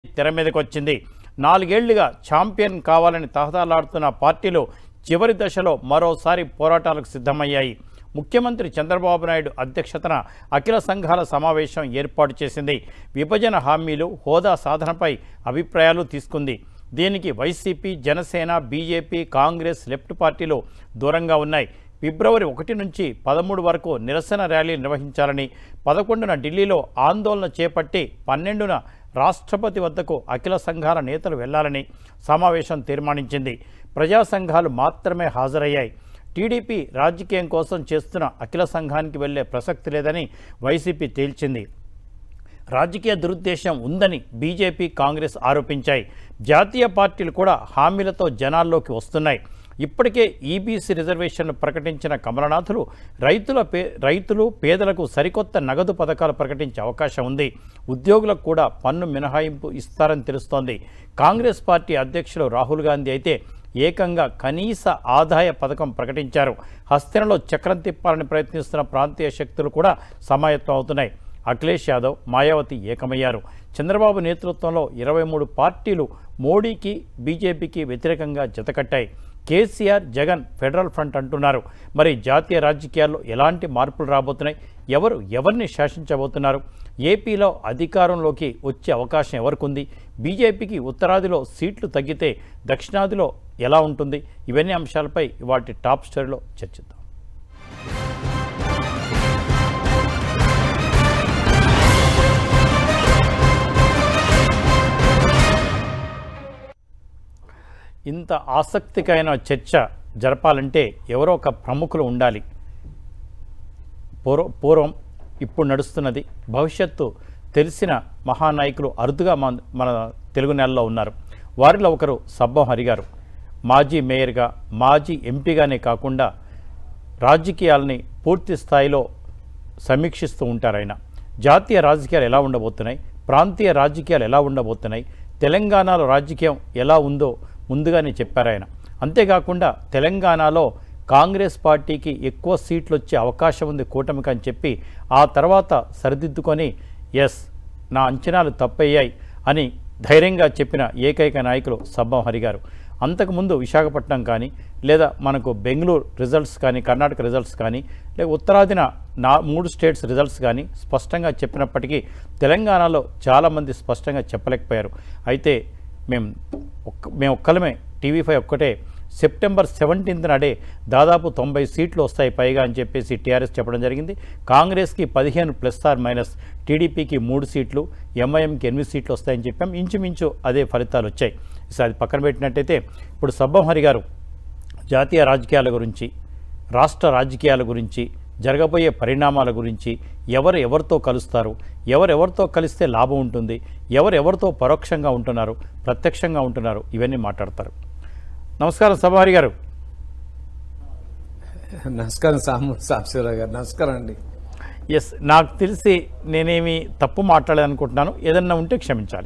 తెర మీదకి వచ్చింది నాలుగేళ్లుగా ఛాంపియన్ కావాలని తహదాలాడుతున్న పార్టీలు చివరి దశలో మరోసారి పోరాటాలకు సిద్ధమయ్యాయి ముఖ్యమంత్రి చంద్రబాబు నాయుడు అధ్యక్షతన అఖిల సంఘాల సమావేశం ఏర్పాటు చేసింది విభజన హామీలు హోదా సాధనపై అభిప్రాయాలు తీసుకుంది దీనికి YCP Janasena BJP Congress left పార్టీలు దూరంగా ఉన్నాయి ఫిబ్రవరి ఒకటి నుంచి పదమూడు వరకు నిరసన ర్యాలీ నిర్వహించాలని పదకొండున ఢిల్లీలో ఆందోళన చేపట్టి పన్నెండున రాష్ట్రపతి వద్దకు అఖిల సంఘాల నేతలు వెళ్లాలని సమావేశం తీర్మానించింది ప్రజా సంఘాలు మాత్రమే హాజరయ్యాయి టీడీపీ రాజకీయం కోసం చేస్తున్న అఖిల సంఘానికి వెళ్లే ప్రసక్తి లేదని వైసీపీ తేల్చింది రాజకీయ దురుద్దేశం ఉందని బీజేపీ కాంగ్రెస్ ఆరోపించాయి జాతీయ పార్టీలు కూడా హామీలతో జనాల్లోకి వస్తున్నాయి ఇప్పటికే ఈబీసీ రిజర్వేషన్లు ప్రకటించిన కమలనాథులు రైతుల పే రైతులు పేదలకు సరికొత్త నగదు పథకాలు ప్రకటించే అవకాశం ఉంది ఉద్యోగులకు కూడా పన్ను మినహాయింపు ఇస్తారని తెలుస్తోంది కాంగ్రెస్ పార్టీ అధ్యక్షులు రాహుల్ గాంధీ అయితే ఏకంగా కనీస ఆదాయ పథకం ప్రకటించారు హస్తినలో చక్రం తిప్పాలని ప్రయత్నిస్తున్న ప్రాంతీయ శక్తులు కూడా సమాయత్తం అవుతున్నాయి అఖిలేష్ యాదవ్ మాయావతి ఏకమయ్యారు చంద్రబాబు నేతృత్వంలో ఇరవై మూడు పార్టీలు మోడీకి బీజేపీకి వ్యతిరేకంగా జతకట్టాయి కేసీఆర్ జగన్ ఫెడరల్ ఫ్రంట్ అంటున్నారు మరి జాతీయ రాజకీయాల్లో ఎలాంటి మార్పులు రాబోతున్నాయి ఎవరు ఎవరిని శాసించబోతున్నారు ఏపీలో అధికారంలోకి వచ్చే అవకాశం ఎవరికి ఉంది బీజేపీకి ఉత్తరాదిలో సీట్లు తగ్గితే దక్షిణాదిలో ఎలా ఉంటుంది ఇవన్నీ అంశాలపై వాటి టాప్ స్టోరీలో చర్చిద్దాం ఇంత ఆసక్తికరమైన చర్చ జరపాలంటే ఎవరో ఒక ప్రముఖులు ఉండాలి పూర్వ పూర్వం ఇప్పుడు నడుస్తున్నది భవిష్యత్తు తెలిసిన మహానాయకులు అరుదుగా మన మన తెలుగు నెలలో ఉన్నారు వారిలో ఒకరు సబ్బం హరి గారు మాజీ మేయర్గా మాజీ ఎంపీగానే కాకుండా రాజకీయాలని పూర్తి స్థాయిలో సమీక్షిస్తూ ఉంటారు ఆయన జాతీయ రాజకీయాలు ఎలా ఉండబోతున్నాయి ప్రాంతీయ రాజకీయాలు ఎలా ఉండబోతున్నాయి తెలంగాణలో రాజకీయం ఎలా ఉందో ముందుగానే చెప్పారు ఆయన అంతేకాకుండా తెలంగాణలో కాంగ్రెస్ పార్టీకి ఎక్కువ సీట్లు వచ్చే అవకాశం ఉంది కూటమికి అని చెప్పి ఆ తర్వాత సరిదిద్దుకొని ఎస్ నా అంచనాలు తప్పయ్యాయి అని ధైర్యంగా చెప్పిన ఏకైక నాయకులు సబ్బం హరి గారు అంతకుముందు విశాఖపట్నం కానీ లేదా మనకు బెంగళూరు రిజల్ట్స్ కానీ కర్ణాటక రిజల్ట్స్ కానీ లేక ఉత్తరాదిన నా మూడు స్టేట్స్ రిజల్ట్స్ కానీ స్పష్టంగా చెప్పినప్పటికీ తెలంగాణలో చాలామంది స్పష్టంగా చెప్పలేకపోయారు అయితే మేము ఒక్క మేము ఒక్కలమే టీవీ ఫైవ్ ఒక్కటే సెప్టెంబర్ సెవెంటీన్త్ నాడే దాదాపు తొంభై సీట్లు వస్తాయి పైగా అని చెప్పేసి టీఆర్ఎస్ చెప్పడం జరిగింది కాంగ్రెస్కి పదిహేను ప్లస్ ఆర్ మైనస్ టీడీపీకి మూడు సీట్లు ఎంఐఎంకి ఎనిమిది సీట్లు వస్తాయని చెప్పాం ఇంచుమించు అదే ఫలితాలు వచ్చాయి సో అది పక్కన పెట్టినట్టయితే ఇప్పుడు సబ్బం హరి గారు జాతీయ రాజకీయాల గురించి రాష్ట్ర రాజకీయాల గురించి జరగబోయే పరిణామాల గురించి ఎవరు ఎవరితో కలుస్తారు ఎవరు ఎవరితో కలిస్తే లాభం ఉంటుంది ఎవరు ఎవరితో పరోక్షంగా ఉంటున్నారు ప్రత్యక్షంగా ఉంటున్నారు ఇవన్నీ మాట్లాడతారు నమస్కారం సభారి గారు నమస్కారం సాము సాంబశివరావు గారు నమస్కారం అండి ఎస్ నాకు తెలిసి నేనేమి తప్పు మాట్లాడాలనుకుంటున్నాను ఏదన్నా ఉంటే క్షమించాలి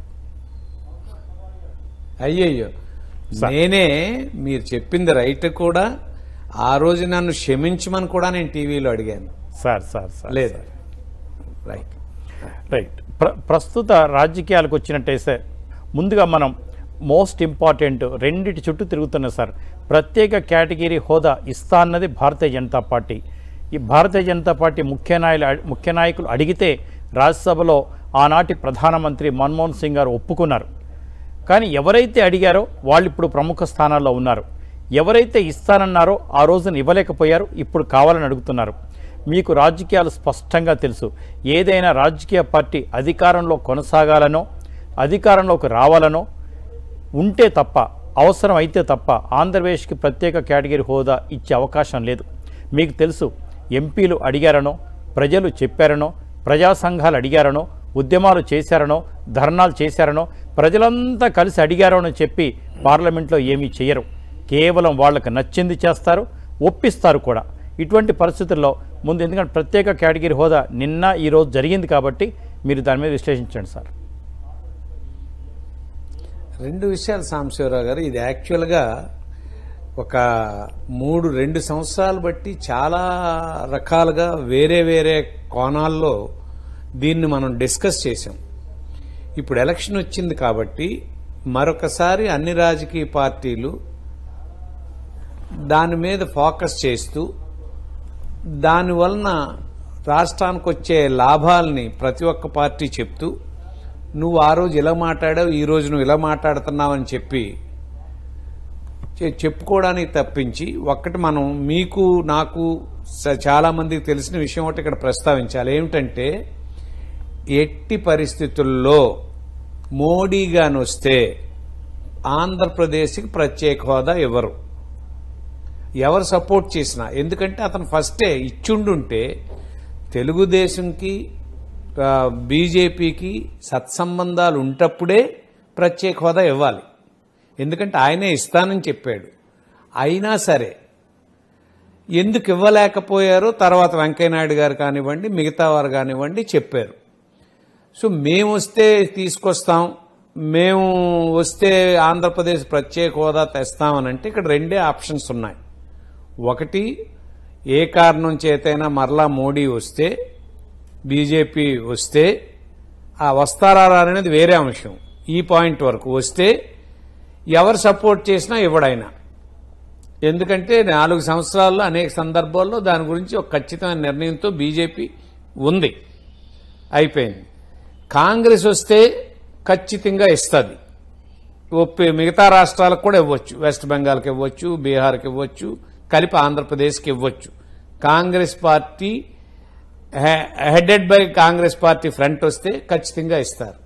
అయ్యయ్యో నేనే మీరు చెప్పింది రైట్ కూడా ఆ రోజు నన్ను క్షమించమని కూడా నేను టీవీలో అడిగాను సార్ సార్ సార్ లేదు రైట్ రైట్ ప్ర ప్రస్తుత రాజకీయాలకు వచ్చినట్టయితే ముందుగా మనం మోస్ట్ ఇంపార్టెంట్ రెండిటి చుట్టూ తిరుగుతున్న సార్ ప్రత్యేక కేటగిరీ హోదా ఇస్తా అన్నది భారతీయ జనతా పార్టీ ఈ భారతీయ జనతా పార్టీ ముఖ్య నాయకులు ముఖ్య నాయకులు అడిగితే రాజ్యసభలో ఆనాటి ప్రధానమంత్రి మన్మోహన్ సింగ్ గారు ఒప్పుకున్నారు కానీ ఎవరైతే అడిగారో వాళ్ళు ఇప్పుడు ప్రముఖ స్థానాల్లో ఉన్నారు ఎవరైతే ఇస్తానన్నారో ఆ రోజున ఇవ్వలేకపోయారు ఇప్పుడు కావాలని అడుగుతున్నారు మీకు రాజకీయాలు స్పష్టంగా తెలుసు ఏదైనా రాజకీయ పార్టీ అధికారంలో కొనసాగాలనో అధికారంలోకి రావాలనో ఉంటే తప్ప అవసరం అయితే తప్ప ఆంధ్రప్రదేశ్కి ప్రత్యేక కేటగిరీ హోదా ఇచ్చే అవకాశం లేదు మీకు తెలుసు ఎంపీలు అడిగారనో ప్రజలు చెప్పారనో ప్రజా సంఘాలు అడిగారనో ఉద్యమాలు చేశారనో ధర్నాలు చేశారనో ప్రజలంతా కలిసి అడిగారనో చెప్పి పార్లమెంట్లో ఏమీ చేయరు కేవలం వాళ్ళకి నచ్చింది చేస్తారు ఒప్పిస్తారు కూడా ఇటువంటి పరిస్థితుల్లో ముందు ఎందుకంటే ప్రత్యేక కేటగిరీ హోదా నిన్న ఈరోజు జరిగింది కాబట్టి మీరు దాని మీద విశ్లేషించండి సార్ రెండు విషయాలు సాంబశివరావు గారు ఇది యాక్చువల్గా ఒక మూడు రెండు సంవత్సరాలు బట్టి చాలా రకాలుగా వేరే వేరే కోణాల్లో దీన్ని మనం డిస్కస్ చేసాం ఇప్పుడు ఎలక్షన్ వచ్చింది కాబట్టి మరొకసారి అన్ని రాజకీయ పార్టీలు దాని మీద ఫోకస్ చేస్తూ దాని వలన రాష్ట్రానికి వచ్చే లాభాలని ప్రతి ఒక్క పార్టీ చెప్తూ నువ్వు ఆ రోజు ఇలా మాట్లాడావు ఈ రోజు నువ్వు ఇలా మాట్లాడుతున్నావని చెప్పి చె- చెప్పుకోవడానికి తప్పించి ఒక్కటి మనం మీకు నాకు స- చాలా మందికి తెలిసిన విషయం ఒకటి ఇక్కడ ప్రస్తావించాలి ఏమిటంటే ఎట్టి పరిస్థితుల్లో మోడీ గాని వస్తే ఆంధ్రప్రదేశ్కి ప్రత్యేక హోదా ఇవ్వరు ఎవరు సపోర్ట్ చేసినా ఎందుకంటే అతను ఫస్టే ఇచ్చుండుంటే తెలుగుదేశంకి ఆ, బీజేపీకి సత్సంబంధాలు ఉంటప్పుడే ప్రత్యేక హోదా ఇవ్వాలి ఎందుకంటే ఆయనే ఇస్తానని చెప్పాడు అయినా సరే ఎందుకు ఇవ్వలేకపోయారో తర్వాత వెంకయ్యనాయుడు గారు కానివ్వండి మిగతా వారు కానివ్వండి చెప్పారు సో మేము వస్తే తీసుకొస్తాం మేము వస్తే ఆంధ్రప్రదేశ్ ప్రత్యేక హోదా తెస్తామనంటే ఇక్కడ రెండే ఆప్షన్స్ ఉన్నాయి ఒకటి ఏ కారణం చేతైనా మరలా మోడీ వస్తే బీజేపీ వస్తే ఆ వస్తారా రారా అనేది వేరే అంశం ఈ పాయింట్ వరకు వస్తే ఎవరు సపోర్ట్ చేసినా ఇవ్వడైనా ఎందుకంటే నాలుగు సంవత్సరాల్లో అనేక సందర్భాల్లో దాని గురించి ఒక ఖచ్చితమైన నిర్ణయంతో బీజేపీ ఉంది అయిపోయింది కాంగ్రెస్ వస్తే ఖచ్చితంగా ఇస్తుంది ఒప్పి మిగతా రాష్ట్రాలకు కూడా ఇవ్వచ్చు వెస్ట్ బెంగాల్కి ఇవ్వచ్చు బీహార్కి ఇవ్వచ్చు కలిపి ఆంధ్రప్రదేశ్కి ఇవ్వచ్చు Congress party headed by Congress party front వస్తే ఖచ్చితంగా ఇస్తారు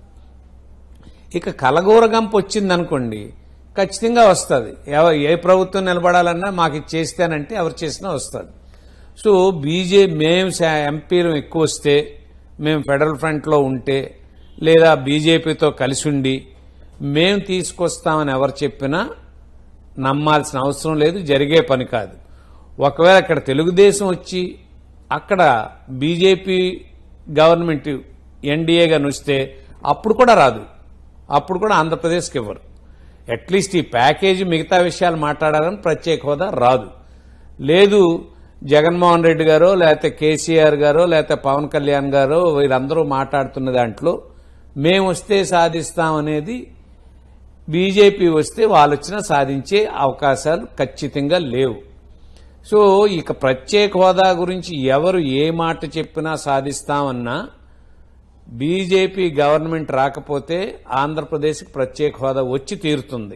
ఇక కలగూరగంప వచ్చిందనుకోండి ఖచ్చితంగా వస్తుంది ఎవ- ఏ ప్రభుత్వం నిలబడాలన్నా మాకు ఇది చేస్తానంటే ఎవరు చేసినా వస్తుంది సో బీజే మేము శా- ఎంపీలు ఎక్కువ వస్తే మేము ఫెడరల్ ఫ్రంట్లో ఉంటే లేదా బీజేపీతో కలిసి ఉండి మేము తీసుకొస్తామని ఎవరు చెప్పినా నమ్మాల్సిన అవసరం లేదు జరిగే పని కాదు ఒకవేళ ఇక్కడ తెలుగుదేశం వచ్చి అక్కడ బీజేపీ గవర్నమెంట్ ఎన్డీఏగా నుస్తే అప్పుడు కూడా రాదు అప్పుడు కూడా ఆంధ్రప్రదేశ్కి ఇవ్వరు అట్లీస్ట్ ఈ ప్యాకేజీ మిగతా విషయాలు మాట్లాడాలని ప్రత్యేక హోదా రాదు లేదు జగన్మోహన్ రెడ్డి గారో లేకపోతే కేసీఆర్ గారో లేకపోతే పవన్ కళ్యాణ్ గారో వీరందరూ మాట్లాడుతున్న దాంట్లో మేము వస్తే సాధిస్తాం అనేది బీజేపీ వస్తే వాళ్ళు వచ్చినా సాధించే అవకాశాలు ఖచ్చితంగా లేవు సో ఇక ప్రత్యేక హోదా గురించి ఎవరు ఏ మాట చెప్పినా సాధిస్తామన్నా బీజేపీ గవర్నమెంట్ రాకపోతే ఆంధ్రప్రదేశ్కి ప్రత్యేక హోదా వచ్చి తీరుతుంది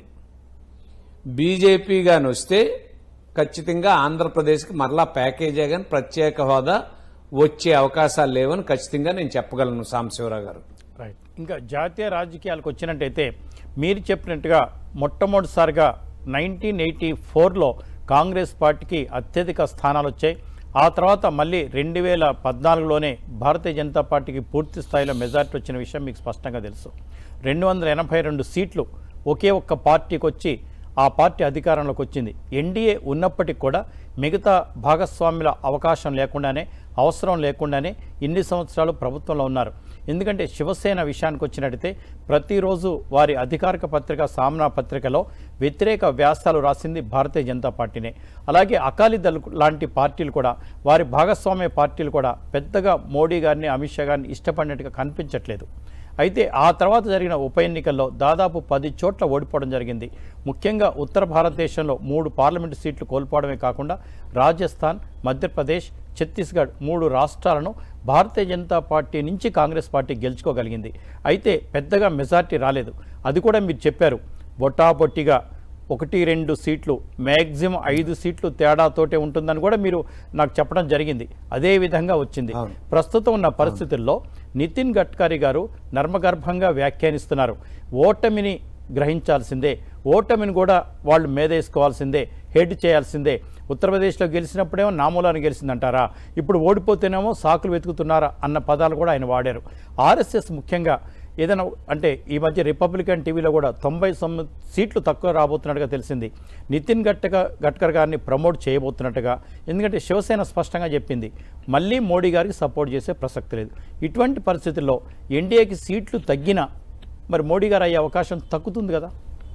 బీజేపీ గాని వస్తే ఖచ్చితంగా ఆంధ్రప్రదేశ్కి మరలా ప్యాకేజే గాని ప్రత్యేక హోదా వచ్చే అవకాశాలు లేవని ఖచ్చితంగా నేను చెప్పగలను సాంబశివరావు గారు రైట్ ఇంకా జాతీయ రాజకీయాలకు వచ్చినట్టయితే మీరు చెప్పినట్టుగా మొట్టమొదటిసారిగా నైన్టీన్ ఎయిటీ ఫోర్లో కాంగ్రెస్ పార్టీకి అత్యధిక స్థానాలు వచ్చాయి ఆ తర్వాత మళ్ళీ రెండు వేల పద్నాలుగులోనే భారతీయ జనతా పార్టీకి పూర్తి స్థాయిలో మెజార్టీ వచ్చిన విషయం మీకు స్పష్టంగా తెలుసు రెండు వందల ఎనభై రెండు సీట్లు ఒకే ఒక్క పార్టీకి వచ్చి ఆ పార్టీ అధికారంలోకి వచ్చింది ఎన్డీఏ ఉన్నప్పటికీ కూడా మిగతా భాగస్వామ్యుల అవకాశం లేకుండానే అవసరం లేకుండానే ఇన్ని సంవత్సరాలు ప్రభుత్వంలో ఉన్నారు ఎందుకంటే శివసేన విషయానికి వచ్చినట్టయితే ప్రతిరోజు వారి అధికారిక పత్రిక సామ్నా పత్రికలో వ్యతిరేక వ్యాసాలు రాసింది భారతీయ జనతా పార్టీనే అలాగే అకాలీదళ్ లాంటి పార్టీలు కూడా వారి భాగస్వామ్య పార్టీలు కూడా పెద్దగా మోడీ గారిని అమిత్ షా గారిని ఇష్టపడినట్టుగా కనిపించట్లేదు అయితే ఆ తర్వాత జరిగిన ఉప ఎన్నికల్లో దాదాపు పది చోట్ల ఓడిపోవడం జరిగింది ముఖ్యంగా ఉత్తర భారతదేశంలో మూడు పార్లమెంటు సీట్లు కోల్పోవడమే కాకుండా రాజస్థాన్ మధ్యప్రదేశ్ ఛత్తీస్గఢ్ మూడు రాష్ట్రాలను భారతీయ జనతా పార్టీ నుంచి కాంగ్రెస్ పార్టీ గెలుచుకోగలిగింది అయితే పెద్దగా మెజార్టీ రాలేదు అది కూడా మీరు చెప్పారు బొటాబొట్టిగా ఒకటి రెండు సీట్లు మ్యాక్సిమం ఐదు సీట్లు తేడాతోటే ఉంటుందని కూడా మీరు నాకు చెప్పడం జరిగింది అదే విధంగా వచ్చింది అవును. ప్రస్తుతం ఉన్న పరిస్థితుల్లో నితిన్ గడ్కరీ గారు నర్మగర్భంగా వ్యాఖ్యానిస్తున్నారు ఓటమిని గ్రహించాల్సిందే ఓటమిని కూడా వాళ్ళు మేదేసుకోవాల్సిందే హెడ్ చేయాల్సిందే ఉత్తరప్రదేశ్లో గెలిచినప్పుడేమో నామూలాన్ని గెలిచిందంటారా ఇప్పుడు ఓడిపోతేనేమో సాకులు వెతుకుతున్నారా అన్న పదాలు కూడా ఆయన వాడారు ఆర్ఎస్ఎస్ ముఖ్యంగా ఏదైనా అంటే ఈ మధ్య రిపబ్లికన్ టీవీలో కూడా తొంభై తొమ్మిది సీట్లు తక్కువ రాబోతున్నట్టుగా తెలిసింది నితిన్ గట్క గడ్కర్ గారిని ప్రమోట్ చేయబోతున్నట్టుగా ఎందుకంటే శివసేన స్పష్టంగా చెప్పింది మళ్ళీ మోడీ గారికి సపోర్ట్ చేసే ప్రసక్తి లేదు ఇటువంటి పరిస్థితుల్లో ఎన్డీఏకి సీట్లు తగ్గినా మరి మోడీ గారు అయ్యే అవకాశం తగ్గుతుంది కదా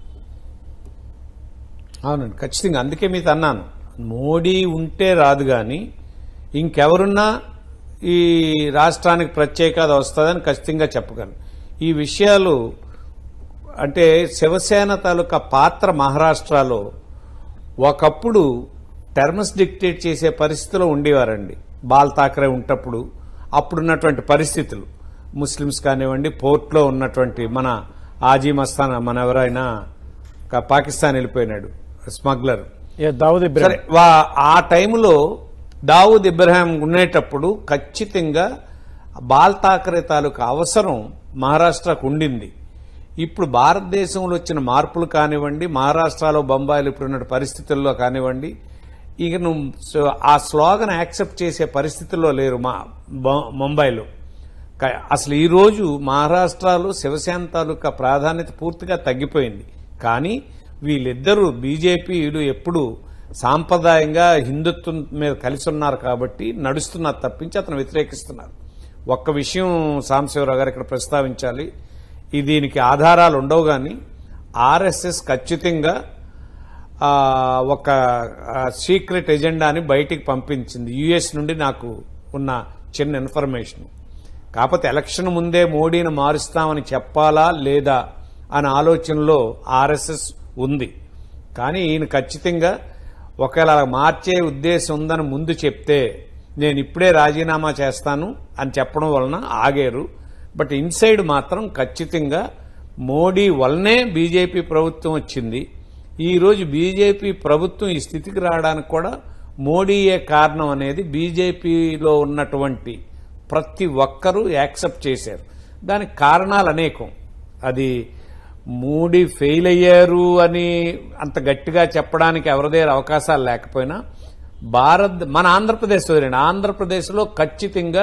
అవునండి ఖచ్చితంగా అందుకే మీతో అన్నాను మోడీ ఉంటే రాదు కానీ ఇంకెవరున్నా ఈ రాష్ట్రానికి ప్రత్యేకత వస్తుందని ఖచ్చితంగా చెప్పగలను ఈ విషయాలు అంటే శివసేన తాలూకా పాత్ర మహారాష్ట్రలో ఒకప్పుడు టర్మ్స్ డిక్టేట్ చేసే పరిస్థితిలో ఉండేవారండి బాల్ ఠాకరే ఉంటప్పుడు అప్పుడున్నటువంటి పరిస్థితులు ముస్లిమ్స్ కానివ్వండి పోర్ట్లో ఉన్నటువంటి మన ఆజీ మస్తాన్ మన ఎవరైనా కా- పాకిస్తాన్ వెళ్ళిపోయినాడు స్మగ్లర్ ఏ దావుద్ సరే ఇబ్రాహిం వా- ఆ టైంలో దావూద్ ఇబ్రాహిం ఉండేటప్పుడు ఖచ్చితంగా బాల్ ఠాకరే తాలూకా అవసరం మహారాష్ట్రకు ఉండింది ఇప్పుడు భారతదేశంలో వచ్చిన మార్పులు కానివ్వండి మహారాష్ట్రలో బొంబాయిలో ఇప్పుడున్న పరిస్థితుల్లో కానివ్వండి ఇక నువ్వు సో- ఆ స్లోగన్ యాక్సెప్ట్ చేసే పరిస్థితుల్లో లేరు మా బొ- ముంబైలో క- అసలు ఈ రోజు మహారాష్ట్రలో శివసేన తాలూకా ప్రాధాన్యత పూర్తిగా తగ్గిపోయింది కానీ వీళ్ళిద్దరూ బీజేపీలు ఎప్పుడు సాంప్రదాయంగా హిందుత్వం మీద కలిసి ఉన్నారు కాబట్టి నడుస్తున్నారు తప్పించి అతను వ్యతిరేకిస్తున్నారు ఒక్క విషయం సాంబశివరావు గారు ఇక్కడ ప్రస్తావించాలి ఈ దీనికి ఆధారాలు ఉండవు కానీ ఆర్ఎస్ఎస్ ఖచ్చితంగా ఆ, ఒక సీక్రెట్ ఎజెండాని బయటికి పంపించింది యుఎస్ నుండి నాకు ఉన్న చిన్న ఇన్ఫర్మేషన్ కాకపోతే ఎలక్షన్ ముందే మోడీని మారుస్తామని చెప్పాలా లేదా అనే ఆలోచనలో ఆర్ఎస్ఎస్ ఉంది కానీ ఈయన ఖచ్చితంగా ఒకవేళ అలా మార్చే ఉద్దేశం ఉందని ముందు చెప్తే నేను ఇప్పుడే రాజీనామా చేస్తాను అని చెప్పడం వలన ఆగారు బట్ ఇన్సైడ్ మాత్రం ఖచ్చితంగా మోడీ వల్లనే బీజేపీ ప్రభుత్వం వచ్చింది ఈ రోజు బీజేపీ ప్రభుత్వం ఈ స్థితికి రావడానికి కూడా మోడీయే కారణం అనేది బీజేపీలో ఉన్నటువంటి ప్రతి ఒక్కరూ యాక్సెప్ట్ చేశారు దానికి కారణాలు అనేకం అది మోడీ ఫెయిల్ అయ్యారు అని అంత గట్టిగా చెప్పడానికి ఎవరి దగ్గర అవకాశాలు లేకపోయినా భారత్ మన ఆంధ్రప్రదేశ్ వదిలేండి ఆంధ్రప్రదేశ్లో ఖచ్చితంగా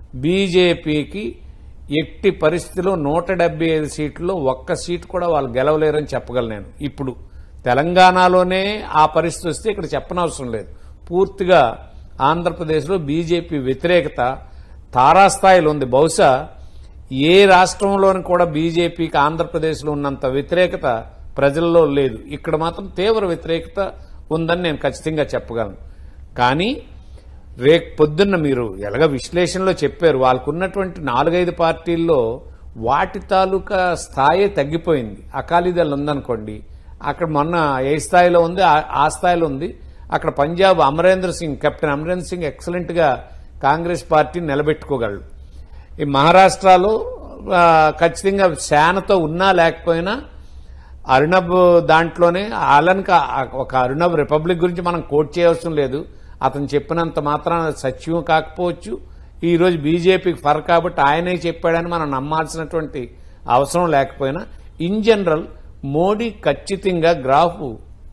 బీజేపీకి ఎట్టి పరిస్థితిలో నూట డెబ్బై ఐదు సీట్లలో ఒక్క సీటు కూడా వాళ్ళు గెలవలేరని చెప్పగలను నేను ఇప్పుడు తెలంగాణలోనే ఆ పరిస్థితి వస్తే ఇక్కడ చెప్పనవసరం లేదు పూర్తిగా ఆంధ్రప్రదేశ్లో బీజేపీ వ్యతిరేకత తారాస్థాయిలో ఉంది బహుశా ఏ రాష్ట్రంలోని కూడా బీజేపీకి ఆంధ్రప్రదేశ్లో ఉన్నంత వ్యతిరేకత ప్రజల్లో లేదు ఇక్కడ మాత్రం తీవ్ర వ్యతిరేకత ఉందని నేను ఖచ్చితంగా చెప్పగలను కానీ రేపు పొద్దున్న మీరు ఎలాగ విశ్లేషణలో చెప్పారు వాళ్ళకు ఉన్నటువంటి నాలుగైదు పార్టీల్లో వాటి తాలూకా స్థాయి తగ్గిపోయింది అకాలీదళ్ ఉందనుకోండి అక్కడ మొన్న ఏ స్థాయిలో ఉంది ఆ- ఆ స్థాయిలో ఉంది అక్కడ పంజాబ్ అమరేంద్ర సింగ్ కెప్టెన్ అమరేంద్ర సింగ్ ఎక్సలెంట్ గా కాంగ్రెస్ పార్టీని నిలబెట్టుకోగలడు ఈ మహారాష్ట్రలో ఆ, ఖచ్చితంగా శానతో ఉన్నా లేకపోయినా అరుణబ్ దాంట్లోనే అలన్క ఒక అరుణబ్ రిపబ్లిక్ గురించి మనం కోట్ చేయవసరం లేదు అతను చెప్పినంత మాత్రాన సత్యం కాకపోవచ్చు ఈ రోజు బీజేపీకి ఫర్ కాబట్టి ఆయనే చెప్పాడని మనం నమ్మాల్సినటువంటి అవసరం లేకపోయినా ఇన్ జనరల్ మోడీ ఖచ్చితంగా గ్రాఫ్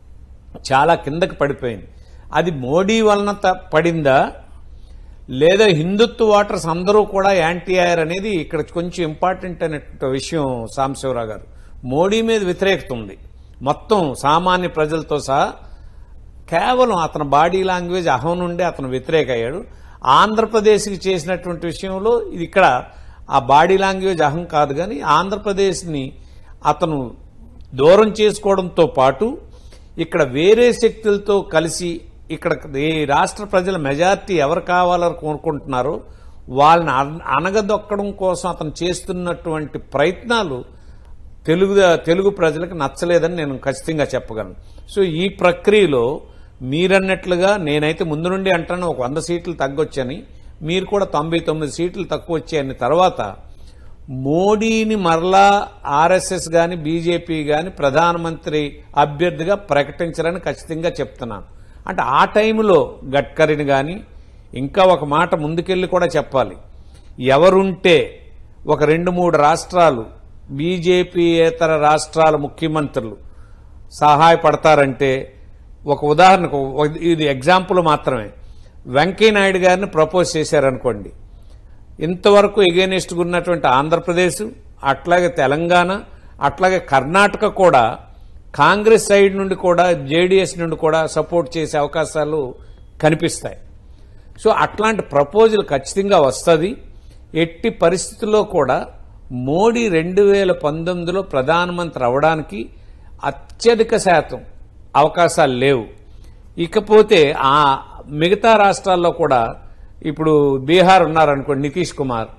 చాలా కిందకి పడిపోయింది అది మోడీ వలన త- పడిందా లేదా హిందుత్వ ఓటర్స్ అందరూ కూడా యాంటీ అయ్యారు అనేది ఇక్కడ కొంచెం ఇంపార్టెంట్ అనేటువంటి విషయం సాంబశివరావు గారు మోడీ మీద వ్యతిరేకత ఉంది మొత్తం సామాన్య ప్రజలతో సహా కేవలం అతని బాడీ లాంగ్వేజ్ అహం నుండి అతను వ్యతిరేక అయ్యాడు ఆంధ్రప్రదేశ్కి చేసినటువంటి విషయంలో ఇది ఇక్కడ ఆ బాడీ లాంగ్వేజ్ అహం కాదు కానీ ఆంధ్రప్రదేశ్ని అతను దూరం చేసుకోవడంతో పాటు ఇక్కడ వేరే శక్తులతో కలిసి ఇక్కడ ఈ రాష్ట్ర ప్రజల మెజారిటీ ఎవరు కావాలని కోరుకుంటున్నారో వాళ్ళని అన- అనగదొక్కడం కోసం అతను చేస్తున్నటువంటి ప్రయత్నాలు తెలుగు తెలుగు ప్రజలకు నచ్చలేదని నేను ఖచ్చితంగా చెప్పగలను సో ఈ ప్రక్రియలో మీరన్నట్లుగా నేనైతే ముందు నుండి అంటాను ఒక వంద సీట్లు తగ్గొచ్చని మీరు కూడా తొంభై తొమ్మిది సీట్లు తక్కువ వచ్చాయని తర్వాత మోడీని మరలా ఆర్ఎస్ఎస్ గాని బీజేపీ గాని ప్రధానమంత్రి అభ్యర్థిగా ప్రకటించారని ఖచ్చితంగా చెప్తున్నాను అంటే ఆ టైంలో గడ్కరీని గాని ఇంకా ఒక మాట ముందుకెళ్ళి కూడా చెప్పాలి ఎవరుంటే ఒక రెండు మూడు రాష్ట్రాలు బీజేపీయేతర రాష్ట్రాల ముఖ్యమంత్రులు సహాయపడతారంటే ఒక ఉదాహరణకు ఒక- ఇది ఎగ్జాంపుల్ మాత్రమే వెంకయ్యనాయుడు గారిని ప్రపోజ్ చేశారనుకోండి ఇంతవరకు ఎగేనిస్ట్గా ఉన్నటువంటి ఆంధ్రప్రదేశ్ అట్లాగే తెలంగాణ అట్లాగే కర్ణాటక కూడా కాంగ్రెస్ సైడ్ నుండి కూడా జేడీఎస్ నుండి కూడా సపోర్ట్ చేసే అవకాశాలు కనిపిస్తాయి సో అట్లాంటి ప్రపోజల్ ఖచ్చితంగా వస్తుంది ఎట్టి పరిస్థితుల్లో కూడా మోడీ రెండు వేల పంతొమ్మిదిలో ప్రధానమంత్రి అవడానికి అత్యధిక శాతం అవకాశాలు లేవు ఇకపోతే ఆ మిగతా రాష్ట్రాల్లో కూడా ఇప్పుడు బీహార్ ఉన్నారనుకోండి నితీష్ కుమార్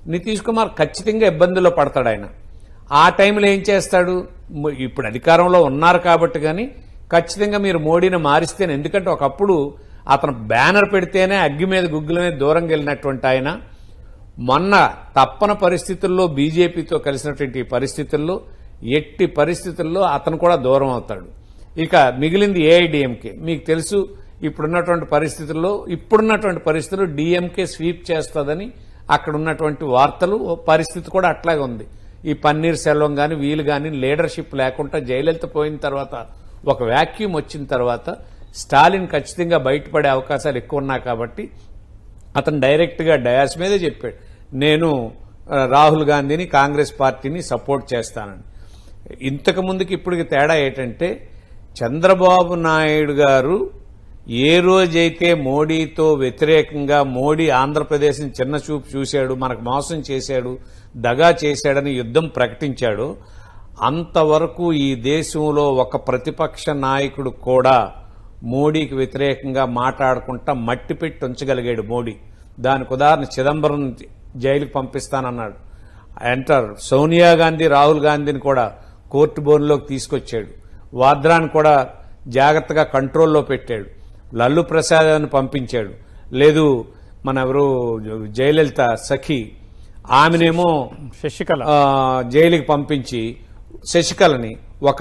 నితీష్ కుమార్ ఖచ్చితంగా ఇబ్బందుల్లో పడతాడు ఆయన ఆ టైంలో ఏం చేస్తాడు మ- ఇప్పుడు అధికారంలో ఉన్నారు కాబట్టి కానీ ఖచ్చితంగా మీరు మోడీని మారిస్తేనే ఎందుకంటే ఒకప్పుడు అతను బ్యానర్ పెడితేనే అగ్గి మీద గుగ్గుల మీద దూరంగా వెళ్ళినటువంటి ఆయన మొన్న తప్పన పరిస్థితుల్లో బీజేపీతో కలిసినటువంటి ఈ పరిస్థితుల్లో ఎట్టి పరిస్థితుల్లో అతను కూడా దూరం అవుతాడు ఇక మిగిలింది ఏఐడిఎంకే మీకు తెలుసు ఇప్పుడున్నటువంటి పరిస్థితుల్లో ఇప్పుడున్నటువంటి పరిస్థితుల్లో డిఎంకే స్వీప్ చేస్తుందని అక్కడ ఉన్నటువంటి వార్తలు ఓ పరిస్థితి కూడా అట్లాగే ఉంది ఈ పన్నీర్ సెల్వం కానీ వీలు కానీ లీడర్షిప్ లేకుండా జయలలిత పోయిన తర్వాత ఒక వ్యాక్యూమ్ వచ్చిన తర్వాత స్టాలిన్ ఖచ్చితంగా బయటపడే అవకాశాలు ఎక్కువ ఉన్నాయి కాబట్టి అతను డైరెక్ట్గా డయాస్ మీదే చెప్పాడు నేను ఆ, రాహుల్ గాంధీని కాంగ్రెస్ పార్టీని సపోర్ట్ చేస్తానని ఇంతకు ముందుకి ఇప్పటికి తేడా ఏంటంటే చంద్రబాబు నాయుడు గారు ఏ రోజైతే మోడీతో వ్యతిరేకంగా మోడీ ఆంధ్రప్రదేశ్ని చిన్న చూపు చూశాడు మనకు మోసం చేశాడు దగా చేశాడని యుద్ధం ప్రకటించాడు అంతవరకు ఈ దేశంలో ఒక ప్రతిపక్ష నాయకుడు కూడా మోడీకి వ్యతిరేకంగా మాట్లాడుకుంటా మట్టి పెట్టి ఉంచగలిగాడు మోడీ దానికి ఉదాహరణ చిదంబరం జైలుకి పంపిస్తానన్నాడు ఎంటర్ సోనియా గాంధీ రాహుల్ గాంధీని కూడా కోర్టు బోన్లోకి తీసుకొచ్చాడు వాద్రాన్ని కూడా జాగ్రత్తగా కంట్రోల్లో పెట్టాడు లల్లు ప్రసాద్ని పంపించాడు లేదు మన ఎవరు జయలలిత సఖి ఆమెనేమో శశికళ ఆ, జైలుకి పంపించి శశికళని ఒక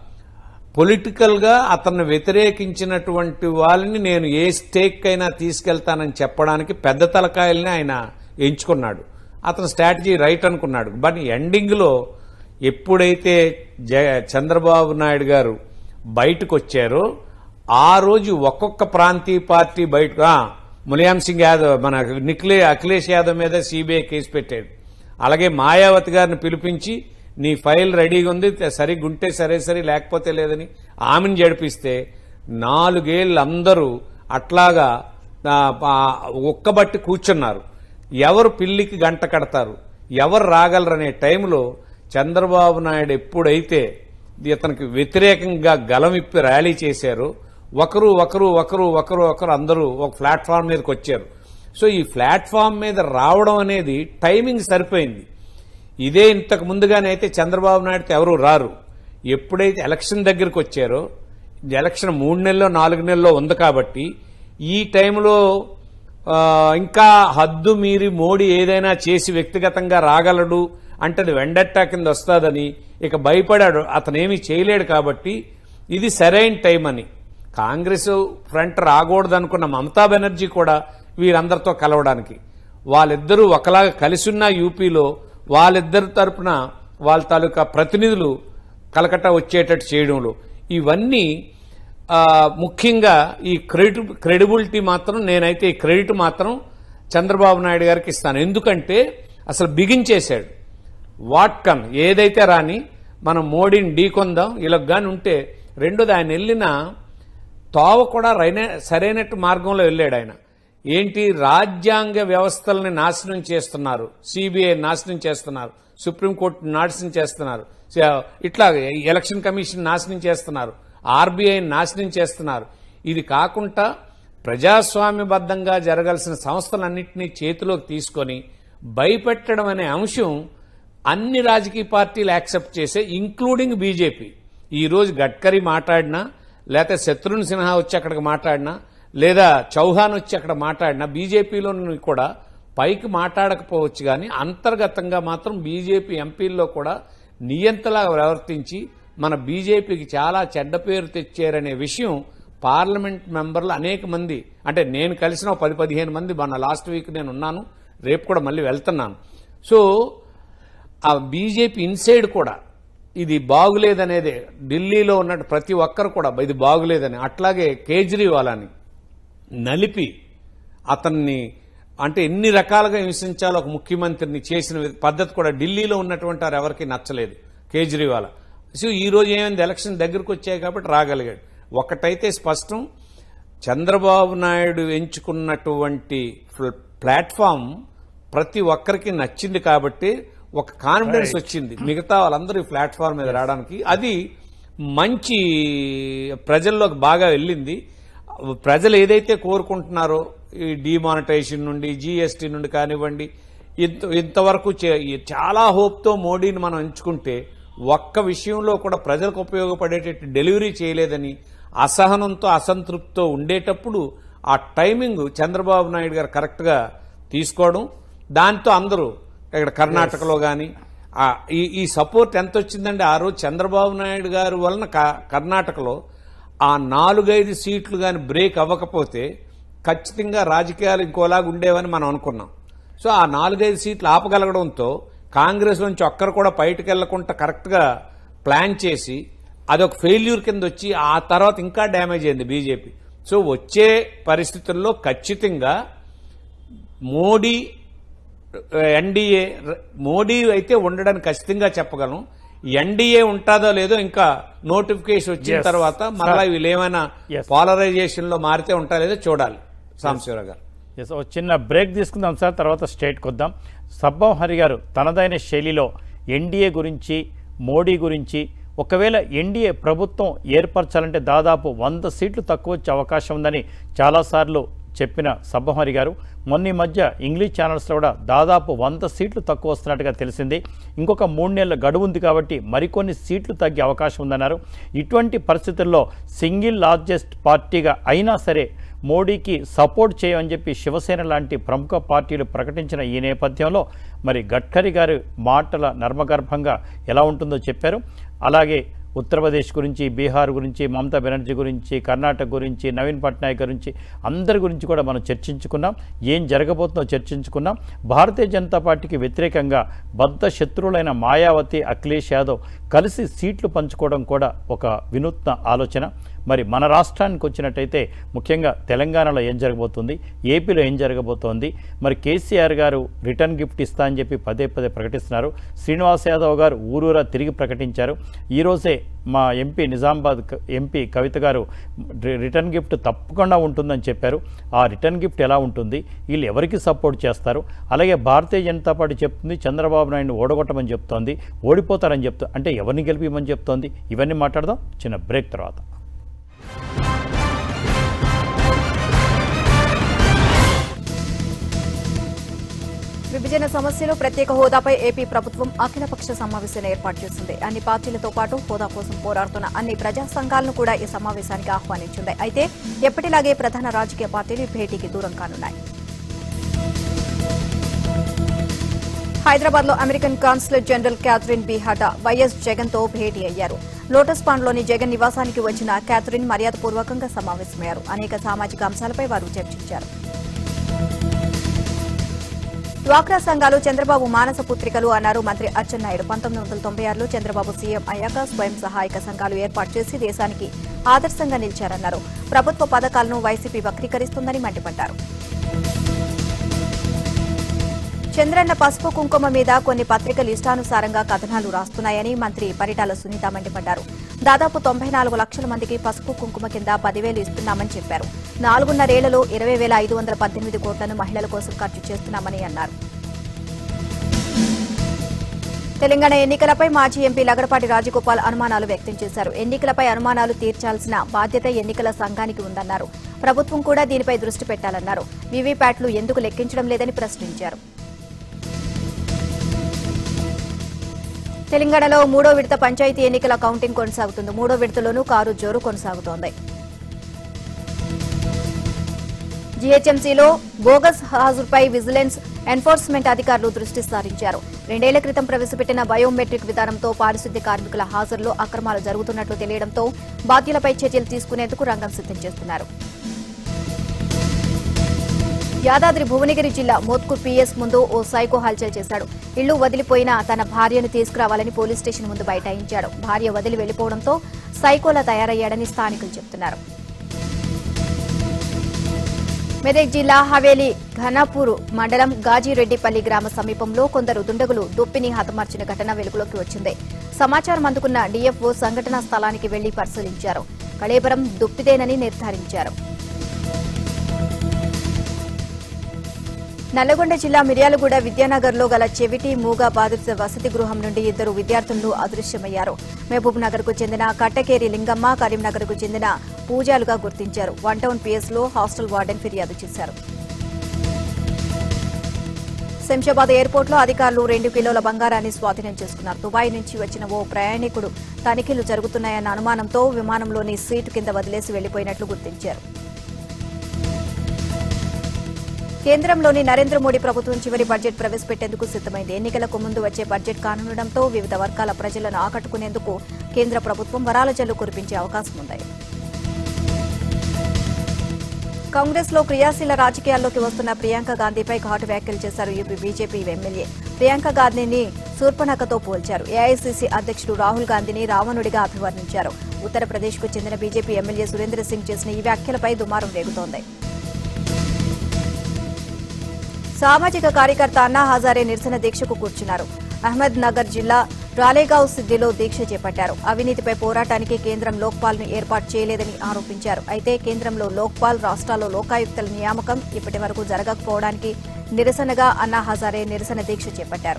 పొలిటికల్ గా అతన్ని వ్యతిరేకించినటువంటి వాళ్ళని నేను ఏ స్టేక్ అయినా తీసుకెళ్తానని చెప్పడానికి పెద్ద తలకాయల్ని ఆయన ఎంచుకున్నాడు అతను స్ట్రాటజీ రైట్ అనుకున్నాడు బట్ ఎండింగ్ లో ఎప్పుడైతే జ చంద్రబాబు నాయుడు గారు బయటకు వచ్చారో ఆ రోజు ఒక్కొక్క ప్రాంతీయ పార్టీ బయటకు ఆ, ములాయం సింగ్ యాదవ్ మన నిఖిలే అఖిలేష్ యాదవ్ మీద సిబిఐ కేసు పెట్టాడు అలాగే మాయావతి గారిని పిలిపించి నీ ఫైల్ రెడీగా ఉంది సరిగ్గా ఉంటే సరే సరే లేకపోతే లేదని ఆమెను జడిపిస్తే నాలుగేళ్ళు అందరూ అట్లాగా ఆ, ఆ, ఒక్కబట్టి కూర్చున్నారు ఎవరు పిల్లికి గంట కడతారు ఎవరు రాగలరనే టైంలో చంద్రబాబు నాయుడు ఎప్పుడైతే ఇతనికి వ్యతిరేకంగా గలమిప్పి ర్యాలీ చేశారో ఒకరు ఒకరు ఒకరు ఒకరు ఒకరు అందరూ ఒక ప్లాట్ఫామ్ మీదకి వచ్చారు సో ఈ ప్లాట్ఫామ్ మీద రావడం అనేది టైమింగ్ సరిపోయింది ఇదే ఇంతకు ముందుగానైతే చంద్రబాబు నాయుడుతో ఎవరు రారు ఎప్పుడైతే ఎలక్షన్ దగ్గరికి వచ్చారో ఈ ఎలక్షన్ మూడు నెలల్లో నాలుగు నెలల్లో ఉంది కాబట్టి ఈ టైంలో ఆ, ఇంకా హద్దు మీరి మోడీ ఏదైనా చేసి వ్యక్తిగతంగా రాగలడు అంటే అది వెండట్టా కింద వస్తుందని ఇక భయపడాడు అతనేమీ చేయలేడు కాబట్టి ఇది సరైన టైం అని కాంగ్రెస్ ఫ్రంట్ రాకూడదు అనుకున్న మమతా బెనర్జీ కూడా వీరందరితో కలవడానికి వాళ్ళిద్దరూ ఒకలాగా కలిసి ఉన్న యూపీలో వాళ్ళిద్దరి తరపున వాళ్ళ తాలూకా ప్రతినిధులు కలకట్ట వచ్చేటట్టు చేయడంలో ఇవన్నీ ఆ, ముఖ్యంగా ఈ క్రెడిట్ క్రెడిబిలిటీ మాత్రం నేనైతే ఈ క్రెడిట్ మాత్రం చంద్రబాబు నాయుడు గారికి ఇస్తాను ఎందుకంటే అసలు బిగించేశాడు వాట్ కమ్ ఏదైతే రాని మనం మోడీని ఢీకొందాం ఇలా కానీ ఉంటే రెండోది ఆయన వెళ్ళిన తోవ కూడా రైనే సరైనట్టు మార్గంలో వెళ్ళాడు ఆయన ఏంటి రాజ్యాంగ వ్యవస్థల్ని నాశనం చేస్తున్నారు సిబిఐ నాశనం చేస్తున్నారు సుప్రీంకోర్టు నాశనం చేస్తున్నారు స- ఇట్లా ఎలక్షన్ కమిషన్ నాశనం చేస్తున్నారు ఆర్బీఐ నాశనం చేస్తున్నారు ఇది కాకుండా ప్రజాస్వామ్యబద్ధంగా జరగాల్సిన సంస్థలన్నింటినీ చేతిలోకి తీసుకొని భయపెట్టడం అనే అంశం అన్ని రాజకీయ పార్టీలు యాక్సెప్ట్ చేసే ఇంక్లూడింగ్ బీజేపీ ఈ రోజు గడ్కరీ మాట్లాడినా లేకపోతే శత్రుఘ్న సిన్హా వచ్చి అక్కడికి మాట్లాడినా లేదా చౌహాన్ వచ్చి అక్కడ మాట్లాడినా బీజేపీలో కూడా పైకి మాట్లాడకపోవచ్చు కానీ అంతర్గతంగా మాత్రం బీజేపీ ఎంపీల్లో కూడా నియంతలా ప్రవర్తించి మన బీజేపీకి చాలా చెడ్డ పేరు తెచ్చారనే విషయం పార్లమెంట్ మెంబర్లు అనేక మంది అంటే నేను కలిసిన ఒక పది పదిహేను మంది మన లాస్ట్ వీక్ నేను ఉన్నాను రేపు కూడా మళ్ళీ వెళ్తున్నాను సో ఆ బీజేపీ ఇన్సైడ్ కూడా ఇది బాగులేదనేదే ఢిల్లీలో ఉన్నట్టు ప్రతి ఒక్కరు కూడా ఇది బాగులేదని అట్లాగే కేజ్రీవాల్ అని నలిపి అతన్ని అంటే ఎన్ని రకాలుగా హింసించాలో ఒక ముఖ్యమంత్రిని చేసిన పద్ధతి కూడా ఢిల్లీలో ఉన్నటువంటి వారు ఎవరికి నచ్చలేదు కేజ్రీవాల్ సో ఈ రోజు ఏమైంది ఎలక్షన్ దగ్గరకు వచ్చాయి కాబట్టి రాగలిగాడు ఒకటైతే స్పష్టం చంద్రబాబు నాయుడు ఎంచుకున్నటువంటి ఫ్ల- ప్లాట్ఫామ్ ప్రతి ఒక్కరికి నచ్చింది కాబట్టి ఒక కాన్ఫిడెన్స్ వచ్చింది మిగతా వాళ్ళందరూ ఈ ప్లాట్ఫామ్ మీద రావడానికి అది మంచి ప్రజల్లోకి బాగా వెళ్ళింది ప్రజలు ఏదైతే కోరుకుంటున్నారో ఈ డిమానిటైజేషన్ నుండి జీఎస్టీ నుండి కానివ్వండి ఇంత ఇంతవరకు చే- చాలా హోప్తో మోడీని మనం ఎంచుకుంటే ఒక్క విషయంలో కూడా ప్రజలకు ఉపయోగపడేటట్టు డెలివరీ చేయలేదని అసహనంతో అసంతృప్తితో ఉండేటప్పుడు ఆ టైమింగ్ చంద్రబాబు నాయుడు గారు కరెక్ట్గా తీసుకోవడం దాంతో అందరూ ఇక్కడ కర్ణాటకలో కానీ ఈ ఈ సపోర్ట్ ఎంత వచ్చిందంటే ఆ రోజు చంద్రబాబు నాయుడు గారు వలన క- కర్ణాటకలో ఆ నాలుగైదు సీట్లు కానీ బ్రేక్ అవ్వకపోతే ఖచ్చితంగా రాజకీయాలు ఇంకోలాగా ఉండేవని మనం అనుకున్నాం సో ఆ నాలుగైదు సీట్లు ఆపగలగడంతో కాంగ్రెస్ నుంచి ఒక్కరు కూడా బయటకు వెళ్లకుండా కరెక్ట్గా ప్లాన్ చేసి అదొక ఫెయిల్యూర్ కింద వచ్చి ఆ తర్వాత ఇంకా డ్యామేజ్ అయింది బీజేపీ సో వచ్చే పరిస్థితుల్లో ఖచ్చితంగా మోడీ ఎన్డీఏ మోడీ అయితే ఉండడానికి ఖచ్చితంగా చెప్పగలం ఎన్డీఏ ఉంటుందో లేదో ఇంకా నోటిఫికేషన్ వచ్చిన Yes. తర్వాత మరలా వీళ్ళు ఏమైనా Yes. పాలరైజేషన్ లో మారితే ఉంటా లేదో చూడాలి సాంబశివరావు గారు ఎస్ ఓ చిన్న బ్రేక్ తీసుకుందాం సార్ తర్వాత స్టేట్కి వద్దాం సబ్బం హరి గారు తనదైన శైలిలో ఎన్డీఏ గురించి మోడీ గురించి ఒకవేళ ఎన్డీఏ ప్రభుత్వం ఏర్పరచాలంటే దాదాపు వంద సీట్లు తక్కువ వచ్చే అవకాశం ఉందని చాలాసార్లు చెప్పిన సబ్బహరి గారు మొన్న ఈ మధ్య ఇంగ్లీష్ ఛానల్స్లో కూడా దాదాపు వంద సీట్లు తక్కువ వస్తున్నట్టుగా తెలిసింది ఇంకొక మూడు నెలల గడువు ఉంది కాబట్టి మరికొన్ని సీట్లు తగ్గే అవకాశం ఉందన్నారు ఇటువంటి పరిస్థితుల్లో సింగిల్ లార్జెస్ట్ పార్టీగా అయినా సరే మోడీకి సపోర్ట్ చేయమని చెప్పి శివసేన లాంటి ప్రముఖ పార్టీలు ప్రకటించిన ఈ నేపథ్యంలో మరి గడ్కరీ గారి మాటల నర్మగర్భంగా ఎలా ఉంటుందో చెప్పారు అలాగే ఉత్తరప్రదేశ్ గురించి బీహార్ గురించి మమతా బెనర్జీ గురించి కర్ణాటక గురించి నవీన్ పట్నాయక్ గురించి అందరి గురించి కూడా మనం చర్చించుకున్నాం ఏం జరగబోతుందో చర్చించుకున్నాం భారతీయ జనతా పార్టీకి వ్యతిరేకంగా బద్ధ శత్రువులైన మాయావతి అఖిలేష్ యాదవ్ కలిసి సీట్లు పంచుకోవడం కూడా ఒక వినూత్న ఆలోచన మరి మన రాష్ట్రానికి వచ్చినట్టయితే ముఖ్యంగా తెలంగాణలో ఏం జరగబోతుంది ఏపీలో ఏం జరగబోతోంది మరి కేసీఆర్ గారు రిటర్న్ గిఫ్ట్ ఇస్తా అని చెప్పి పదే పదే ప్రకటిస్తున్నారు శ్రీనివాస్ యాదవ్ గారు ఊరూరా తిరిగి ప్రకటించారు ఈరోజే మా ఎంపీ నిజామాబాద్ క- ఎంపీ కవిత గారు రి- రిటర్న్ గిఫ్ట్ తప్పకుండా ఉంటుందని చెప్పారు ఆ రిటర్న్ గిఫ్ట్ ఎలా ఉంటుంది వీళ్ళు ఎవరికి సపోర్ట్ చేస్తారు అలాగే భారతీయ జనతా పార్టీ చెప్తుంది చంద్రబాబు నాయుడు ఓడగొట్టమని చెప్తోంది ఓడిపోతారని చెప్తుంది అంటే ఎవరిని గెలిపిమని చెప్తోంది ఇవన్నీ మాట్లాడదాం చిన్న బ్రేక్ తర్వాత విభజన సమస్యలు ప్రత్యేక హోదాపై ఏపీ ప్రభుత్వం అఖిలపక్ష సమావేశాన్ని ఏర్పాటు చేసింది అన్ని పార్టీలతో పాటు హోదా కోసం పోరాడుతున్న అన్ని ప్రజా సంఘాలను కూడా ఈ సమావేశానికి ఆహ్వానించింది అయితే ఎప్పటిలాగే ప్రధాన రాజకీయ పార్టీలు ఈ భేటీకి దూరం కానున్నాయి హైదరాబాద్ లో American consulate general Katherine B Hadda YS Jagan తో భేటీ అయ్యారు లోటస్ పాండ్ లోని జగన్ నివాసానికి వచ్చిన క్యాథరిన్ మర్యాదపూర్వకంగా సమావేశమయ్యారు అనేక సామాజిక అంశాలపై వారు చర్చించారు డ్వాక్రా సంఘాలు చంద్రబాబు మానస పుత్రికలు అన్నారు మంత్రి అచ్చెన్నాయుడు పంతొమ్మిది వందల తొంభై ఆరులో చంద్రబాబు సీఎం అయ్యాక స్వయం సహాయక సంఘాలు ఏర్పాటు చేసి దేశానికి ఆదర్శంగా నిలిచారన్నారు ప్రభుత్వ పథకాలను వైసీపీ వక్రీకరిస్తుందని మండిపడ్డారు చంద్రన్న పసుపు కుంకుమ మీద కొన్ని పత్రికలు ఇష్టానుసారంగా కథనాలు రాస్తున్నాయని మంత్రి పరిటాల సునీత మండిపడ్డారు దాదాపు తొంభై నాలుగు లక్షల మందికి పసుపు కుంకుమ కింద పదివేలు ఇస్తున్నామని చెప్పారు నాలుగున్నరేళ్లలో ఇరవై వేల ఐదు వందల పద్దెనిమిది కోట్లను మహిళల కోసం ఖర్చు చేస్తున్నామని అన్నారు తెలంగాణ ఎన్నికలపై మాజీ ఎంపీ లగడపాటి రాజగోపాల్ అనుమానాలు వ్యక్తం చేశారు ఎన్నికలపై అనుమానాలు తీర్చాల్సిన బాధ్యత ఎన్నికల సంఘానికి ఉందన్నారు ప్రభుత్వం కూడా దీనిపై దృష్టి పెట్టాలన్నారు వీవీప్యాట్లు ఎందుకు లెక్కించడం లేదని ప్రశ్నించారు తెలంగాణలో మూడో విడత పంచాయతీ ఎన్నికల కౌంటింగ్ కొనసాగుతుంది మూడో విడతలోనూ కారు జోరు కొనసాగుతోంది జీహెచ్ఎంసీలో బోగస్ హాజరుపై విజిలెన్స్ ఎన్ఫోర్స్మెంట్ అధికారులు దృష్టి సారించారు రెండేళ్ల క్రితం ప్రవేశపెట్టిన బయోమెట్రిక్ విధానంతో పారిశుద్ధ్య కార్మికుల హాజరులో అక్రమాలు జరుగుతున్నట్లు తెలియడంతో బాధ్యులపై చర్యలు తీసుకునేందుకు రంగం సిద్ధం చేస్తున్నారు యాదాద్రి భువనగిరి జిల్లా మోత్కూర్ పీఎస్ ముందు ఓ సైకో హల్చల్ చేశాడు ఇల్లు వదిలిపోయిన తన భార్యను తీసుకురావాలని పోలీస్ స్టేషన్ ముందు బైఠాయించాడు భార్య వదిలి వెళ్లిపోవడంతో సైకోలా తయారయ్యాడని స్థానికులు చెబుతున్నారు మెదక్ జిల్లా హవేలీ ఘనాపూర్ మండలం గాజిరెడ్డిపల్లి గ్రామ సమీపంలో కొందరు దుండగులు దుప్పిని హతమార్చిన ఘటన వెలుగులోకి వచ్చింది సమాచారం అందుకున్న డీఎఫ్ఓ సంఘటనా స్థలానికి వెళ్లి పరిశీలించారు కళేబరం దుప్పిదేనని నిర్ధారించారు నల్లగొండ జిల్లా మిర్యాలగూడ విద్యానగర్లో గల చెవిటి మూగ బాధిత వసతి గృహం నుండి ఇద్దరు విద్యార్థులు అదృశ్యమయ్యారు మహబూబ్ నగర్ కు చెందిన కట్టకేరి లింగమ్మ కరీంనగర్ కు చెందిన పూజాలుగా గుర్తించారు వన్ టౌన్ పిఎస్ లో హాస్టల్ వార్డెన్ ఫిర్యాదు చేశారు శంషాబాద్ ఎయిర్పోర్ట్లో అధికారులు రెండు కిలోల బంగారాన్ని స్వాధీనం చేసుకున్నారు దుబాయ్ నుంచి వచ్చిన ఓ ప్రయాణికుడు తనిఖీలు జరుగుతున్నాయన్న అనుమానంతో విమానంలోని సీటు కింద వదిలేసి వెళ్లిపోయినట్లు గుర్తించారు కేంద్రంలోని నరేంద్ర మోడీ ప్రభుత్వం చివరి బడ్జెట్ ప్రవేశపెట్టేందుకు సిద్దమైంది ఎన్నికలకు ముందు వచ్చే బడ్జెట్ కానుండటంతో వివిధ వర్గాల ప్రజలను ఆకట్టుకునేందుకు కేంద్ర ప్రభుత్వం వరాల జల్లు కురిపించే అవకాశం ఉంది కాంగ్రెస్ లో క్రియాశీల రాజకీయాల్లోకి వస్తున్న ప్రియాంక గాంధీపై ఘాటు వ్యాఖ్యలు చేశారు యూపీ బీజేపీ ఎమ్మెల్యే ప్రియాంక గాంధీని శూర్పణఖతో పోల్చారు ఏఐసీసీ అధ్యక్షుడు రాహుల్ గాంధీని రావణుడిగా అభివర్ణించారు ఉత్తరప్రదేశ్కు చెందిన బీజేపీ ఎమ్మెల్యే సురేంద్ర సింగ్ చేసిన ఈ వ్యాఖ్యలపై దుమారం రేగుతోంది సామాజిక కార్యకర్త అన్నా హజారే నిరసన దీక్షకు కూర్చున్నారు అహ్మద్ నగర్ జిల్లా రాలేగావ్ సిద్దిలో దీక్ష చేపట్టారు అవినీతిపై పోరాటానికి కేంద్రం లోక్పాల్ ను ఏర్పాటు చేయలేదని ఆరోపించారు అయితే కేంద్రంలో లోక్పాల్ రాష్ట్రాల్లో లోకాయుక్తల నియామకం ఇప్పటి వరకు జరగకపోవడానికి నిరసనగా అన్నా హజారే నిరసన దీక్ష చేపట్టారు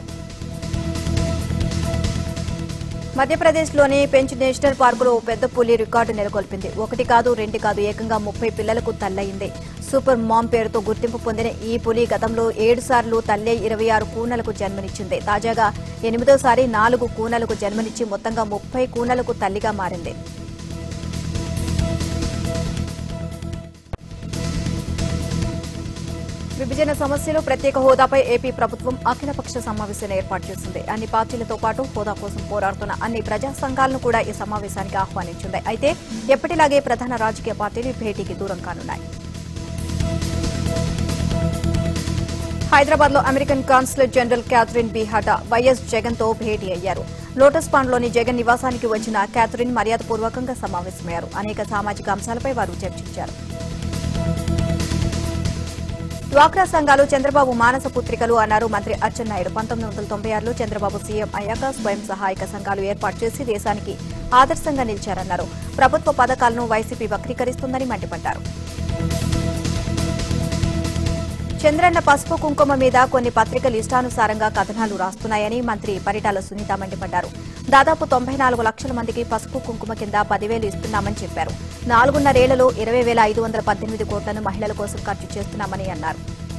మధ్యప్రదేశ్లోని పెంచ్ నేషనల్ పార్కులో ఓ పెద్ద పులి రికార్డు నెలకొల్పింది ఒకటి కాదు రెండు కాదు ఏకంగా ముప్పై పిల్లలకు తల్లయింది సూపర్ మామ్ పేరుతో గుర్తింపు పొందిన ఈ పులి గతంలో ఏడు సార్లు తల్లే ఇరవై ఆరు కూనలకు జన్మనిచ్చింది తాజాగా ఎనిమిదోసారి నాలుగు కూనలకు జన్మనిచ్చి మొత్తంగా ముప్పై కూనలకు తల్లిగా మారింది విభజన సమస్యలు ప్రత్యేక హోదాపై ఏపీ ప్రభుత్వం అఖిలపక్ష సమావేశాన్ని ఏర్పాటు చేసింది అన్ని పార్టీలతో పాటు హోదా కోసం పోరాడుతున్న అన్ని ప్రజా సంఘాలను కూడా ఈ సమావేశానికి ఆహ్వానించింది అయితే ఎప్పటిలాగే ప్రధాన రాజకీయ పార్టీలు ఈ భేటీకి దూరం కానున్నాయి హైదరాబాద్ లో American consulate general Katherine B Hadda YS Jagan తో భేటీ అయ్యారు లోటస్ పాండ్ లోని జగన్ నివాసానికి వచ్చిన క్యాథరిన్ మర్యాదపూర్వకంగా సమావేశమయ్యారు అనేక సామాజిక అంశాలపై వారు చర్చించారు డ్వాక్రా సంఘాలు చంద్రబాబు మానస పుత్రికలు అన్నారు మంత్రి అచ్చెన్నాయుడు పంతొమ్మిది వందల తొంభై ఆరులో చంద్రబాబు సీఎం అయ్యాక స్వయం సహాయక సంఘాలు ఏర్పాటు చేసి దేశానికి ఆదర్శంగా నిలిచారన్నారు ప్రభుత్వ పథకాలను వైసీపీ వక్రీకరిస్తుందని మండిపడ్డారు చంద్రన్న పసుపు కుంకుమ మీద కొన్ని పత్రికలు ఇష్టానుసారంగా కథనాలు రాస్తున్నాయని మంత్రి పరిటాల సునీత మండిపడ్డారు దాదాపు తొంభై నాలుగు లక్షల మందికి పసుపు కుంకుమ కింద పదివేలు ఇస్తున్నామని చెప్పారు నాలుగున్నరేళ్లలో ఇరవై వేల ఐదు వందల పద్దెనిమిది కోట్లను మహిళల కోసం ఖర్చు చేస్తున్నామని అన్నారు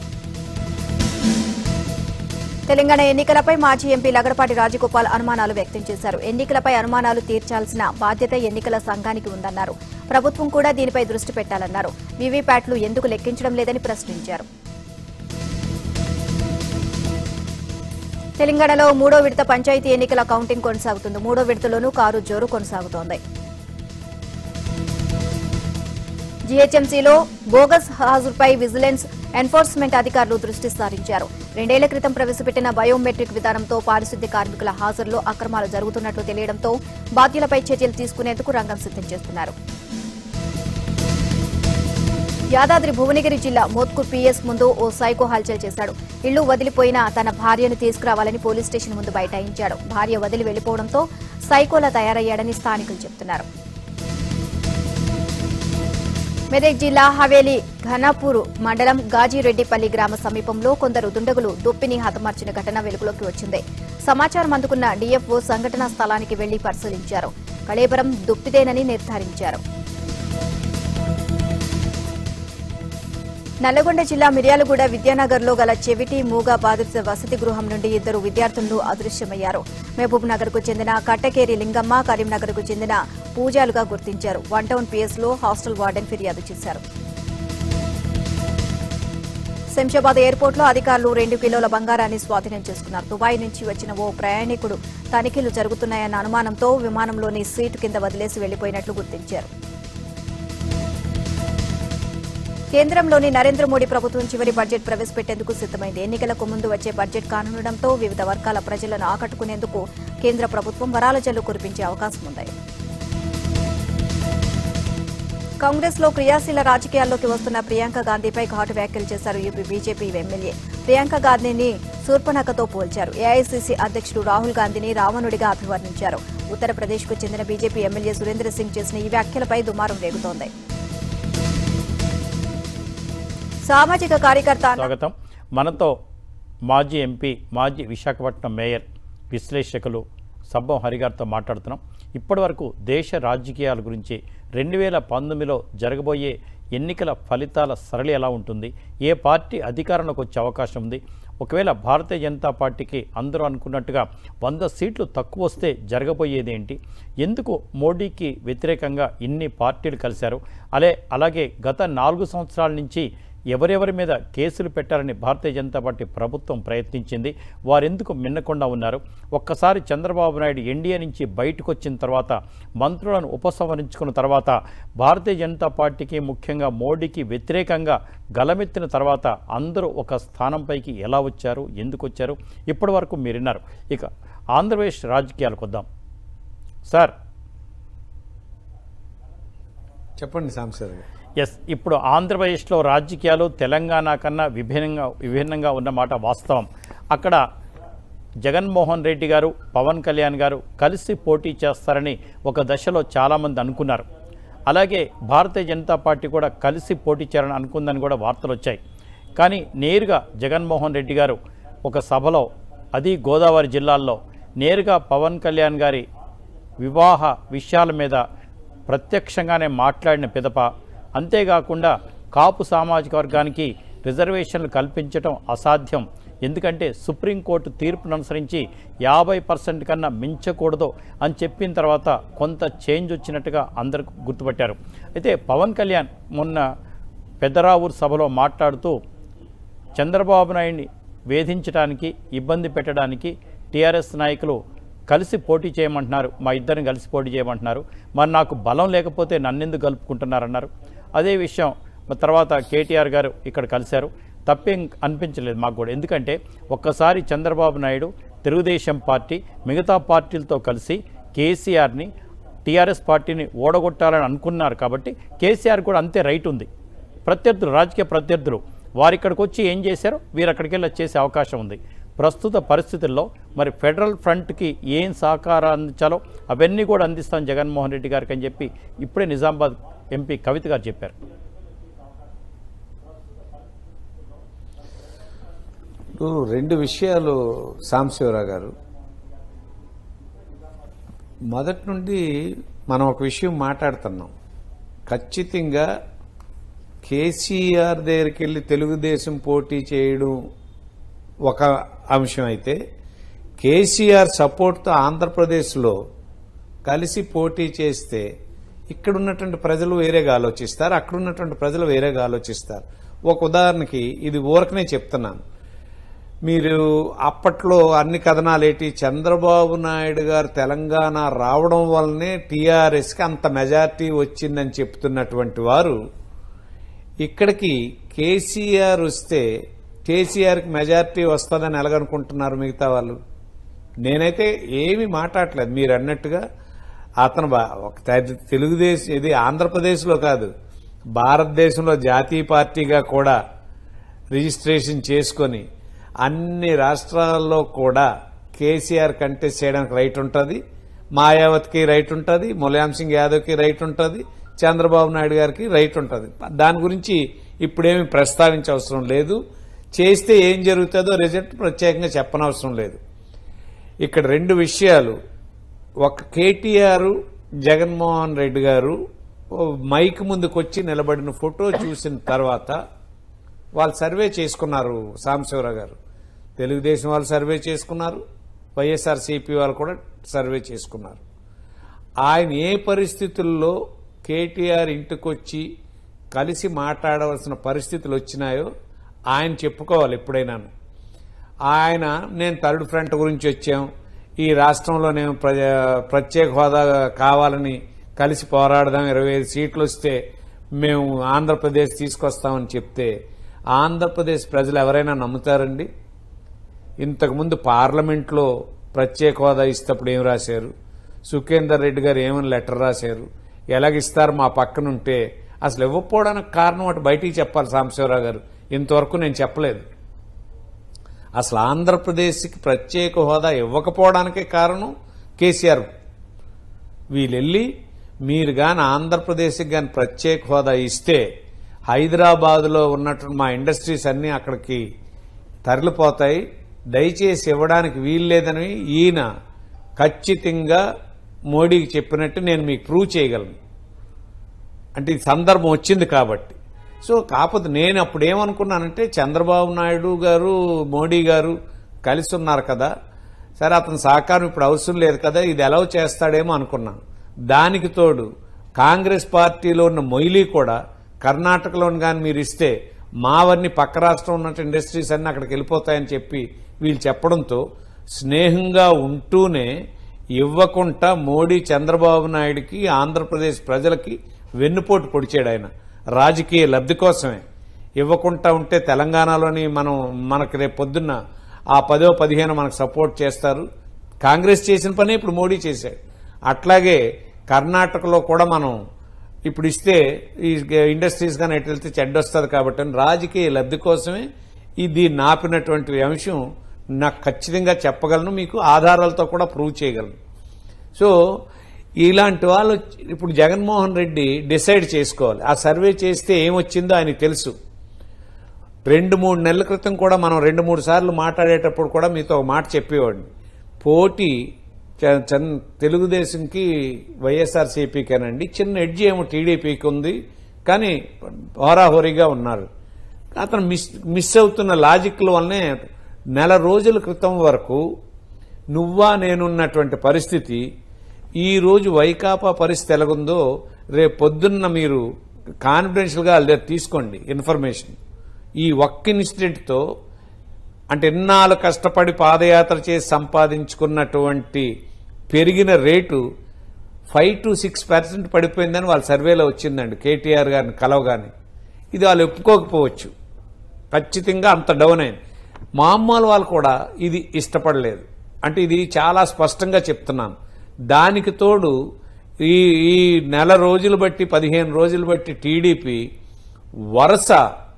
తెలంగాణ ఎన్నికలపై మాజీ ఎంపీ లగడపాటి రాజగోపాల్ అనుమానాలు వ్యక్తం చేశారు ఎన్నికలపై అనుమానాలు తీర్చాల్సిన బాధ్యత ఎన్నికల సంఘానికి ఉందన్నారు ప్రభుత్వం కూడా దీనిపై దృష్టి పెట్టాలన్నారు వీవీప్యాట్లు ఎందుకు లెక్కించడం లేదని ప్రశ్నించారు తెలంగాణలో మూడో విడత పంచాయతీ ఎన్నికల కౌంటింగ్ కొనసాగుతుంది మూడో విడతలోనూ కారు జోరు కొనసాగుతోంది జీహెచ్ఎంసీలో బోగస్ హాజరుపై విజిలెన్స్ ఎన్ఫోర్స్మెంట్ అధికారులు దృష్టి సారించారు రెండేళ్ల క్రితం ప్రవేశపెట్టిన బయోమెట్రిక్ విధానంతో పారిశుద్ధ్య కార్మికుల హాజరులో అక్రమాలు జరుగుతున్నట్లు తెలియడంతో బాధ్యులపై చర్యలు తీసుకునేందుకు రంగం సిద్ధం చేస్తున్నారు యాదాద్రి భువనగిరి జిల్లా మోత్కూర్ పీఎస్ ముందు ఓ సైకో హల్చల్ చేశాడు ఇల్లు వదిలిపోయిన తన భార్యను తీసుకురావాలని పోలీస్ స్టేషన్ ముందు బైఠాయించాడు భార్య వదిలి వెళ్లిపోవడంతో సైకోలా తయారయ్యాడని స్థానికులు చెబుతున్నారు మెదక్ జిల్లా హవేలీ ఘనాపూర్ మండలం గాజిరెడ్డిపల్లి గ్రామ సమీపంలో కొందరు దుండగులు దుప్పిని హతమార్చిన ఘటన వెలుగులోకి వచ్చింది సమాచారం అందుకున్న డీఎఫ్ఓ సంఘటనా స్థలానికి వెళ్లి పరిశీలించారు కళేబరం దుప్పిదేనని నిర్ధారించారు నల్లగొండ జిల్లా మిర్యాలగూడ విద్యానగర్లో గల చెవిటి మూగ బాధిత వసతి గృహం నుండి ఇద్దరు విద్యార్థులు అదృశ్యమయ్యారు మహబూబ్ నగర్ కు చెందిన కట్టకేరి లింగమ్మ కరీంనగర్ కు చెందిన పూజాలుగా గుర్తించారు వన్ టౌన్ పిఎస్ లో హాస్టల్ వార్డెన్ ఫిర్యాదు చేశారు శంషాబాద్ ఎయిర్పోర్ట్ లో అధికారులు రెండు కిలోల బంగారాన్ని స్వాధీనం చేసుకున్నారు దుబాయ్ నుంచి వచ్చిన ఓ ప్రయాణికుడు తనిఖీలు జరుగుతున్నాయన్న అనుమానంతో విమానంలోని సీటు కింద వదిలేసి వెళ్లిపోయినట్లు గుర్తించారు కేంద్రంలోని నరేంద్ర మోడీ ప్రభుత్వం చివరి బడ్జెట్ ప్రవేశపెట్టేందుకు సిద్దమైంది ఎన్నికలకు ముందు వచ్చే బడ్జెట్ కానుండటంతో వివిధ వర్గాల ప్రజలను ఆకట్టుకునేందుకు కేంద్ర ప్రభుత్వం వరాల జల్లు కురిపించే అవకాశం ఉంది కాంగ్రెస్ లో క్రియాశీల రాజకీయాల్లోకి వస్తున్న ప్రియాంక గాంధీపై ఘాటు వ్యాఖ్యలు చేశారు యూపీ బీజేపీ ఎమ్మెల్యే ప్రియాంక గాంధీని శూర్పణఖతో పోల్చారు ఏఐసీసీ అధ్యక్షుడు రాహుల్ గాంధీని రావణుడిగా అభివర్ణించారు ఉత్తరప్రదేశ్కు చెందిన బీజేపీ ఎమ్మెల్యే సురేంద్ర సింగ్ చేసిన ఈ వ్యాఖ్యలపై దుమారం రేగుతోంది సామాజిక కార్యకర్త అన్న- స్వాగతం మనతో మాజీ ఎంపీ మాజీ విశాఖపట్నం మేయర్ విశ్లేషకులు సబ్బం హరిగారితో మాట్లాడుతున్నాం ఇప్పటివరకు దేశ రాజకీయాల గురించి రెండు వేల పంతొమ్మిదిలో జరగబోయే ఎన్నికల ఫలితాల సరళి ఎలా ఉంటుంది ఏ పార్టీ అధికారంలోకి వచ్చే అవకాశం ఉంది ఒకవేళ భారతీయ జనతా పార్టీకి అందరూ అనుకున్నట్టుగా వంద సీట్లు తక్కువ వస్తే జరగబోయేది ఏంటి ఎందుకు మోడీకి వ్యతిరేకంగా ఇన్ని పార్టీలు కలిశారు అలే అలాగే గత నాలుగు సంవత్సరాల నుంచి ఎవరెవరి మీద కేసులు పెట్టాలని భారతీయ జనతా పార్టీ ప్రభుత్వం ప్రయత్నించింది వారెందుకు మిన్నకుండా ఉన్నారు ఒక్కసారి చంద్రబాబు నాయుడు ఎన్డీఏ నుంచి బయటకు వచ్చిన తర్వాత మంత్రులను ఉపసంహరించుకున్న తర్వాత భారతీయ జనతా పార్టీకి ముఖ్యంగా మోడీకి వ్యతిరేకంగా గలమెత్తిన తర్వాత అందరూ ఒక స్థానంపైకి ఎలా వచ్చారు ఎందుకు వచ్చారు ఇప్పటి వరకు మీరు విన్నారు ఇక ఆంధ్రప్రదేశ్ రాజకీయాలకు వద్దాం సార్ చెప్పండి సాంసర్ గారు ఎస్ ఇప్పుడు ఆంధ్రప్రదేశ్లో రాజకీయాలు తెలంగాణ కన్నా విభిన్నంగా విభిన్నంగా ఉన్నమాట వాస్తవం అక్కడ జగన్మోహన్ రెడ్డి గారు పవన్ కళ్యాణ్ గారు కలిసి పోటీ చేస్తారని ఒక దశలో చాలామంది అనుకున్నారు అలాగే భారతీయ జనతా పార్టీ కూడా కలిసి పోటీ చేయాలని అనుకుందని కూడా వార్తలు వచ్చాయి కానీ నేరుగా జగన్మోహన్ రెడ్డి గారు ఒక సభలో అది గోదావరి జిల్లాల్లో నేరుగా పవన్ కళ్యాణ్ గారి వివాహ విషయాల మీద ప్రత్యక్షంగానే మాట్లాడిన పిదప అంతేకాకుండా కాపు సామాజిక వర్గానికి రిజర్వేషన్లు కల్పించడం అసాధ్యం ఎందుకంటే సుప్రీంకోర్టు తీర్పును అనుసరించి యాభై పర్సెంట్ కన్నా మించకూడదు అని చెప్పిన తర్వాత కొంత చేంజ్ వచ్చినట్టుగా అందరు గుర్తుపట్టారు అయితే పవన్ కళ్యాణ్ మొన్న పెద్దరావూరు సభలో మాట్లాడుతూ చంద్రబాబు నాయుడిని వేధించడానికి ఇబ్బంది పెట్టడానికి టీఆర్ఎస్ నాయకులు కలిసి పోటీ చేయమంటున్నారు మా ఇద్దరిని కలిసి పోటీ చేయమంటున్నారు మరి నాకు బలం లేకపోతే నన్నెందుకు కలుపుకుంటున్నారన్నారు అదే విషయం మరి తర్వాత కేటీఆర్ గారు ఇక్కడ కలిశారు తప్పేం అనిపించలేదు మాకు కూడా ఎందుకంటే ఒక్కసారి చంద్రబాబు నాయుడు తెలుగుదేశం పార్టీ మిగతా పార్టీలతో కలిసి కేసీఆర్ని టీఆర్ఎస్ పార్టీని ఓడగొట్టాలని అనుకున్నారు కాబట్టి కేసీఆర్ కూడా అంతే రైట్ ఉంది ప్రత్యర్థులు రాజకీయ ప్రత్యర్థులు వారు ఇక్కడికి వచ్చి ఏం చేశారో వీరు అక్కడికి వెళ్ళి చేసే అవకాశం ఉంది ప్రస్తుత పరిస్థితుల్లో మరి ఫెడరల్ ఫ్రంట్కి ఏం సహకారం అందించాలో అవన్నీ కూడా అందిస్తాం జగన్మోహన్ రెడ్డి గారికి అని చెప్పి ఇప్పుడే నిజామాబాద్ ఎంపీ కవిత గారు చెప్పారు ఇప్పుడు రెండు విషయాలు సాంబశివరావు గారు మొదటి నుండి మనం ఒక విషయం మాట్లాడుతున్నాం ఖచ్చితంగా కేసీఆర్ దగ్గరికి వెళ్ళి తెలుగుదేశం పోటీ చేయడం ఒక అంశం అయితే కేసీఆర్ సపోర్ట్తో ఆంధ్రప్రదేశ్లో కలిసి పోటీ చేస్తే ఇక్కడ ఉన్నటువంటి ప్రజలు వేరేగా ఆలోచిస్తారు అక్కడ ఉన్నటువంటి ప్రజలు వేరేగా ఆలోచిస్తారు ఒక ఉదాహరణకి ఇది ఊరకనే చెప్తున్నాను మీరు అప్పట్లో అన్ని కథనాలేటి చంద్రబాబు నాయుడు గారు తెలంగాణ రావడం వల్లనే టీఆర్ఎస్కి అంత మెజార్టీ వచ్చిందని చెప్తున్నటువంటి వారు ఇక్కడికి కేసీఆర్ వస్తే కేసీఆర్కి మెజార్టీ వస్తుందని ఎలాగనుకుంటున్నారు మిగతా వాళ్ళు నేనైతే ఏమీ మాట్లాడలేదు మీరు అన్నట్టుగా అతను బా- ఒక తె- తెలుగుదేశం ఇది ఆంధ్రప్రదేశ్లో కాదు భారతదేశంలో జాతీయ పార్టీగా కూడా రిజిస్ట్రేషన్ చేసుకొని అన్ని రాష్ట్రాల్లో కూడా కేసీఆర్ కంటెస్ట్ చేయడానికి రైట్ ఉంటుంది మాయావతికి రైట్ ఉంటుంది ములాయం సింగ్ యాదవ్కి రైట్ ఉంటుంది చంద్రబాబు నాయుడు గారికి రైట్ ఉంటుంది దాని గురించి ఇప్పుడేమి ప్రస్తావించవసరం లేదు చేస్తే ఏం జరుగుతుందో రిజల్ట్ ప్రత్యేకంగా చెప్పనవసరం లేదు ఇక్కడ రెండు విషయాలు ఒక కేటీఆర్ జగన్మోహన్ రెడ్డి గారు ఓ మైక్ ముందుకు వచ్చి నిలబడిన ఫోటో చూసిన తర్వాత వాళ్ళు సర్వే చేసుకున్నారు సాంబశివరావు గారు తెలుగుదేశం వాళ్ళు సర్వే చేసుకున్నారు వైఎస్ఆర్సీపీ వాళ్ళు కూడా సర్వే చేసుకున్నారు ఆయన ఏ పరిస్థితుల్లో కేటీఆర్ ఇంటికొచ్చి కలిసి మాట్లాడవలసిన పరిస్థితులు వచ్చినాయో ఆయన చెప్పుకోవాలి ఎప్పుడైనాను ఆయన నేను థర్డ్ ఫ్రంట్ గురించి వచ్చాం ఈ రాష్ట్రంలో నేను ప్ర- ప్రత్యేక హోదా కావాలని కలిసి పోరాడదాం ఇరవై ఐదు సీట్లు వస్తే మేము ఆంధ్రప్రదేశ్ తీసుకొస్తామని చెప్తే ఆంధ్రప్రదేశ్ ప్రజలు ఎవరైనా నమ్ముతారండి ఇంతకుముందు పార్లమెంట్లో ప్రత్యేక హోదా ఇస్తప్పుడు ఏం రాశారు సుఖేందర్ రెడ్డి గారు ఏమని లెటర్ రాశారు ఎలాగిస్తారు మా పక్కనుంటే అసలు ఇవ్వకపోవడానికి కారణం అటు బయటికి చెప్పాలి సాంబశివరావు గారు ఇంతవరకు నేను చెప్పలేదు అసలు ఆంధ్రప్రదేశ్కి ప్రత్యేక హోదా ఇవ్వకపోవడానికే కారణం కేసీఆర్ వీళ్ళెళ్ళి మీరు గాని ఆంధ్రప్రదేశ్కి గాని ప్రత్యేక హోదా ఇస్తే హైదరాబాద్లో ఉన్నటువంటి మా ఇండస్ట్రీస్ అన్నీ అక్కడికి తరలిపోతాయి దయచేసి ఇవ్వడానికి వీల్లేదని ఈయన ఖచ్చితంగా మోడీకి చెప్పినట్టు నేను మీకు ప్రూవ్ చేయగలను అంటే ఈ సందర్భం వచ్చింది కాబట్టి సో కాకపోతే నేను అప్పుడు ఏమనుకున్నానంటే చంద్రబాబు నాయుడు గారు మోడీ గారు కలిసి ఉన్నారు కదా సరే అతని సహకారం ఇప్పుడు అవసరం లేదు కదా ఇది ఎలా చేస్తాడేమో అనుకున్నాను దానికి తోడు కాంగ్రెస్ పార్టీలో ఉన్న మొయిలీ కూడా కర్ణాటకలోని కానీ మీరు ఇస్తే మావన్నీ పక్క రాష్ట్రం ఉన్నట్టు ఇండస్ట్రీస్ అన్ని అక్కడికి వెళ్ళిపోతాయని చెప్పి వీళ్ళు చెప్పడంతో స్నేహంగా ఉంటూనే ఇవ్వకుండా మోడీ చంద్రబాబు నాయుడికి ఆంధ్రప్రదేశ్ ప్రజలకి వెన్నుపోటు పొడిచాడు ఆయన రాజకీయ లబ్ధి కోసమే ఇవ్వకుండా ఉంటే తెలంగాణలోని మనం మనకి రేపు పొద్దున్న ఆ పదో పదిహేను మనకు సపోర్ట్ చేస్తారు కాంగ్రెస్ చేసిన పని ఇప్పుడు మోడీ చేశాడు అట్లాగే కర్ణాటకలో కూడా మనం ఇప్పుడు ఇస్తే ఈ ఇండస్ట్రీస్ కానీ ఎటు వెళ్తే చెడ్డ వస్తుంది కాబట్టి అని రాజకీయ లబ్ధి కోసమే ఈ దీన్ని ఆపినటువంటి అంశం నాకు ఖచ్చితంగా చెప్పగలను మీకు ఆధారాలతో కూడా ప్రూవ్ చేయగలను సో ఇలాంటి వాళ్ళు ఇప్పుడు జగన్మోహన్ రెడ్డి డిసైడ్ చేసుకోవాలి ఆ సర్వే చేస్తే ఏమొచ్చిందో ఆయనకు తెలుసు రెండు మూడు నెలల క్రితం కూడా మనం రెండు మూడు సార్లు మాట్లాడేటప్పుడు కూడా మీతో ఒక మాట చెప్పేవాడిని పోటీ చ- చన్- తెలుగుదేశంకి వైఎస్ఆర్సీపీకేనండి చిన్న ఎడ్జి ఏమో టీడీపీకి ఉంది కానీ హోరాహోరీగా ఉన్నారు అతను మిస్ మిస్ అవుతున్న లాజిక్ల వల్లనే నెల రోజుల క్రితం వరకు నువ్వా నేనున్నటువంటి పరిస్థితి ఈ రోజు వైకాపా పరిస్థితి ఎలాగుందో రేపు పొద్దున్న మీరు కాన్ఫిడెన్షియల్గా అదే తీసుకోండి ఇన్ఫర్మేషన్ ఈ ఒక్క ఇన్సిడెంట్తో అంటే ఎన్నాళ్ళు కష్టపడి పాదయాత్ర చేసి సంపాదించుకున్నటువంటి పెరిగిన rate five to six percent పడిపోయిందని వాళ్ళ సర్వేలో వచ్చిందండి కేటీఆర్ గారిని కలవగానే ఇది వాళ్ళు ఒప్పుకోకపోవచ్చు ఖచ్చితంగా అంత డౌన్ అయింది మామూలు వాళ్ళు కూడా ఇది ఇష్టపడలేదు అంటే ఇది చాలా స్పష్టంగా చెప్తున్నాను దానికి తోడు ఈ ఈ నెల రోజులు బట్టి పదిహేను రోజులు బట్టి టీడీపీ వరుస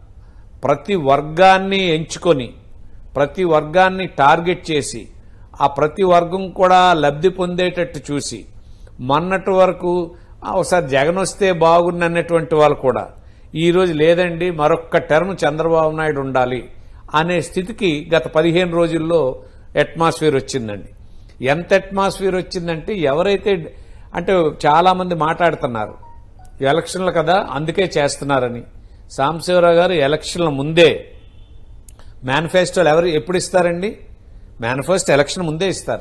ప్రతి వర్గాన్ని ఎంచుకొని ప్రతి వర్గాన్ని టార్గెట్ చేసి ఆ ప్రతి వర్గం కూడా లబ్ధి పొందేటట్టు చూసి మొన్నటి వరకు "ఆ, ఒకసారి జగన్ వస్తే బాగుంది అన్నటువంటి వాళ్ళు కూడా ఈరోజు లేదండి మరొక్క టర్మ్ చంద్రబాబు నాయుడు ఉండాలి అనే స్థితికి గత పదిహేను రోజుల్లో అట్మాస్ఫియర్ వచ్చిందండి ఎంత అట్మాస్ఫియర్ వచ్చిందంటే ఎవరైతే అంటే చాలామంది మాట్లాడుతున్నారు ఎలక్షన్లు కదా అందుకే చేస్తున్నారని సాంబశివరావు గారు ఎలక్షన్ల ముందే మేనిఫెస్టోలు ఎవరు ఎప్పుడు ఇస్తారండి మేనిఫెస్టో ఎలక్షన్ ముందే ఇస్తారు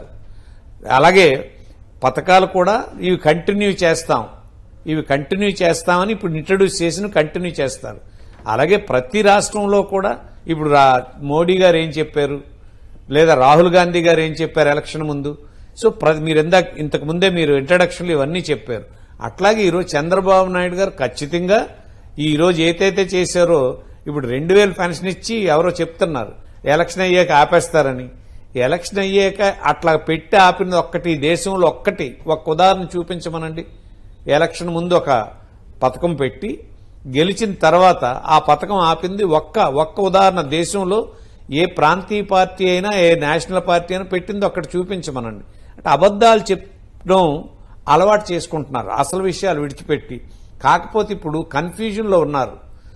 అలాగే పథకాలు కూడా ఇవి కంటిన్యూ చేస్తాం ఇవి కంటిన్యూ చేస్తామని ఇప్పుడు ఇంట్రడ్యూస్ చేసిన కంటిన్యూ చేస్తారు అలాగే ప్రతి రాష్ట్రంలో కూడా ఇప్పుడు రా మోడీ గారు ఏం చెప్పారు లేదా రాహుల్ గాంధీ గారు ఏం చెప్పారు ఎలక్షన్ ముందు సో ప్ర మీరు ఇందాక ఇంతకు ముందే మీరు ఇంట్రడక్షన్లు ఇవన్నీ చెప్పారు అట్లాగే ఈరోజు చంద్రబాబు నాయుడు గారు ఖచ్చితంగా ఈ రోజు ఏదైతే చేశారో ఇప్పుడు రెండు వేలు పెన్షన్ ఇచ్చి ఎవరో చెప్తున్నారు ఎలక్షన్ అయ్యాక ఆపేస్తారని ఎలక్షన్ అయ్యాక అట్లా పెట్టి ఆపినది ఒక్కటి ఈ దేశంలో ఒక్కటి ఒక ఉదాహరణ చూపించమనండి ఎలక్షన్ ముందు ఒక పథకం పెట్టి గెలిచిన తర్వాత ఆ పథకం ఆపింది ఒక్క ఒక్క ఉదాహరణ దేశంలో ఏ ప్రాంతీయ పార్టీ అయినా ఏ నేషనల్ పార్టీ అయినా పెట్టింది ఒక్కటి చూపించమనండి అంటే అబద్ధాలు చెప్పడం అలవాటు చేసుకుంటున్నారు అసలు విషయాలు విడిచిపెట్టి కాకపోతే ఇప్పుడు కన్ఫ్యూజన్లో ఉన్నారు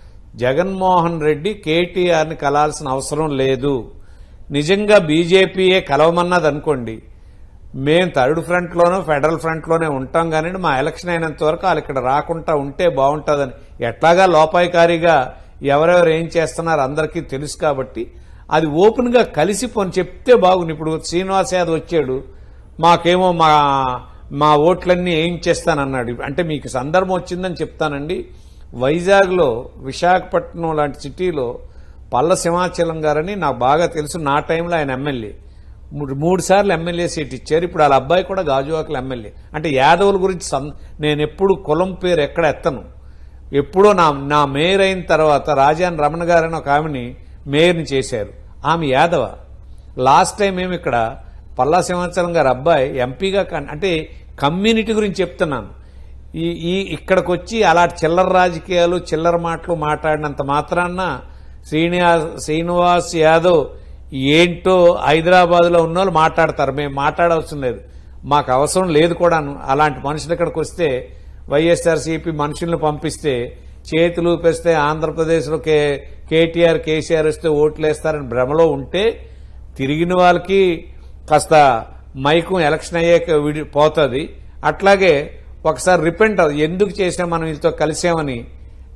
జగన్మోహన్ రెడ్డి కేటీఆర్ని కలాల్సిన అవసరం లేదు నిజంగా బీజేపీయే కలవమన్నది అనుకోండి మేము థర్డ్ ఫ్రంట్లోనో ఫెడరల్ ఫ్రంట్లోనే ఉంటాం కానీ మా ఎలక్షన్ అయినంత వరకు వాళ్ళు ఇక్కడ రాకుండా ఉంటే బాగుంటుందని ఎట్లాగా లోపాయికారిగా ఎవరెవరు ఏం చేస్తున్నారు అందరికీ తెలుసు కాబట్టి అది ఓపెన్గా కలిసి పోని చెప్తే బాగుంది ఇప్పుడు శ్రీనివాస్ యాదవ్ వచ్చాడు మాకేమో మా మా ఓట్లన్నీ ఏం చేస్తానన్నాడు అంటే మీకు సందర్భం వచ్చిందని చెప్తానండి వైజాగ్లో విశాఖపట్నం లాంటి సిటీలో పల్ల సింహాచలం గారని నాకు బాగా తెలుసు నా టైంలో ఆయన ఎమ్మెల్యే మూడు మూడు సార్లు ఎమ్మెల్యే సీట్ ఇచ్చారు ఇప్పుడు వాళ్ళ అబ్బాయి కూడా గాజువాకల ఎమ్మెల్యే అంటే యాదవుల గురించి సం- నేను ఎప్పుడు కులం పేరు ఎక్కడ ఎత్తను ఎప్పుడో నా నా మేయర్ అయిన తర్వాత రాజాన్ రమణ గారని ఒక ఆమెని మేయర్ని చేశారు ఆమె యాదవ లాస్ట్ టైం మేము ఇక్కడ పల్లా సింహాచలం గారి అబ్బాయి ఎంపీగా కన్- అంటే కమ్యూనిటీ గురించి చెప్తున్నాను ఈ ఈ ఇక్కడికి వచ్చి అలా చిల్లర రాజకీయాలు చిల్లర మాటలు మాట్లాడినంత మాత్రాన్న శ్రీనివాస్ శ్రీనివాస్ యాదవ్ ఏంటో హైదరాబాద్లో ఉన్న వాళ్ళు మాట్లాడతారు మేము మాట్లాడవసరం లేదు మాకు అవసరం లేదు కూడాను అలాంటి మనుషులు ఇక్కడికి వస్తే వైఎస్ఆర్సీపీ మనుషులను పంపిస్తే చేతులు ఊపేస్తే ఆంధ్రప్రదేశ్లో కే కేటీఆర్ కేసీఆర్ వస్తే ఓట్లు వేస్తారని భ్రమలో ఉంటే తిరిగిన వాళ్ళకి కాస్త మైకు ఎలక్షన్ అయ్యాక విడి పోతుంది అట్లాగే ఒకసారి రిపెంట్ అవ్వ- ఎందుకు చేసాం మనం వీళ్ళతో కలిసామని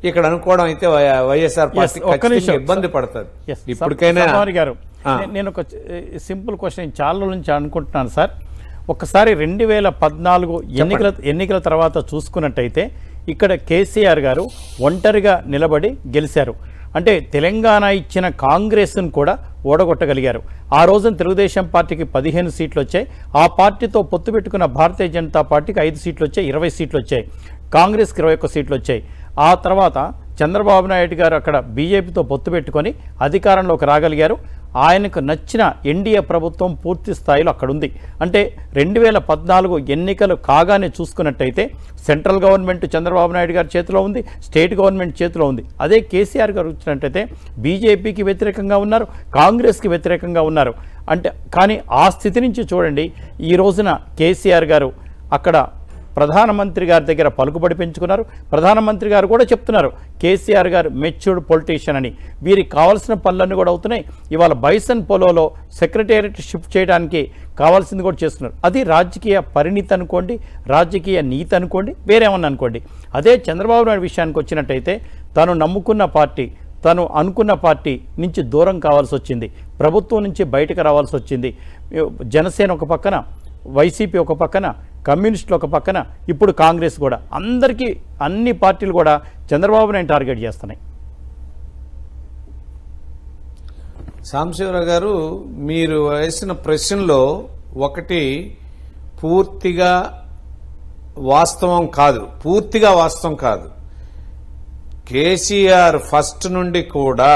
ఇక్కడ అనుకోవడం అయితే వై- వైఎస్ఆర్ పార్టీ ఒక్క ఖచ్చితంగా నిమిషం. ఇబ్బంది పడుతుంది Yes, ఇప్పటికైనా స- సవారి గారు ఆ. నే- నేను ఒక సింపుల్ క్వశ్చన్ చాలా రోజుల నుంచి అనుకుంటున్నాను సార్ ఒక్కసారి రెండు వేల పద్నాలుగు ఎన్నికల ఎన్నికల తర్వాత చూసుకున్నట్టయితే ఇక్కడ కేసీఆర్ గారు ఒంటరిగా నిలబడి గెలిచారు అంటే తెలంగాణ ఇచ్చిన కాంగ్రెస్ను కూడా ఓడగొట్టగలిగారు ఆ రోజున తెలుగుదేశం పార్టీకి పదిహేను సీట్లు వచ్చాయి ఆ పార్టీతో పొత్తు పెట్టుకున్న భారతీయ జనతా పార్టీకి ఐదు సీట్లు వచ్చాయి ఇరవై సీట్లు వచ్చాయి కాంగ్రెస్కి ఇరవై ఒక్క సీట్లు వచ్చాయి ఆ తర్వాత చంద్రబాబు నాయుడు గారు అక్కడ బీజేపీతో పొత్తు పెట్టుకొని అధికారంలోకి రాగలిగారు ఆయనకు నచ్చిన ఎన్డీఏ ప్రభుత్వం పూర్తి స్థాయిలో అక్కడ ఉంది అంటే రెండు వేల పద్నాలుగు ఎన్నికలు కాగానే చూసుకున్నట్టయితే సెంట్రల్ గవర్నమెంట్ చంద్రబాబు నాయుడు గారి చేతిలో ఉంది స్టేట్ గవర్నమెంట్ చేతిలో ఉంది అదే కేసీఆర్ గారు వచ్చినట్టయితే బీజేపీకి వ్యతిరేకంగా ఉన్నారు కాంగ్రెస్కి వ్యతిరేకంగా ఉన్నారు అంటే కానీ ఆ స్థితి నుంచి చూడండి ఈ రోజున కేసీఆర్ గారు అక్కడ ప్రధానమంత్రి గారి దగ్గర పలుకుబడి పెంచుకున్నారు ప్రధానమంత్రి గారు కూడా చెప్తున్నారు కేసీఆర్ గారు మెచ్యూర్డ్ పొలిటీషియన్ అని వీరికి కావాల్సిన పనులన్నీ కూడా అవుతున్నాయి ఇవాళ బైసన్ పోలోలో సెక్రటేరియట్ షిఫ్ట్ చేయడానికి కావాల్సింది కూడా చేస్తున్నారు అది రాజకీయ పరిణితి అనుకోండి రాజకీయ నీతి అనుకోండి వేరేమన్నా అనుకోండి అదే చంద్రబాబు నాయుడు విషయానికి వచ్చినట్టయితే తను నమ్ముకున్న పార్టీ తను అనుకున్న పార్టీ నుంచి దూరం కావాల్సి వచ్చింది ప్రభుత్వం నుంచి బయటకు రావాల్సి వచ్చింది జనసేన ఒక పక్కన వైసీపీ ఒక పక్కన కమ్యూనిస్టులు ఒక పక్కన ఇప్పుడు కాంగ్రెస్ కూడా అందరికీ అన్ని పార్టీలు కూడా చంద్రబాబు నాయుడు టార్గెట్ చేస్తున్నాయి సాంబశివరావు గారు మీరు వేసిన ప్రశ్నలో ఒకటి పూర్తిగా వాస్తవం కాదు పూర్తిగా వాస్తవం కాదు కేసీఆర్ ఫస్ట్ నుండి కూడా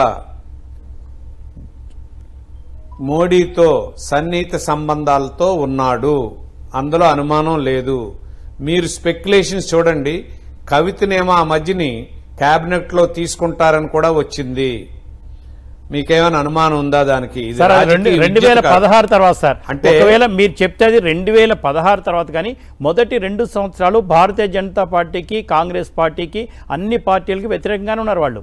మోడీతో సన్నిహిత సంబంధాలతో ఉన్నాడు అందులో అనుమానం లేదు మీరు స్పెక్యులేషన్స్ చూడండి కవితనేమో ఆ మధ్యని కేబినెట్ లో తీసుకుంటారని కూడా వచ్చింది మీకేమైనా అనుమానం ఉందా దానికి ఇది సార్ అది రాజకీయ రెండు రెండు విద్యుత్ వేల కాదు. పదహారు తర్వాత సార్ అంటే- ఒకవేళ మీరు చెప్తే అది రెండు వేల పదహారు తర్వాత కానీ మొదటి రెండు సంవత్సరాలు భారతీయ జనతా పార్టీకి కాంగ్రెస్ పార్టీకి అన్ని పార్టీలకి వ్యతిరేకంగానే ఉన్నారు వాళ్ళు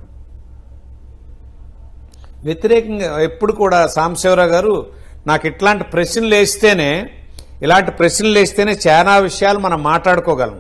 వ్యతిరేకంగా ఎప్పుడు కూడా సాంబశివరావు గారు నాకు ఇట్లాంటి ప్రశ్నలు వేస్తేనే ఇలాంటి ప్రశ్నలు వేస్తేనే చాలా విషయాలు మనం మాట్లాడుకోగలం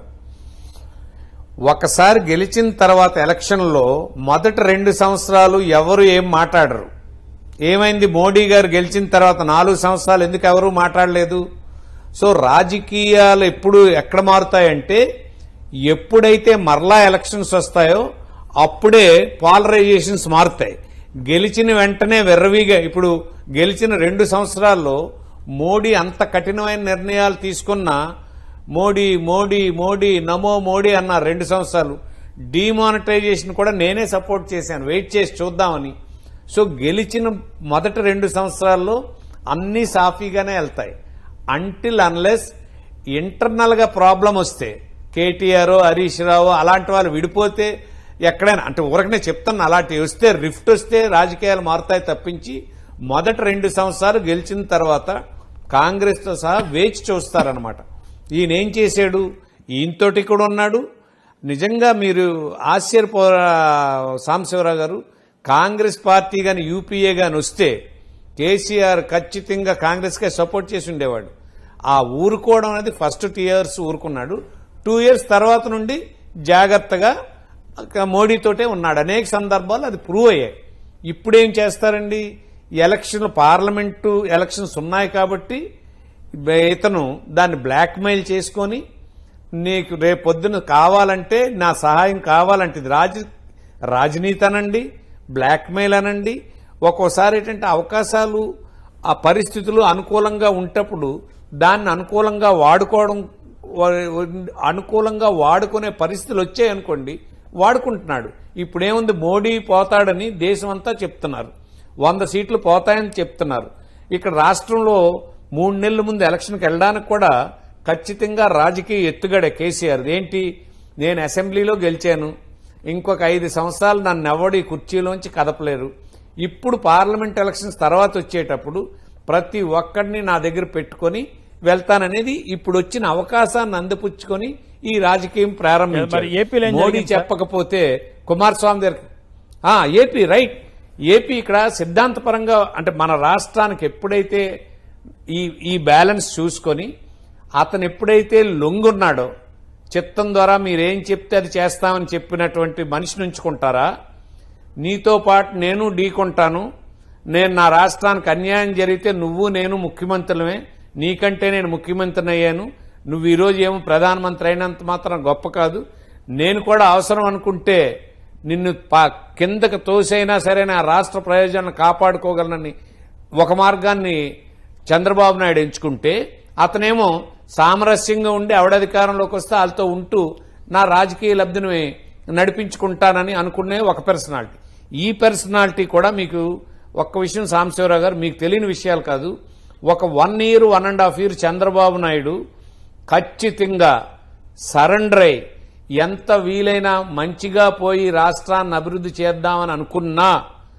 ఒకసారి గెలిచిన తర్వాత ఎలక్షన్లో మొదటి రెండు సంవత్సరాలు ఎవరు ఏం మాట్లాడరు ఏమైంది మోడీ గారు గెలిచిన తర్వాత నాలుగు సంవత్సరాలు ఎందుకు ఎవరు మాట్లాడలేదు సో రాజకీయాలు ఎప్పుడు ఎక్కడ మారుతాయంటే ఎప్పుడైతే మరలా ఎలక్షన్స్ వస్తాయో అప్పుడే పాలరైజేషన్స్ మారుతాయి గెలిచిన వెంటనే వెర్రవిగా ఇప్పుడు గెలిచిన రెండు సంవత్సరాల్లో మోడీ అంత కఠినమైన నిర్ణయాలు తీసుకున్నా మోడీ మోడీ మోడీ నమో మోడీ అన్న రెండు సంవత్సరాలు డిమానిటైజేషన్ కూడా నేనే సపోర్ట్ చేశాను వెయిట్ చేసి చూద్దామని సో గెలిచిన మొదటి రెండు సంవత్సరాల్లో అన్నీ సాఫీగానే వెళ్తాయి అంటిల్ అన్లెస్ ఇంటర్నల్గా ప్రాబ్లం వస్తే కేటీఆర్ హరీష్ రావు అలాంటి వాళ్ళు విడిపోతే ఎక్కడైనా అంటే ఊరకనే చెప్తాను అలాంటివి వస్తే రిఫ్ట్ వస్తే రాజకీయాలు మారుతాయి తప్పించి మొదటి రెండు సంవత్సరాలు గెలిచిన తర్వాత కాంగ్రెస్తో సహా వేచి చూస్తారనమాట ఈయన ఏం చేశాడు ఈయనతోటి కూడా ఉన్నాడు నిజంగా మీరు ఆశ్చర్యపో సాంబశివరావు గారు కాంగ్రెస్ పార్టీ కానీ యూపీఏ కానీ వస్తే కేసీఆర్ ఖచ్చితంగా కాంగ్రెస్కే సపోర్ట్ చేసి ఉండేవాడు ఆ ఊరుకోవడం అనేది ఫస్ట్ టూ ఇయర్స్ ఊరుకున్నాడు టూ ఇయర్స్ తర్వాత నుండి జాగ్రత్తగా మోడీతోటే ఉన్నాడు అనేక సందర్భాలు అది ప్రూవ్ అయ్యాయి ఇప్పుడేం చేస్తారండి ఎలక్షన్ పార్లమెంటు ఎలక్షన్స్ ఉన్నాయి కాబట్టి ఇతను దాన్ని బ్లాక్మెయిల్ చేసుకొని నీకు రేపు పొద్దున కావాలంటే నా సహాయం కావాలంటే ఇది రాజ రాజనీతి అనండి బ్లాక్మెయిల్ అనండి ఒక్కోసారి ఏంటంటే అవకాశాలు ఆ పరిస్థితులు అనుకూలంగా ఉంటప్పుడు దాన్ని అనుకూలంగా వాడుకోవడం అనుకూలంగా వాడుకునే పరిస్థితులు వచ్చాయనుకోండి వాడుకుంటున్నాడు ఇప్పుడేముంది మోడీ పోతాడని దేశం అంతా చెప్తున్నారు వంద సీట్లు పోతాయని చెప్తున్నారు ఇక్కడ రాష్ట్రంలో మూడు నెలల ముందు ఎలక్షన్కి వెళ్ళడానికి కూడా ఖచ్చితంగా రాజకీయ ఎత్తుగడే కేసీఆర్ ఏంటి నేను అసెంబ్లీలో గెలిచాను ఇంకొక ఐదు సంవత్సరాలు నన్ను ఎవడి కుర్చీలోంచి కదపలేరు ఇప్పుడు పార్లమెంట్ ఎలక్షన్స్ తర్వాత వచ్చేటప్పుడు ప్రతి ఒక్కడిని నా దగ్గర పెట్టుకొని వెళ్తాననేది ఇప్పుడు వచ్చిన అవకాశాన్ని అందిపుచ్చుకొని ఈ రాజకీయం మరి ప్రారంభించారు ఏపీలో ఏం మోడీ జరిగింది సార్? చెప్పకపోతే కుమారస్వామి దగ్గర ఆ, ఏపీ రైట్ ఏపీ ఇక్కడ సిద్ధాంతపరంగా అంటే మన రాష్ట్రానికి ఎప్పుడైతే ఈ ఈ బ్యాలెన్స్ చూసుకొని అతను ఎప్పుడైతే లొంగున్నాడో చిత్తం ద్వారా మీరేం చెప్తే అది చేస్తామని చెప్పినటువంటి మనిషిని ఉంచుకుంటారా నీతో పాటు నేను ఢీకొంటాను నేను నా రాష్ట్రానికి అన్యాయం జరిగితే నువ్వు నేను ముఖ్యమంత్రులమే నీకంటే నేను ముఖ్యమంత్రిని అయ్యాను నువ్వు ఈరోజు ఏమో ప్రధానమంత్రి అయినంత మాత్రం గొప్ప కాదు నేను కూడా అవసరం అనుకుంటే నిన్ను పా- కిందకు తోసైనా సరే నా రాష్ట్ర ప్రయోజనాలను కాపాడుకోగలనని ఒక మార్గాన్ని చంద్రబాబు నాయుడు ఎంచుకుంటే అతనేమో సామరస్యంగా ఉండి ఆవిడధికారంలోకి వస్తే వాళ్ళతో ఉంటూ నా రాజకీయ లబ్ధిని నడిపించుకుంటానని అనుకునే ఒక పర్సనాలిటీ ఈ పర్సనాలిటీ కూడా మీకు ఒక్క విషయం సాంబశివరావు గారు మీకు తెలియని విషయాలు కాదు ఒక one year one and half year Chandrababu Naidu ఖచ్చితంగా సరెండర్ అయి ఎంత వీలైనా మంచిగా పోయి రాష్ట్రాన్ని అభివృద్ధి చేద్దామని అనుకున్నా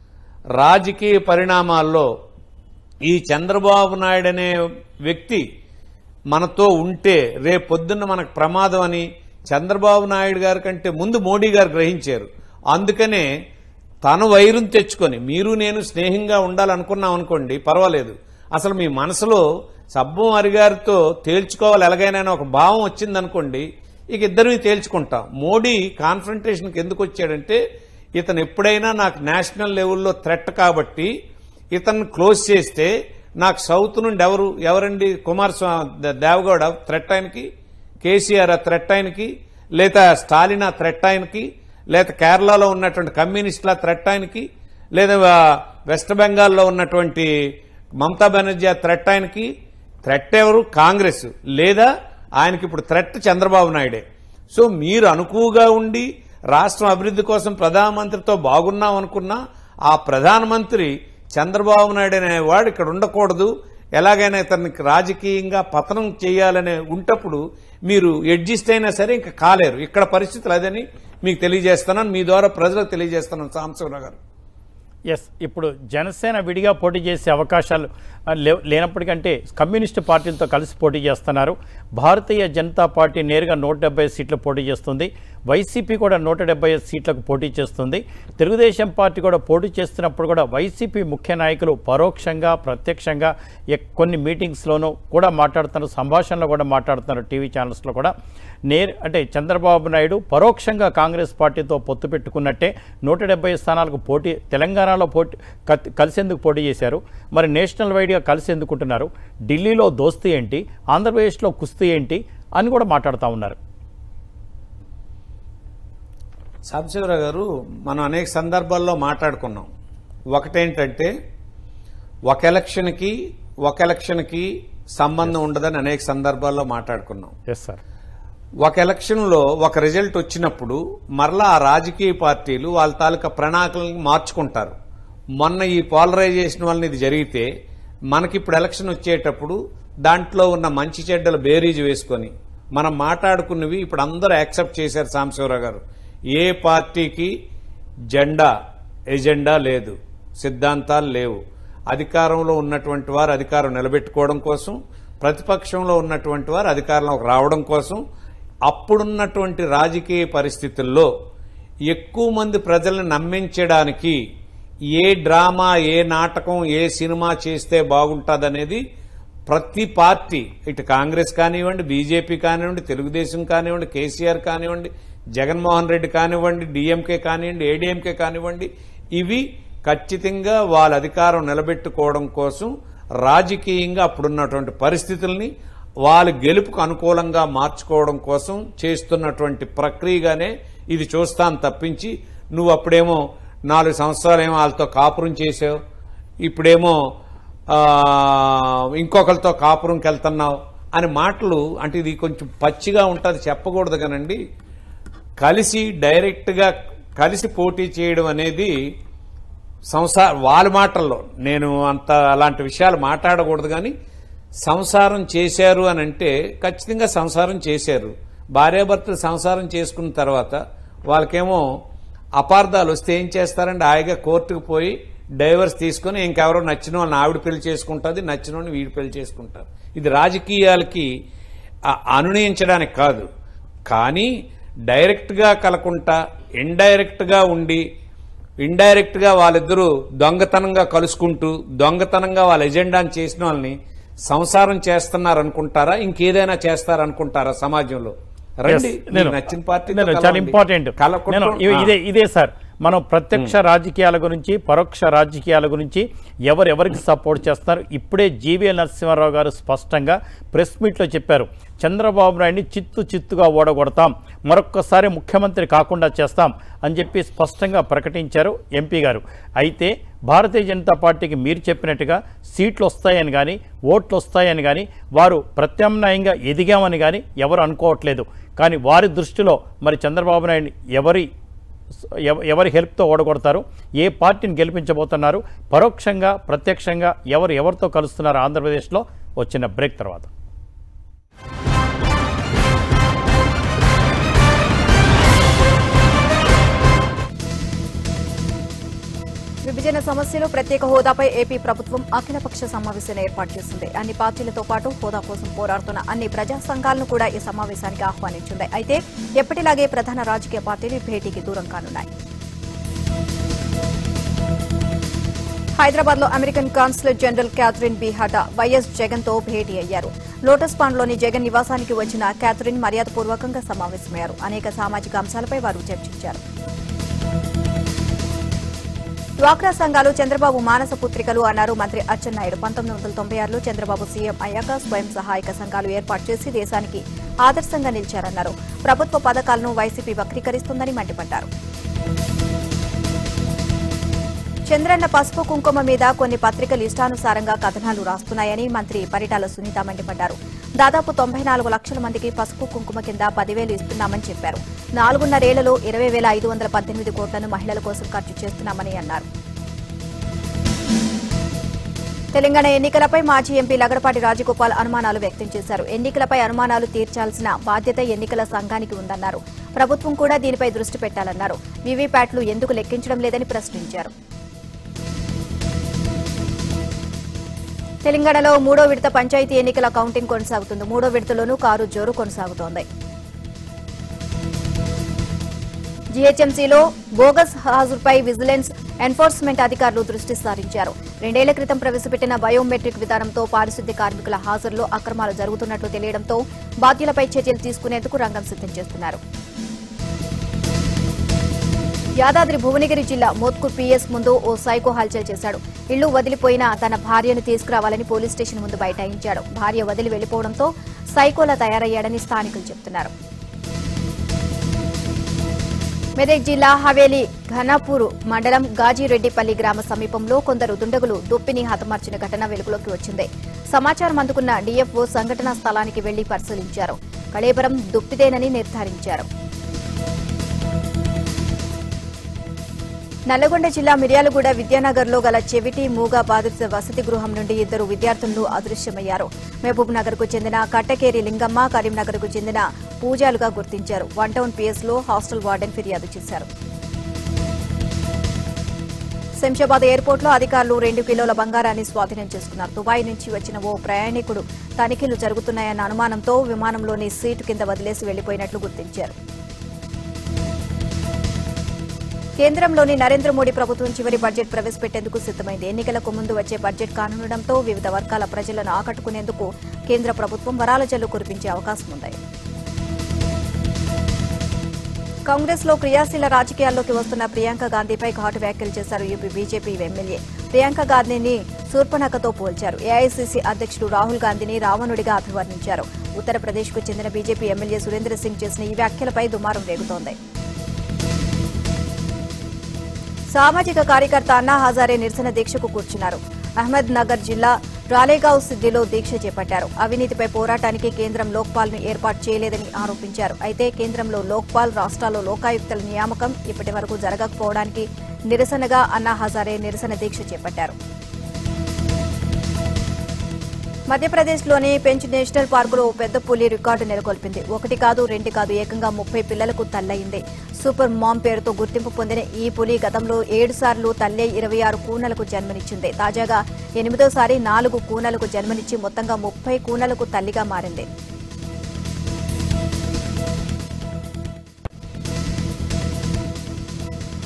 రాజకీయ పరిణామాల్లో ఈ చంద్రబాబు నాయుడు అనే వ్యక్తి మనతో ఉంటే రేపు పొద్దున్న మనకు ప్రమాదం అని చంద్రబాబు నాయుడు గారి కంటే ముందు మోడీ గారు గ్రహించారు అందుకనే తన వైరం తెచ్చుకొని మీరు నేను స్నేహంగా ఉండాలనుకున్నాం అనుకోండి పర్వాలేదు అసలు మీ మనసులో సబ్బం గారితో తేల్చుకోవాలి ఎలాగైనా అని ఒక భావం వచ్చిందనుకోండి ఇక ఇద్దరిని తేల్చుకుంటాం మోడీ కాన్ఫరంటేషన్కి ఎందుకు వచ్చాడంటే ఇతను ఎప్పుడైనా నాకు నేషనల్ లెవెల్లో థ్రెట్ కాబట్టి ఇతన్ని క్లోజ్ చేస్తే నాకు సౌత్ నుండి ఎవరు ఎవరండి కుమారస్వామి దేవగౌడ థ్రెట్ ఆయనకి కేసీఆర్ ఆ థ్రెట్ ఆయనకి లేదా స్టాలిన్ ఆ థ్రెట్ ఆయనకి లేదా కేరళలో ఉన్నటువంటి కమ్యూనిస్టుల థ్రెట్ ఆయనకి లేదా ఆ, వెస్ట్ బెంగాల్లో ఉన్నటువంటి మమతా బెనర్జీ ఆ థ్రెట్ ఆయనకి థ్రెట్ ఎవరు కాంగ్రెస్ లేదా ఆయనకి ఇప్పుడు థ్రెట్ చంద్రబాబు నాయుడే సో మీరు అనుకువగా ఉండి రాష్ట్రం అభివృద్ధి కోసం ప్రధానమంత్రితో బాగున్నాం అనుకున్నా ఆ ప్రధానమంత్రి చంద్రబాబు నాయుడు అనేవాడు ఇక్కడ ఉండకూడదు ఎలాగైనా ఇతనికి రాజకీయంగా పతనం చేయాలనే ఉంటప్పుడు మీరు అడ్జస్ట్ అయినా సరే ఇంకా కాలేరు ఇక్కడ పరిస్థితులు అదని మీకు తెలియజేస్తున్నాను మీ ద్వారా ప్రజలకు తెలియజేస్తున్నాను సాంబశివరావు గారు ఎస్ ఇప్పుడు జనసేన విడిగా పోటీ చేసే అవకాశాలు ఆ, లే- లేనప్పటికంటే కమ్యూనిస్టు పార్టీలతో కలిసి పోటీ చేస్తున్నారు భారతీయ జనతా పార్టీ నేరుగా నూట డెబ్బై సీట్లు పోటీ చేస్తుంది వైసీపీ కూడా నూట డెబ్బై సీట్లకు పోటీ చేస్తుంది తెలుగుదేశం పార్టీ కూడా పోటీ చేస్తున్నప్పుడు కూడా వైసీపీ ముఖ్య నాయకులు పరోక్షంగా ప్రత్యక్షంగా ఎక్- కొన్ని మీటింగ్స్లోనూ కూడా మాట్లాడుతున్నారు సంభాషణలో కూడా మాట్లాడుతున్నారు టీవీ ఛానల్స్లో కూడా నేర్ అంటే చంద్రబాబు నాయుడు పరోక్షంగా కాంగ్రెస్ పార్టీతో పొత్తు పెట్టుకున్నట్టే నూట డెబ్బై స్థానాలకు పోటీ తెలంగాణలో పోటీ కత్- కలిసేందుకు పోటీ చేశారు మరి నేషనల్ వైడ్గా కలిసేందుకుంటున్నారు ఢిల్లీలో దోస్తీ ఏంటి ఆంధ్రప్రదేశ్లో కుస్తీ ఏంటి అని కూడా మాట్లాడుతూ ఉన్నారు సాంబశివరావు గారు మనం అనేక సందర్భాల్లో మాట్లాడుకున్నాం ఒకటేంటంటే ఒక ఎలక్షన్కి ఒక ఎలక్షన్కి సంబంధం ఉండదని అనేక సందర్భాల్లో మాట్లాడుకున్నాం ఎస్ సార్ ఒక ఎలక్షన్లో ఒక రిజల్ట్ వచ్చినప్పుడు మరలా ఆ రాజకీయ పార్టీలు వాళ్ళ తాలూకా ప్రణాళికలను మార్చుకుంటారు మొన్న ఈ పోలరైజేషన్ వలన ఇది జరిగితే మనకిప్పుడు ఎలక్షన్ వచ్చేటప్పుడు దాంట్లో ఉన్న మంచి చెడ్డలు బేరీజ్ వేసుకొని మనం మాట్లాడుకున్నవి ఇప్పుడు అందరూ యాక్సెప్ట్ చేశారు సాంబశివరావు గారు ఏ పార్టీకి జెండా ఎజెండా లేదు సిద్ధాంతాలు లేవు అధికారంలో ఉన్నటువంటి వారు అధికారం నిలబెట్టుకోవడం కోసం ప్రతిపక్షంలో ఉన్నటువంటి వారు అధికారంలోకి రావడం కోసం అప్పుడున్నటువంటి రాజకీయ పరిస్థితుల్లో ఎక్కువ మంది ప్రజల్ని నమ్మించడానికి ఏ డ్రామా ఏ నాటకం ఏ సినిమా చేస్తే బాగుంటుందనేది ప్రతి పార్టీ ఇటు కాంగ్రెస్ కానివ్వండి బీజేపీ కానివ్వండి తెలుగుదేశం కానివ్వండి కేసీఆర్ కానివ్వండి జగన్మోహన్ రెడ్డి కానివ్వండి డిఎంకే కానివ్వండి ఏడీఎంకే కానివ్వండి ఇవి ఖచ్చితంగా వాళ్ళ అధికారం నిలబెట్టుకోవడం కోసం రాజకీయంగా అప్పుడున్నటువంటి పరిస్థితుల్ని వాళ్ళ గెలుపుకు అనుకూలంగా మార్చుకోవడం కోసం చేస్తున్నటువంటి ప్రక్రియగానే ఇది చూస్తాను తప్పించి నువ్వు అప్పుడేమో నాలుగు సంవత్సరాలేమో వాళ్ళతో కాపురం చేసావు ఇప్పుడేమో ఆ, ఇంకొకరితో కాపురంకి వెళ్తున్నావు అనే మాటలు అంటే ఇది కొంచెం పచ్చిగా ఉంటుంది చెప్పకూడదు కానండి కలిసి డైరెక్ట్గా కలిసి పోటీ చేయడం అనేది సంసార వాళ్ళ మాటల్లో నేను అంత అలాంటి విషయాలు మాట్లాడకూడదు కానీ సంసారం చేశారు అని అంటే ఖచ్చితంగా సంసారం చేశారు భార్యాభర్తలు సంసారం చేసుకున్న తర్వాత వాళ్ళకేమో అపార్థాలు వస్తే ఏం చేస్తారంటే హాయిగా కోర్టుకు పోయి డైవర్స్ తీసుకుని ఇంకెవరో నచ్చిన వాళ్ళని ఆవిడ పెళ్లి చేసుకుంటుంది నచ్చిన వాళ్ళని వీడు పెళ్లి చేసుకుంటారు ఇది రాజకీయాలకి ఆ- అనునయించడానికి కాదు కానీ డైరెక్ట్గా కలకుంటా ఇండైరెక్ట్గా ఉండి ఇండైరెక్ట్గా వాళ్ళిద్దరూ దొంగతనంగా కలుసుకుంటూ దొంగతనంగా వాళ్ళ ఎజెండాని చేసిన వాళ్ళని సంసారం చేస్తున్నారు అనుకుంటారా ఇంకేదైనా చేస్తారనుకుంటారా సమాజంలో రండి Yes, మీకు నేను నచ్చిన పార్టీ నేను చాలా ఇంపార్టెంట్ నేను ఇ- ఇదే ఇదే సార్ మనం ప్రత్యక్ష రాజకీయాల గురించి పరోక్ష రాజకీయాల గురించి ఎవరు ఎవరికి సపోర్ట్ చేస్తున్నారు ఇప్పుడే జీవీఎల్ నరసింహారావు గారు స్పష్టంగా ప్రెస్ మీట్లో చెప్పారు చంద్రబాబు నాయుడిని చిత్తు చిత్తుగా ఓడగొడతాం మరొక్కసారి ముఖ్యమంత్రి కాకుండా చేస్తాం అని చెప్పి స్పష్టంగా ప్రకటించారు ఎంపీ గారు అయితే భారతీయ జనతా పార్టీకి మీరు చెప్పినట్టుగా సీట్లు వస్తాయని కానీ ఓట్లు వస్తాయని కానీ వారు ప్రత్యామ్నాయంగా ఎదిగామని కానీ ఎవరు అనుకోవట్లేదు కానీ వారి దృష్టిలో మరి చంద్రబాబు నాయుడు ఎవరి ఎవ- ఎవరి హెల్ప్తో ఓడగొడతారు ఏ పార్టీని గెలిపించబోతున్నారు పరోక్షంగా ప్రత్యక్షంగా ఎవరు ఎవరితో కలుస్తున్నారు ఆంధ్రప్రదేశ్లో వచ్చిన బ్రేక్ తర్వాత విభజన సమస్యలు ప్రత్యేక హోదాపై ఏపీ ప్రభుత్వం అఖిలపక్ష సమావేశాన్ని ఏర్పాటు చేసింది అన్ని పార్టీలతో పాటు హోదా కోసం పోరాడుతున్న అన్ని ప్రజా సంఘాలను కూడా ఈ సమావేశానికి ఆహ్వానించింది అయితే ఎప్పటిలాగే ప్రధాన రాజకీయ పార్టీలు ఈ భేటీకి దూరం కానున్నాయి హైదరాబాద్ లో American consulate general Katherine B Hadda YS Jagan తో భేటీ అయ్యారు లోటస్ పాండ్లోని జగన్ నివాసానికి వచ్చిన క్యాథరిన్ మర్యాదపూర్వకంగా సమావేశమయ్యారు అనేక సామాజిక అంశాలపై వారు చర్చించారు డ్వాక్రా సంఘాలు చంద్రబాబు మానస పుత్రికలు అన్నారు మంత్రి అచ్చెన్నాయుడు పంతొమ్మిది వందల తొంభై ఆరులో చంద్రబాబు సీఎం అయ్యాక స్వయం సహాయక సంఘాలు ఏర్పాటు చేసి దేశానికి ఆదర్శంగా నిలిచారన్నారు ప్రభుత్వ పథకాలను వైసీపీ వక్రీకరిస్తుందని మండిపడ్డారు చంద్రన్న పసుపు కుంకుమ మీద కొన్ని పత్రికలు ఇష్టానుసారంగా కథనాలు రాస్తున్నాయని మంత్రి పరిటాల సునీత మండిపడ్డారు దాదాపు తొంభై నాలుగు లక్షల మందికి పసుపు కుంకుమ కింద పదివేలు ఇస్తున్నామని చెప్పారు నాలుగున్నరేళ్లలో ఇరవై వేల ఐదు వందల పద్దెనిమిది కోట్లను మహిళల కోసం ఖర్చు చేస్తున్నామని అన్నారు తెలంగాణ ఎన్నికలపై మాజీ ఎంపీ లగడపాటి రాజగోపాల్ అనుమానాలు వ్యక్తం చేశారు ఎన్నికలపై అనుమానాలు తీర్చాల్సిన బాధ్యత ఎన్నికల సంఘానికి ఉందన్నారు ప్రభుత్వం కూడా దీనిపై దృష్టి పెట్టాలన్నారు వీవీప్యాట్లు ఎందుకు లెక్కించడం లేదని ప్రశ్నించారు తెలంగాణలో మూడో విడత పంచాయతీ ఎన్నికల కౌంటింగ్ కొనసాగుతుంది మూడో విడతలోనూ కారు జోరు కొనసాగుతోంది జీహెచ్ఎంసీలో బోగస్ హాజరుపై విజిలెన్స్ ఎన్ఫోర్స్మెంట్ అధికారులు దృష్టి సారించారు రెండేళ్ల క్రితం ప్రవేశపెట్టిన బయోమెట్రిక్ విధానంతో పారిశుద్ధ్య కార్మికుల హాజరులో అక్రమాలు జరుగుతున్నట్లు తెలియడంతో బాధ్యులపై చర్యలు తీసుకునేందుకు రంగం సిద్ధం చేస్తున్నారు యాదాద్రి భువనగిరి జిల్లా మోత్కూర్ పీఎస్ ముందు ఓ సైకో హల్చల్ చేశాడు ఇల్లు వదిలిపోయిన తన భార్యను తీసుకురావాలని పోలీస్ స్టేషన్ ముందు బైఠాయించాడు భార్య వదిలి వెళ్లిపోవడంతో సైకోలా తయారయ్యాడని స్థానికులు చెబుతున్నారు మెదక్ జిల్లా హవేలీ ఘనాపూర్ మండలం గాజిరెడ్డిపల్లి గ్రామ సమీపంలో కొందరు దుండగులు దుప్పిని హతమార్చిన ఘటన వెలుగులోకి వచ్చింది సమాచారం అందుకున్న డీఎఫ్ఓ సంఘటనా స్థలానికి వెళ్లి పరిశీలించారు కళేబరం దుప్పిదేనని నిర్ధారించారు నల్లగొండ జిల్లా మిర్యాలగూడ విద్యానగర్లో గల చెవిటి మూగ బాధిత వసతి గృహం నుండి ఇద్దరు విద్యార్థులు అదృశ్యమయ్యారు మహబూబ్ నగర్ కు చెందిన కట్టకేరి లింగమ్మ కరీంనగర్ కు చెందిన పూజాలుగా గుర్తించారు వన్ టౌన్ పిఎస్ లో హాస్టల్ వార్డెన్ ఫిర్యాదు చేశారు శంషాబాద్ ఎయిర్పోర్ట్ లో అధికారులు రెండు కిలోల బంగారాన్ని స్వాధీనం చేసుకున్నారు దుబాయ్ నుంచి వచ్చిన ఓ ప్రయాణికుడు తనిఖీలు జరుగుతున్నాయన్న అనుమానంతో విమానంలోని సీటు కింద వదిలేసి వెళ్లిపోయినట్లు గుర్తించారు కేంద్రంలోని నరేంద్ర మోడీ ప్రభుత్వం చివరి బడ్జెట్ ప్రవేశపెట్టేందుకు సిద్దమైంది ఎన్నికలకు ముందు వచ్చే బడ్జెట్ కానుండటంతో వివిధ వర్గాల ప్రజలను ఆకట్టుకునేందుకు కేంద్ర ప్రభుత్వం వరాల జల్లు కురిపించే అవకాశం ఉంది కాంగ్రెస్ లో క్రియాశీల రాజకీయాల్లోకి వస్తున్న ప్రియాంక గాంధీపై ఘాటు వ్యాఖ్యలు చేశారు యూపీ బీజేపీ ఎమ్మెల్యే ప్రియాంక గాంధీని శూర్పణకతో పోల్చారు ఏఐసీసీ అధ్యక్షుడు రాహుల్ గాంధీని రావణుడిగా అభివర్ణించారు ఉత్తరప్రదేశ్ కు చెందిన బీజేపీ ఎమ్మెల్యే సురేంద్ర సింగ్ చేసిన ఈ వ్యాఖ్యలపై దుమారం రేగుతోంది సామాజిక కార్యకర్త అన్నా హజారే నిరసన దీక్షకు కూర్చున్నారు అహ్మద్ నగర్ జిల్లా రాలేగావ్ సిద్దిలో దీక్ష చేపట్టారు అవినీతిపై పోరాటానికి కేంద్రం లోక్పాల్ ను ఏర్పాటు చేయలేదని ఆరోపించారు అయితే కేంద్రంలో లోక్పాల్ రాష్ట్రాల్లో లోకాయుక్తల నియామకం ఇప్పటి వరకు జరగకపోవడానికి నిరసనగా అన్నా హజారే నిరసన దీక్ష చేపట్టారు మధ్యప్రదేశ్లోని పెంచ్ నేషనల్ పార్కులో ఓ పెద్ద పులి రికార్డు నెలకొల్పింది ఒకటి కాదు రెండు కాదు ఏకంగా ముప్పై పిల్లలకు తల్లయింది సూపర్ మామ్ పేరుతో గుర్తింపు పొందిన ఈ పులి గతంలో ఏడు సార్లు తల్లే ఇరవై ఆరు కూనలకు జన్మనిచ్చింది తాజాగా ఎనిమిదోసారి నాలుగు కూనలకు జన్మనిచ్చి మొత్తంగా ముప్పై కూనలకు తల్లిగా మారింది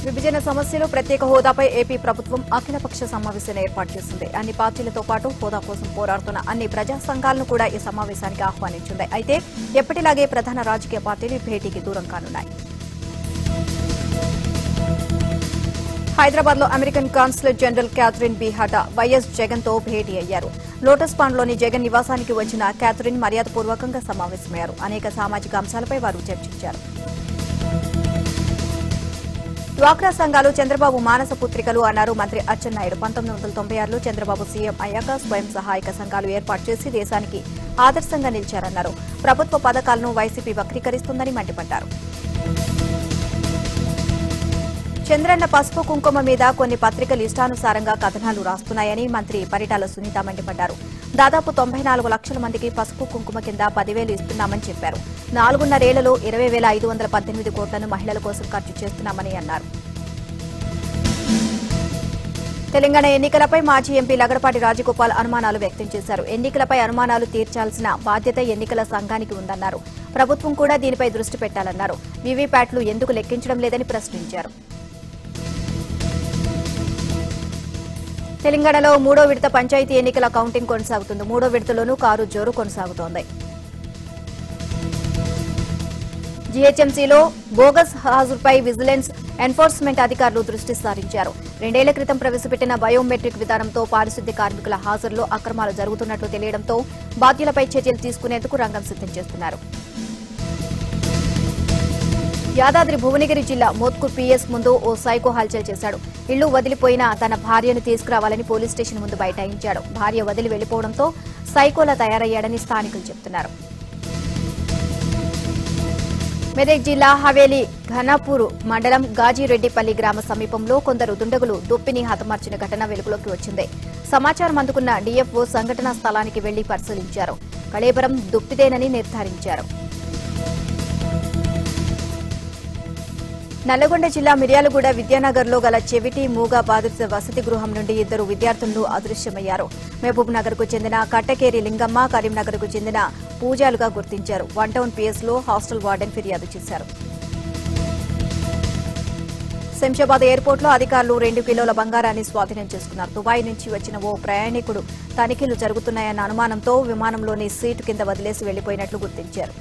విభజన సమస్యలు ప్రత్యేక హోదాపై ఏపీ ప్రభుత్వం అఖిలపక్ష సమావేశాన్ని ఏర్పాటు చేసింది అన్ని పార్టీలతో పాటు హోదా కోసం పోరాడుతున్న అన్ని ప్రజా సంఘాలను కూడా ఈ సమావేశానికి ఆహ్వానించింది అయితే ఎప్పటిలాగే ప్రధాన రాజకీయ పార్టీలు ఈ భేటీకి దూరం కానున్నాయి హైదరాబాద్ లో American consulate general Katherine B Hadda YS Jagan తో భేటీ అయ్యారు లోటస్ పాండ్లోని జగన్ నివాసానికి వచ్చిన క్యాథరిన్ మర్యాదపూర్వకంగా సమావేశమయ్యారు అనేక సామాజిక అంశాలపై వారు చర్చించారు డ్వాక్రా సంఘాలు చంద్రబాబు మానస పుత్రికలు అన్నారు మంత్రి అచ్చెన్నాయుడు పంతొమ్మిది వందల తొంభై ఆరులో చంద్రబాబు సీఎం అయ్యాక స్వయం సహాయక సంఘాలు ఏర్పాటు చేసి దేశానికి ఆదర్శంగా నిలిచారన్నారు ప్రభుత్వ పథకాలను వైసీపీ వక్రీకరిస్తుందని మండిపడ్డారు చంద్రన్న పసుపు కుంకుమ మీద కొన్ని పత్రికలు ఇష్టానుసారంగా కథనాలు రాస్తున్నాయని మంత్రి పరిటాల సునీత మండిపడ్డారు దాదాపు తొంభై నాలుగు లక్షల మందికి పసుపు కుంకుమ కింద పదివేలు ఇస్తున్నామని చెప్పారు నాలుగున్నరేళ్లలో ఇరవై వేల ఐదు వందల పద్దెనిమిది కోట్లను మహిళల కోసం ఖర్చు చేస్తున్నామని అన్నారు తెలంగాణ ఎన్నికలపై మాజీ ఎంపీ లగడపాటి రాజగోపాల్ అనుమానాలు వ్యక్తం చేశారు ఎన్నికలపై అనుమానాలు తీర్చాల్సిన బాధ్యత ఎన్నికల సంఘానికి ఉందన్నారు ప్రభుత్వం కూడా దీనిపై దృష్టి పెట్టాలన్నారు వీవీప్యాట్లు ఎందుకు లెక్కించడం లేదని ప్రశ్నించారు తెలంగాణలో మూడో విడత పంచాయతీ ఎన్నికల కౌంటింగ్ కొనసాగుతుంది మూడో విడతలోనూ కారు జోరు కొనసాగుతోంది జీహెచ్ఎంసీలో బోగస్ హాజరుపై విజిలెన్స్ ఎన్ఫోర్స్మెంట్ అధికారులు దృష్టి సారించారు రెండేళ్ల క్రితం ప్రవేశపెట్టిన బయోమెట్రిక్ విధానంతో పారిశుద్ధ్య కార్మికుల హాజరులో అక్రమాలు జరుగుతున్నట్లు తెలియడంతో బాధ్యులపై చర్యలు తీసుకునేందుకు రంగం సిద్దం చేస్తున్నారు యాదాద్రి భువనగిరి జిల్లా మోత్కూర్ పీఎస్ ముందు ఓ సైకో హల్చల్ చేశాడు ఇల్లు వదిలిపోయిన తన భార్యను తీసుకురావాలని పోలీస్ స్టేషన్ ముందు బైఠాయించాడు భార్య వదిలి వెళ్లిపోవడంతో సైకోలా తయారయ్యాడని స్థానికులు చెబుతున్నారు మెదక్ జిల్లా హవేలీ ఘనాపూర్ మండలం గాజిరెడ్డిపల్లి గ్రామ సమీపంలో కొందరు దుండగులు దుప్పిని హతమార్చిన ఘటన వెలుగులోకి వచ్చింది సమాచారం అందుకున్న డీఎఫ్ఓ సంఘటనా స్థలానికి వెళ్లి పరిశీలించారు కళేబరం దుప్పిదేనని నిర్ధారించారు నల్లగొండ జిల్లా మిర్యాలగూడ విద్యానగర్లో గల చెవిటి మూగ బాధిత వసతి గృహం నుండి ఇద్దరు విద్యార్థులు అదృశ్యమయ్యారు మహబూబ్ నగర్ కు చెందిన కట్టకేరి లింగమ్మ కరీంనగర్ కు చెందిన పూజాలుగా గుర్తించారు వన్ టౌన్ పిఎస్ లో హాస్టల్ వార్డెన్ ఫిర్యాదు చేశారు శంషాబాద్ ఎయిర్పోర్ట్ లో అధికారులు రెండు కిలోల బంగారాన్ని స్వాధీనం చేసుకున్నారు దుబాయ్ నుంచి వచ్చిన ఓ ప్రయాణికుడు తనిఖీలు జరుగుతున్నాయన్న అనుమానంతో విమానంలోని సీటు కింద వదిలేసి వెళ్లిపోయినట్లు గుర్తించారు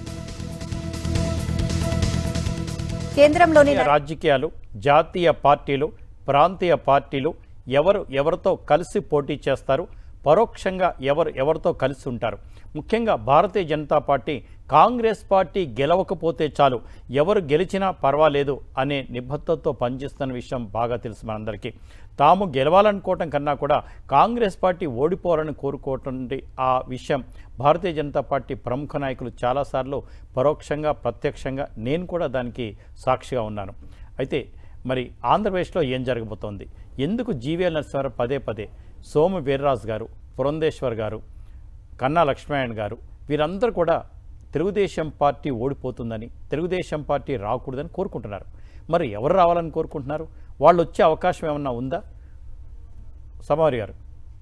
కేంద్రంలోని రాజకీయాలు జాతీయ పార్టీలు ప్రాంతీయ పార్టీలు ఎవరు ఎవరితో కలిసి పోటీ చేస్తారు పరోక్షంగా ఎవరు ఎవరితో కలిసి ఉంటారు ముఖ్యంగా భారతీయ జనతా పార్టీ కాంగ్రెస్ పార్టీ గెలవకపోతే చాలు ఎవరు గెలిచినా పర్వాలేదు అనే నిబద్ధతతో పనిచేస్తున్న విషయం బాగా తెలుసు మనందరికీ తాము గెలవాలనుకోవటం కన్నా కూడా కాంగ్రెస్ పార్టీ ఓడిపోవాలని కోరుకోవటం ఆ విషయం భారతీయ జనతా పార్టీ ప్రముఖ నాయకులు చాలాసార్లు పరోక్షంగా ప్రత్యక్షంగా నేను కూడా దానికి సాక్షిగా ఉన్నాను అయితే మరి ఆంధ్రప్రదేశ్లో ఏం జరగబోతోంది ఎందుకు జీవీఎల్ నరసింహారావు పదే పదే సోము వీర్రాజు గారు పురంధేశ్వర్ గారు కన్నా లక్ష్మీనారాయణ గారు వీరందరూ కూడా తెలుగుదేశం పార్టీ ఓడిపోతుందని తెలుగుదేశం పార్టీ రాకూడదని కోరుకుంటున్నారు మరి ఎవరు రావాలని కోరుకుంటున్నారు వాళ్ళు వచ్చే అవకాశం ఏమన్నా ఉందా సమారి గారు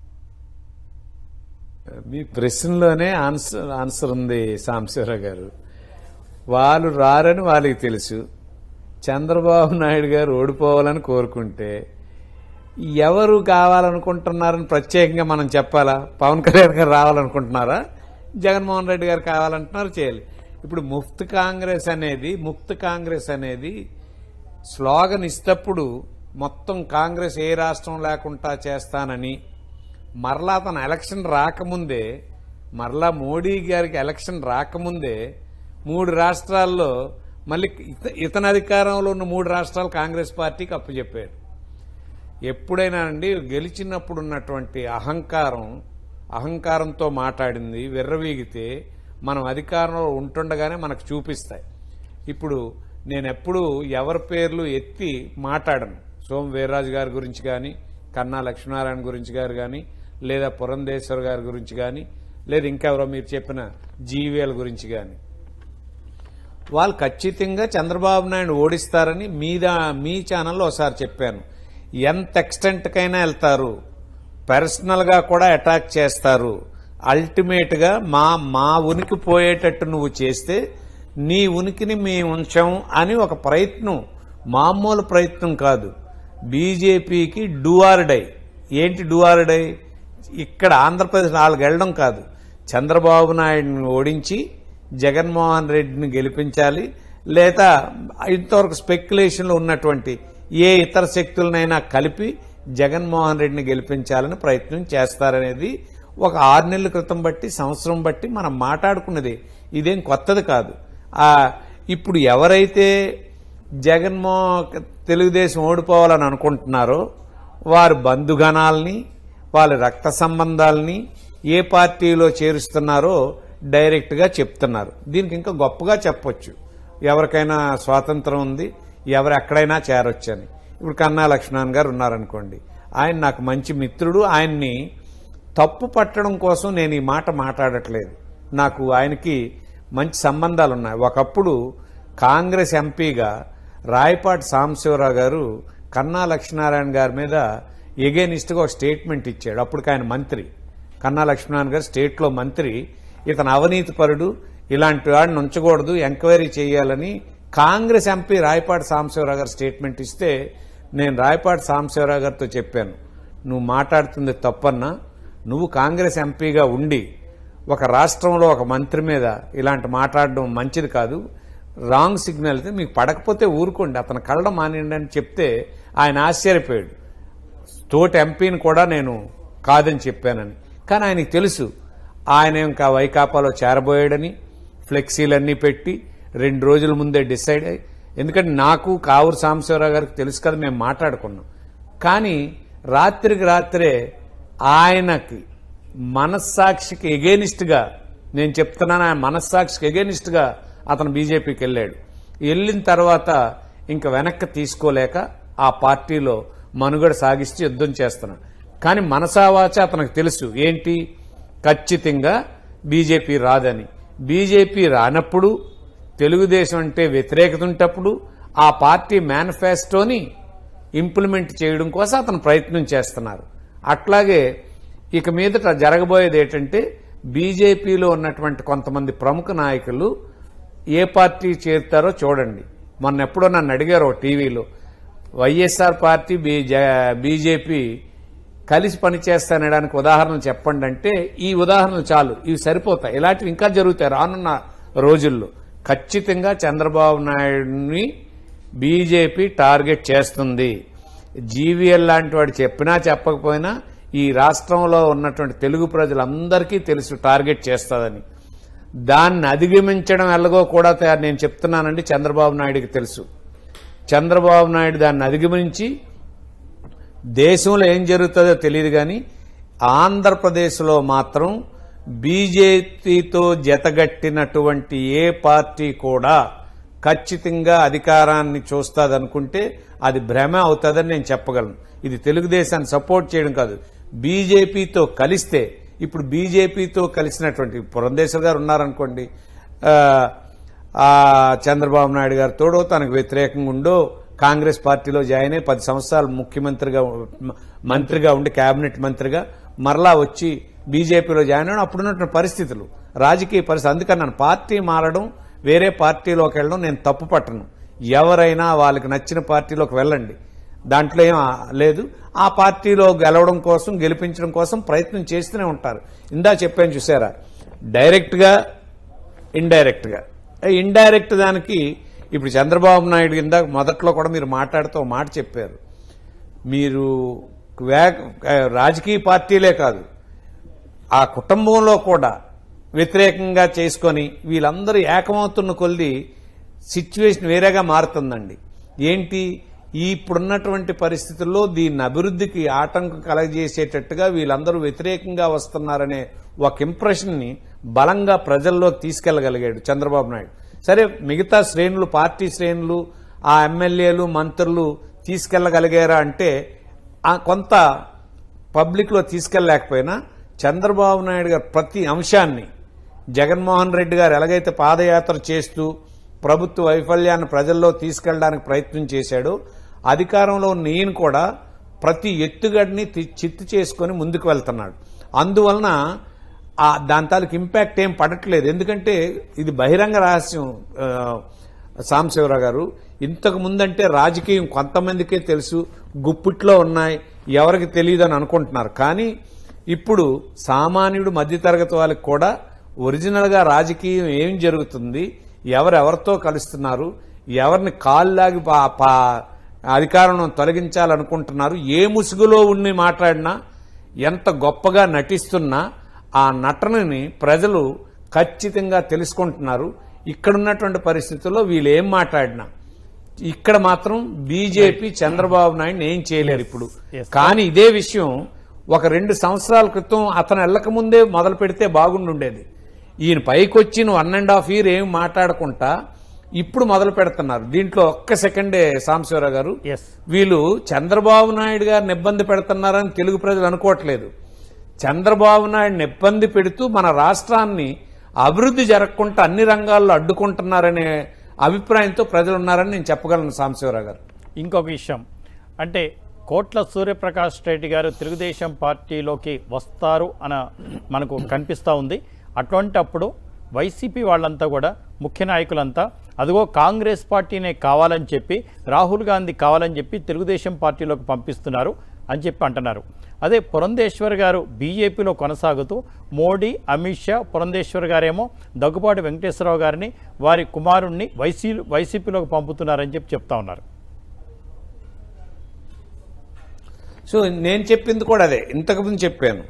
మీ ప్రశ్నలోనే ఆన్సర్ ఆన్సర్ ఉంది సాంబశివరావు గారు వాళ్ళు రారని వాళ్ళకి తెలుసు చంద్రబాబు నాయుడు గారు ఓడిపోవాలని కోరుకుంటే ఎవరు కావాలనుకుంటున్నారని ప్రత్యేకంగా మనం చెప్పాలా పవన్ కళ్యాణ్ గారు రావాలనుకుంటున్నారా జగన్మోహన్ రెడ్డి గారు కావాలంటున్నారు చేయాలి ఇప్పుడు ముఫ్త్ కాంగ్రెస్ అనేది ముక్త్ కాంగ్రెస్ అనేది స్లోగన్ ఇస్తప్పుడు మొత్తం కాంగ్రెస్ ఏ రాష్ట్రం లేకుండా చేస్తానని మరలా తన ఎలక్షన్ రాకముందే మరలా మోడీ గారికి ఎలక్షన్ రాకముందే మూడు రాష్ట్రాల్లో మళ్ళీ ఇత- ఇతని అధికారంలో ఉన్న మూడు రాష్ట్రాలు కాంగ్రెస్ పార్టీకి అప్పచెప్పాడు ఎప్పుడైనా అండి గెలిచినప్పుడు ఉన్నటువంటి అహంకారం అహంకారంతో మాట్లాడింది విర్రవీగితే మనం అధికారంలో ఉంటుండగానే మనకు చూపిస్తాయి ఇప్పుడు నేను ఎప్పుడు ఎవరి పేర్లు ఎత్తి మాట్లాడను సోమ వీర్రాజు గారి గురించి కానీ కన్నా లక్ష్మీనారాయణ గురించి గారు కానీ లేదా పురంధేశ్వర్ గారి గురించి కానీ లేదా ఇంకెవరో మీరు చెప్పిన జీవీఎల్ గురించి కానీ వాళ్ళు ఖచ్చితంగా చంద్రబాబు నాయుడు ఓడిస్తారని మీద మీ ఛానల్లో ఒకసారి చెప్పాను ఎంత ఎక్స్టెంట్కైనా వెళ్తారు పర్సనల్గా కూడా అటాక్ చేస్తారు అల్టిమేట్గా మా మా ఉనికి పోయేటట్టు నువ్వు చేస్తే నీ ఉనికిని మేము ఉంచాం అని ఒక ప్రయత్నం మామూలు ప్రయత్నం కాదు బీజేపీకి డూఆర్డై ఏంటి డూఆర్డై ఇక్కడ ఆంధ్రప్రదేశ్ నాలుగు వెళ్ళడం కాదు చంద్రబాబు నాయుడిని ఓడించి జగన్మోహన్ రెడ్డిని గెలిపించాలి లేదా ఇంతవరకు స్పెక్యులేషన్లో ఉన్నటువంటి ఏ ఇతర శక్తులనైనా కలిపి జగన్మోహన్ రెడ్డిని గెలిపించాలని ప్రయత్నం చేస్తారనేది ఒక ఆరు నెలల క్రితం బట్టి సంవత్సరం బట్టి మనం మాట్లాడుకున్నది ఇదేం కొత్తది కాదు ఆ ఇప్పుడు ఎవరైతే జగన్మో తెలుగుదేశం ఓడిపోవాలని అనుకుంటున్నారో వారి బంధుగణాలని వాళ్ళ రక్త సంబంధాలని ఏ పార్టీలో చేరుస్తున్నారో డైరెక్ట్గా చెప్తున్నారు దీనికి ఇంకా గొప్పగా చెప్పొచ్చు ఎవరికైనా స్వాతంత్రం ఉంది ఎవరు ఎక్కడైనా చేరొచ్చని ఇప్పుడు కన్నా లక్ష్మణ్ గారు ఉన్నారనుకోండి ఆయన నాకు మంచి మిత్రుడు ఆయన్ని తప్పు పట్టడం కోసం నేను ఈ మాట మాట్లాడట్లేదు నాకు ఆయనకి మంచి సంబంధాలు ఉన్నాయి ఒకప్పుడు కాంగ్రెస్ ఎంపీగా రాయపాటి సాంబశివరావు గారు కన్నా లక్ష్మీనారాయణ గారి మీద ఎగేనిస్ట్గా ఒక స్టేట్మెంట్ ఇచ్చాడు అప్పటికి ఆయన మంత్రి కన్నా లక్ష్మీనారాయణ గారు స్టేట్లో మంత్రి ఇతను అవినీతిపరుడు ఇలాంటి వాడిని ఉంచకూడదు ఎంక్వైరీ చేయాలని కాంగ్రెస్ ఎంపీ రాయపాటి సాంబశివరావు గారు స్టేట్మెంట్ ఇస్తే నేను రాయపాటి సాంబశివరావు గారితో చెప్పాను నువ్వు మాట్లాడుతుంది తప్పన్నా నువ్వు కాంగ్రెస్ ఎంపీగా ఉండి ఒక రాష్ట్రంలో ఒక మంత్రి మీద ఇలాంటి మాట్లాడడం మంచిది కాదు రాంగ్ సిగ్నల్ అయితే మీకు పడకపోతే ఊరుకోండి అతను కళ్ళడం మానేయండి అని చెప్తే ఆయన ఆశ్చర్యపోయాడు తోటి ఎంపీని కూడా నేను కాదని చెప్పానని కానీ ఆయనకి తెలుసు ఆయన ఇంకా వైకాపాలో చేరబోయాడని ఫ్లెక్సీలన్నీ పెట్టి రెండు రోజుల ముందే డిసైడ్ అయ్యి ఎందుకంటే నాకు కావూరు సాంబశివరావు గారికి తెలుసు కదా మేము మాట్లాడుకున్నాం కానీ రాత్రికి రాత్రే ఆయనకి మనస్సాక్షికి ఎగేనిస్ట్గా నేను చెప్తున్నాను ఆయన మనస్సాక్షికి ఎగేనిస్ట్గా అతను బీజేపీకి వెళ్ళాడు వెళ్ళిన తర్వాత ఇంకా వెనక్కి తీసుకోలేక ఆ పార్టీలో మనుగడ సాగిస్తూ యుద్ధం చేస్తున్నాడు కానీ మనసావాచ అతనికి తెలుసు ఏంటి ఖచ్చితంగా బీజేపీ రాదని బీజేపీ రానప్పుడు తెలుగుదేశం అంటే వ్యతిరేకత ఉంటప్పుడు ఆ పార్టీ మేనిఫెస్టోని ఇంప్లిమెంట్ చేయడం కోసం అతను ప్రయత్నం చేస్తున్నారు అట్లాగే ఇక మీదట జరగబోయేది ఏంటంటే బీజేపీలో ఉన్నటువంటి కొంతమంది ప్రముఖ నాయకులు ఏ పార్టీ చేరుతారో చూడండి మొన్న ఎప్పుడో నన్ను అడిగారు ఓ టీవీలో వైఎస్ఆర్ పార్టీ బీజేపీ కలిసి పనిచేస్తానడానికి ఉదాహరణలు చెప్పండి అంటే ఈ ఉదాహరణలు చాలు ఇవి సరిపోతాయి ఇలాంటివి ఇంకా జరుగుతాయి రానున్న రోజుల్లో ఖచ్చితంగా చంద్రబాబు నాయుడిని బీజేపీ టార్గెట్ చేస్తుంది జీవీఎల్ లాంటి వాడు చెప్పినా చెప్పకపోయినా ఈ రాష్ట్రంలో ఉన్నటువంటి తెలుగు ప్రజలందరికీ తెలుసు టార్గెట్ చేస్తుందని దాన్ని అధిగమించడం ఎలాగో కూడా తయారు నేను చెప్తున్నానండి చంద్రబాబు నాయుడికి తెలుసు చంద్రబాబు నాయుడు దాన్ని అధిగమించి దేశంలో ఏం జరుగుతుందో తెలియదు కానీ ఆంధ్రప్రదేశ్లో మాత్రం బీజేపీతో జతగట్టినటువంటి ఏ పార్టీ కూడా ఖచ్చితంగా అధికారాన్ని చూస్తాదనుకుంటే అది భ్రమ అవుతుందని నేను చెప్పగలను ఇది తెలుగుదేశాన్ని సపోర్ట్ చేయడం కాదు బీజేపీతో కలిస్తే ఇప్పుడు బీజేపీతో కలిసినటువంటి పురంధేశ్వర్ గారు ఉన్నారనుకోండి ఆ, ఆ చంద్రబాబు నాయుడు గారు తోడో తనకు వ్యతిరేకంగా ఉండో కాంగ్రెస్ పార్టీలో జాయిన్ అయ్యి పది సంవత్సరాలు ముఖ్యమంత్రిగా మ- మంత్రిగా ఉండి కేబినెట్ మంత్రిగా మరలా వచ్చి బీజేపీలో జాయిన్ అవ్వడం అప్పుడున్నటువంటి పరిస్థితులు రాజకీయ పరిస్థితి అందుకని నన్ను పార్టీ మారడం వేరే పార్టీలోకి వెళ్ళడం నేను తప్పు పట్టను ఎవరైనా వాళ్ళకి నచ్చిన పార్టీలోకి వెళ్ళండి దాంట్లో ఏం ఆ- లేదు ఆ పార్టీలో గెలవడం కోసం గెలిపించడం కోసం ప్రయత్నం చేస్తూనే ఉంటారు ఇందా చెప్పాను చూసారా డైరెక్ట్గా ఇండైరెక్ట్గా ఇండైరెక్ట్ దానికి ఇప్పుడు చంద్రబాబు నాయుడు కింద మొదట్లో కూడా మీరు మాట్లాడుతూ ఒక మాట చెప్పారు మీరు వే- రాజకీయ పార్టీలే కాదు ఆ కుటుంబంలో కూడా వ్యతిరేకంగా చేసుకొని వీళ్ళందరూ ఏకమవుతున్న కొద్ది సిచ్యువేషన్ వేరేగా మారుతుందండి ఏంటి ఈ ఇప్పుడున్నటువంటి పరిస్థితుల్లో దీన్ని అభివృద్ధికి ఆటంకం కలగజేసేటట్టుగా వీళ్ళందరూ వ్యతిరేకంగా వస్తున్నారనే ఒక ఇంప్రెషన్ని బలంగా ప్రజల్లోకి తీసుకెళ్లగలిగాడు చంద్రబాబు నాయుడు సరే మిగతా శ్రేణులు పార్టీ శ్రేణులు ఆ ఎమ్మెల్యేలు మంత్రులు తీసుకెళ్లగలిగారా అంటే ఆ కొంత పబ్లిక్లో తీసుకెళ్ళలేకపోయినా చంద్రబాబు నాయుడు గారు ప్రతి అంశాన్ని జగన్మోహన్ రెడ్డి గారు ఎలాగైతే పాదయాత్ర చేస్తూ ప్రభుత్వ వైఫల్యాన్ని ప్రజల్లో తీసుకెళ్ళడానికి ప్రయత్నం చేశాడో అధికారంలో ఉన్న ఈయన కూడా ప్రతి ఎత్తుగడిని తి- చిత్తు చేసుకొని ముందుకు వెళ్తున్నాడు అందువలన ఆ దాని తాలూకు ఇంపాక్ట్ ఏం పడట్లేదు ఎందుకంటే ఇది బహిరంగ రహస్యం ఆ, సాంబశివరావు గారు ఇంతకు ముందంటే రాజకీయం కొంతమందికే తెలుసు గుప్పిట్లో ఉన్నాయి ఎవరికి తెలియదు అని అనుకుంటున్నారు కానీ ఇప్పుడు సామాన్యుడు మధ్యతరగతి వాళ్ళకి కూడా ఒరిజినల్గా రాజకీయం ఏం జరుగుతుంది ఎవరెవరితో కలుస్తున్నారు ఎవరిని కాళ్ళలాగి పా- పా- అధికారం తొలగించాలనుకుంటున్నారు ఏ ముసుగులో ఉండి మాట్లాడినా ఎంత గొప్పగా నటిస్తున్నా ఆ నటనని ప్రజలు ఖచ్చితంగా తెలుసుకుంటున్నారు ఇక్కడున్నటువంటి పరిస్థితుల్లో వీళ్ళు ఏం మాట్లాడినా ఇక్కడ మాత్రం బీజేపీ చంద్రబాబు నాయుడు ఏం చేయలేరు ఇప్పుడు Yes. కానీ ఇదే విషయం ఒక రెండు సంవత్సరాల క్రితం అతను వెళ్ళక ముందే మొదలు పెడితే బాగుండుండేది ఈయన పైకి వచ్చిన వన్ అండ్ హాఫ్ ఇయర్ ఏం మాట్లాడకుండా ఇప్పుడు మొదలు పెడుతున్నారు దీంట్లో ఒక్క సెకండే సాంబశివరావు గారు ఎస్ వీళ్ళు చంద్రబాబు నాయుడు గారిని ఇబ్బంది పెడుతున్నారని తెలుగు ప్రజలు అనుకోవట్లేదు చంద్రబాబు నాయుడిని ఇబ్బంది పెడుతూ మన రాష్ట్రాన్ని అభివృద్ధి జరగకుండా అన్ని రంగాల్లో అడ్డుకుంటున్నారనే అభిప్రాయంతో ప్రజలు ఉన్నారని నేను చెప్పగలను సాంబశివరావు గారు ఇంకొక విషయం అంటే కోట్ల సూర్యప్రకాష్ రెడ్డి గారు తెలుగుదేశం పార్టీలోకి వస్తారు అన మనకు కనిపిస్తూ ఉంది అటువంటప్పుడు వైసీపీ వాళ్ళంతా కూడా ముఖ్య నాయకులంతా అదిగో కాంగ్రెస్ పార్టీనే కావాలని చెప్పి రాహుల్ గాంధీ కావాలని చెప్పి తెలుగుదేశం పార్టీలోకి పంపిస్తున్నారు అని చెప్పి అంటున్నారు అదే పురంధేశ్వర్ గారు బీజేపీలో కొనసాగుతూ మోడీ అమిత్ షా పురంధేశ్వర్ గారేమో దగ్గుబాటి వెంకటేశ్వరరావు గారిని వారి కుమారుణ్ణి వైసీ వైసీపీలోకి పంపుతున్నారని చెప్పి చెప్తా ఉన్నారు సో నేను చెప్పింది కూడా అదే ఇంతకుముందు చెప్పాను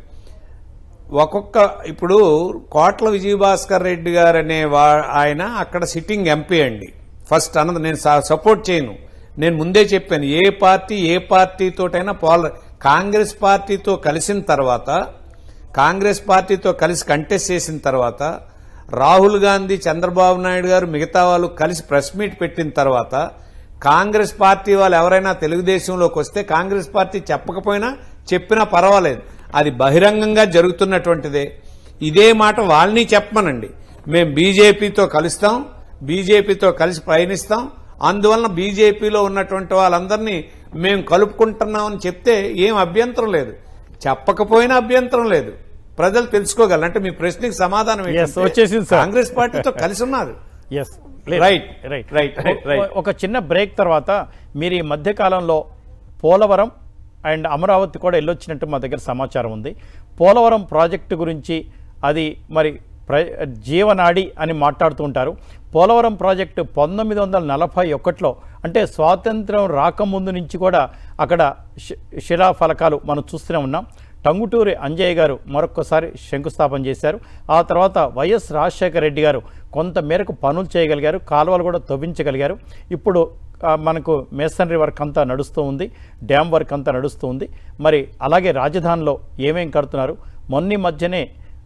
ఒక్కొక్క ఇప్పుడు కోట్ల విజయభాస్కర్ రెడ్డి గారు అనే వా ఆయన అక్కడ సిట్టింగ్ ఎంపీ అండి ఫస్ట్ అన్నది నేను స- సపోర్ట్ చేయను నేను ముందే చెప్పాను ఏ పార్టీ ఏ పార్టీతోటైనా పోల కాంగ్రెస్ పార్టీతో కలిసిన తర్వాత కాంగ్రెస్ పార్టీతో కలిసి కంటెస్ట్ చేసిన తర్వాత రాహుల్ గాంధీ చంద్రబాబు నాయుడు గారు మిగతా వాళ్ళు కలిసి ప్రెస్ మీట్ పెట్టిన తర్వాత కాంగ్రెస్ పార్టీ వాళ్ళు ఎవరైనా తెలుగుదేశంలోకి వస్తే కాంగ్రెస్ పార్టీ చెప్పకపోయినా చెప్పినా పర్వాలేదు అది బహిరంగంగా జరుగుతున్నటువంటిదే ఇదే మాట వాళ్ళని చెప్పమనండి మేము బీజేపీతో కలుస్తాం బీజేపీతో కలిసి ప్రయాణిస్తాం అందువలన బీజేపీలో ఉన్నటువంటి వాళ్ళందరినీ మేము కలుపుకుంటున్నామని చెప్తే ఏం అభ్యంతరం లేదు చెప్పకపోయినా అభ్యంతరం లేదు ప్రజలు తెలుసుకోగలరు అంటే మీ ప్రశ్నకి సమాధానం Yes, ఏంటంటే వచ్చేసింది సార్. కాంగ్రెస్ పార్టీతో కలిసి ఉన్నారు yes Right. Right Right, right, right. ఒక చిన్న బ్రేక్ తర్వాత మీరు ఈ మధ్య కాలంలో పోలవరం అండ్ అమరావతి కూడా వెళ్ళొచ్చినట్టు మా దగ్గర సమాచారం ఉంది పోలవరం ప్రాజెక్టు గురించి అది మరి ప్ర జీవనాడి అని మాట్లాడుతూ ఉంటారు పోలవరం ప్రాజెక్టు పంతొమ్మిది వందల నలభై ఒకటిలో అంటే స్వాతంత్రం రాకముందు నుంచి కూడా అక్కడ శి- శిలాఫలకాలు మనం చూస్తూనే ఉన్నాం టంగుటూరి అంజయ్య గారు మరొక్కసారి శంకుస్థాపన చేశారు ఆ తర్వాత వైఎస్ రాజశేఖర రెడ్డి గారు కొంత మేరకు పనులు చేయగలిగారు కాలువలు కూడా తవ్వించగలిగారు ఇప్పుడు ఆ, మనకు మేసనరీ వర్క్ అంతా నడుస్తూ ఉంది డ్యామ్ వర్క్ అంతా నడుస్తూ ఉంది మరి అలాగే రాజధానిలో ఏమేం కడుతున్నారు మొన్న ఈ మధ్యనే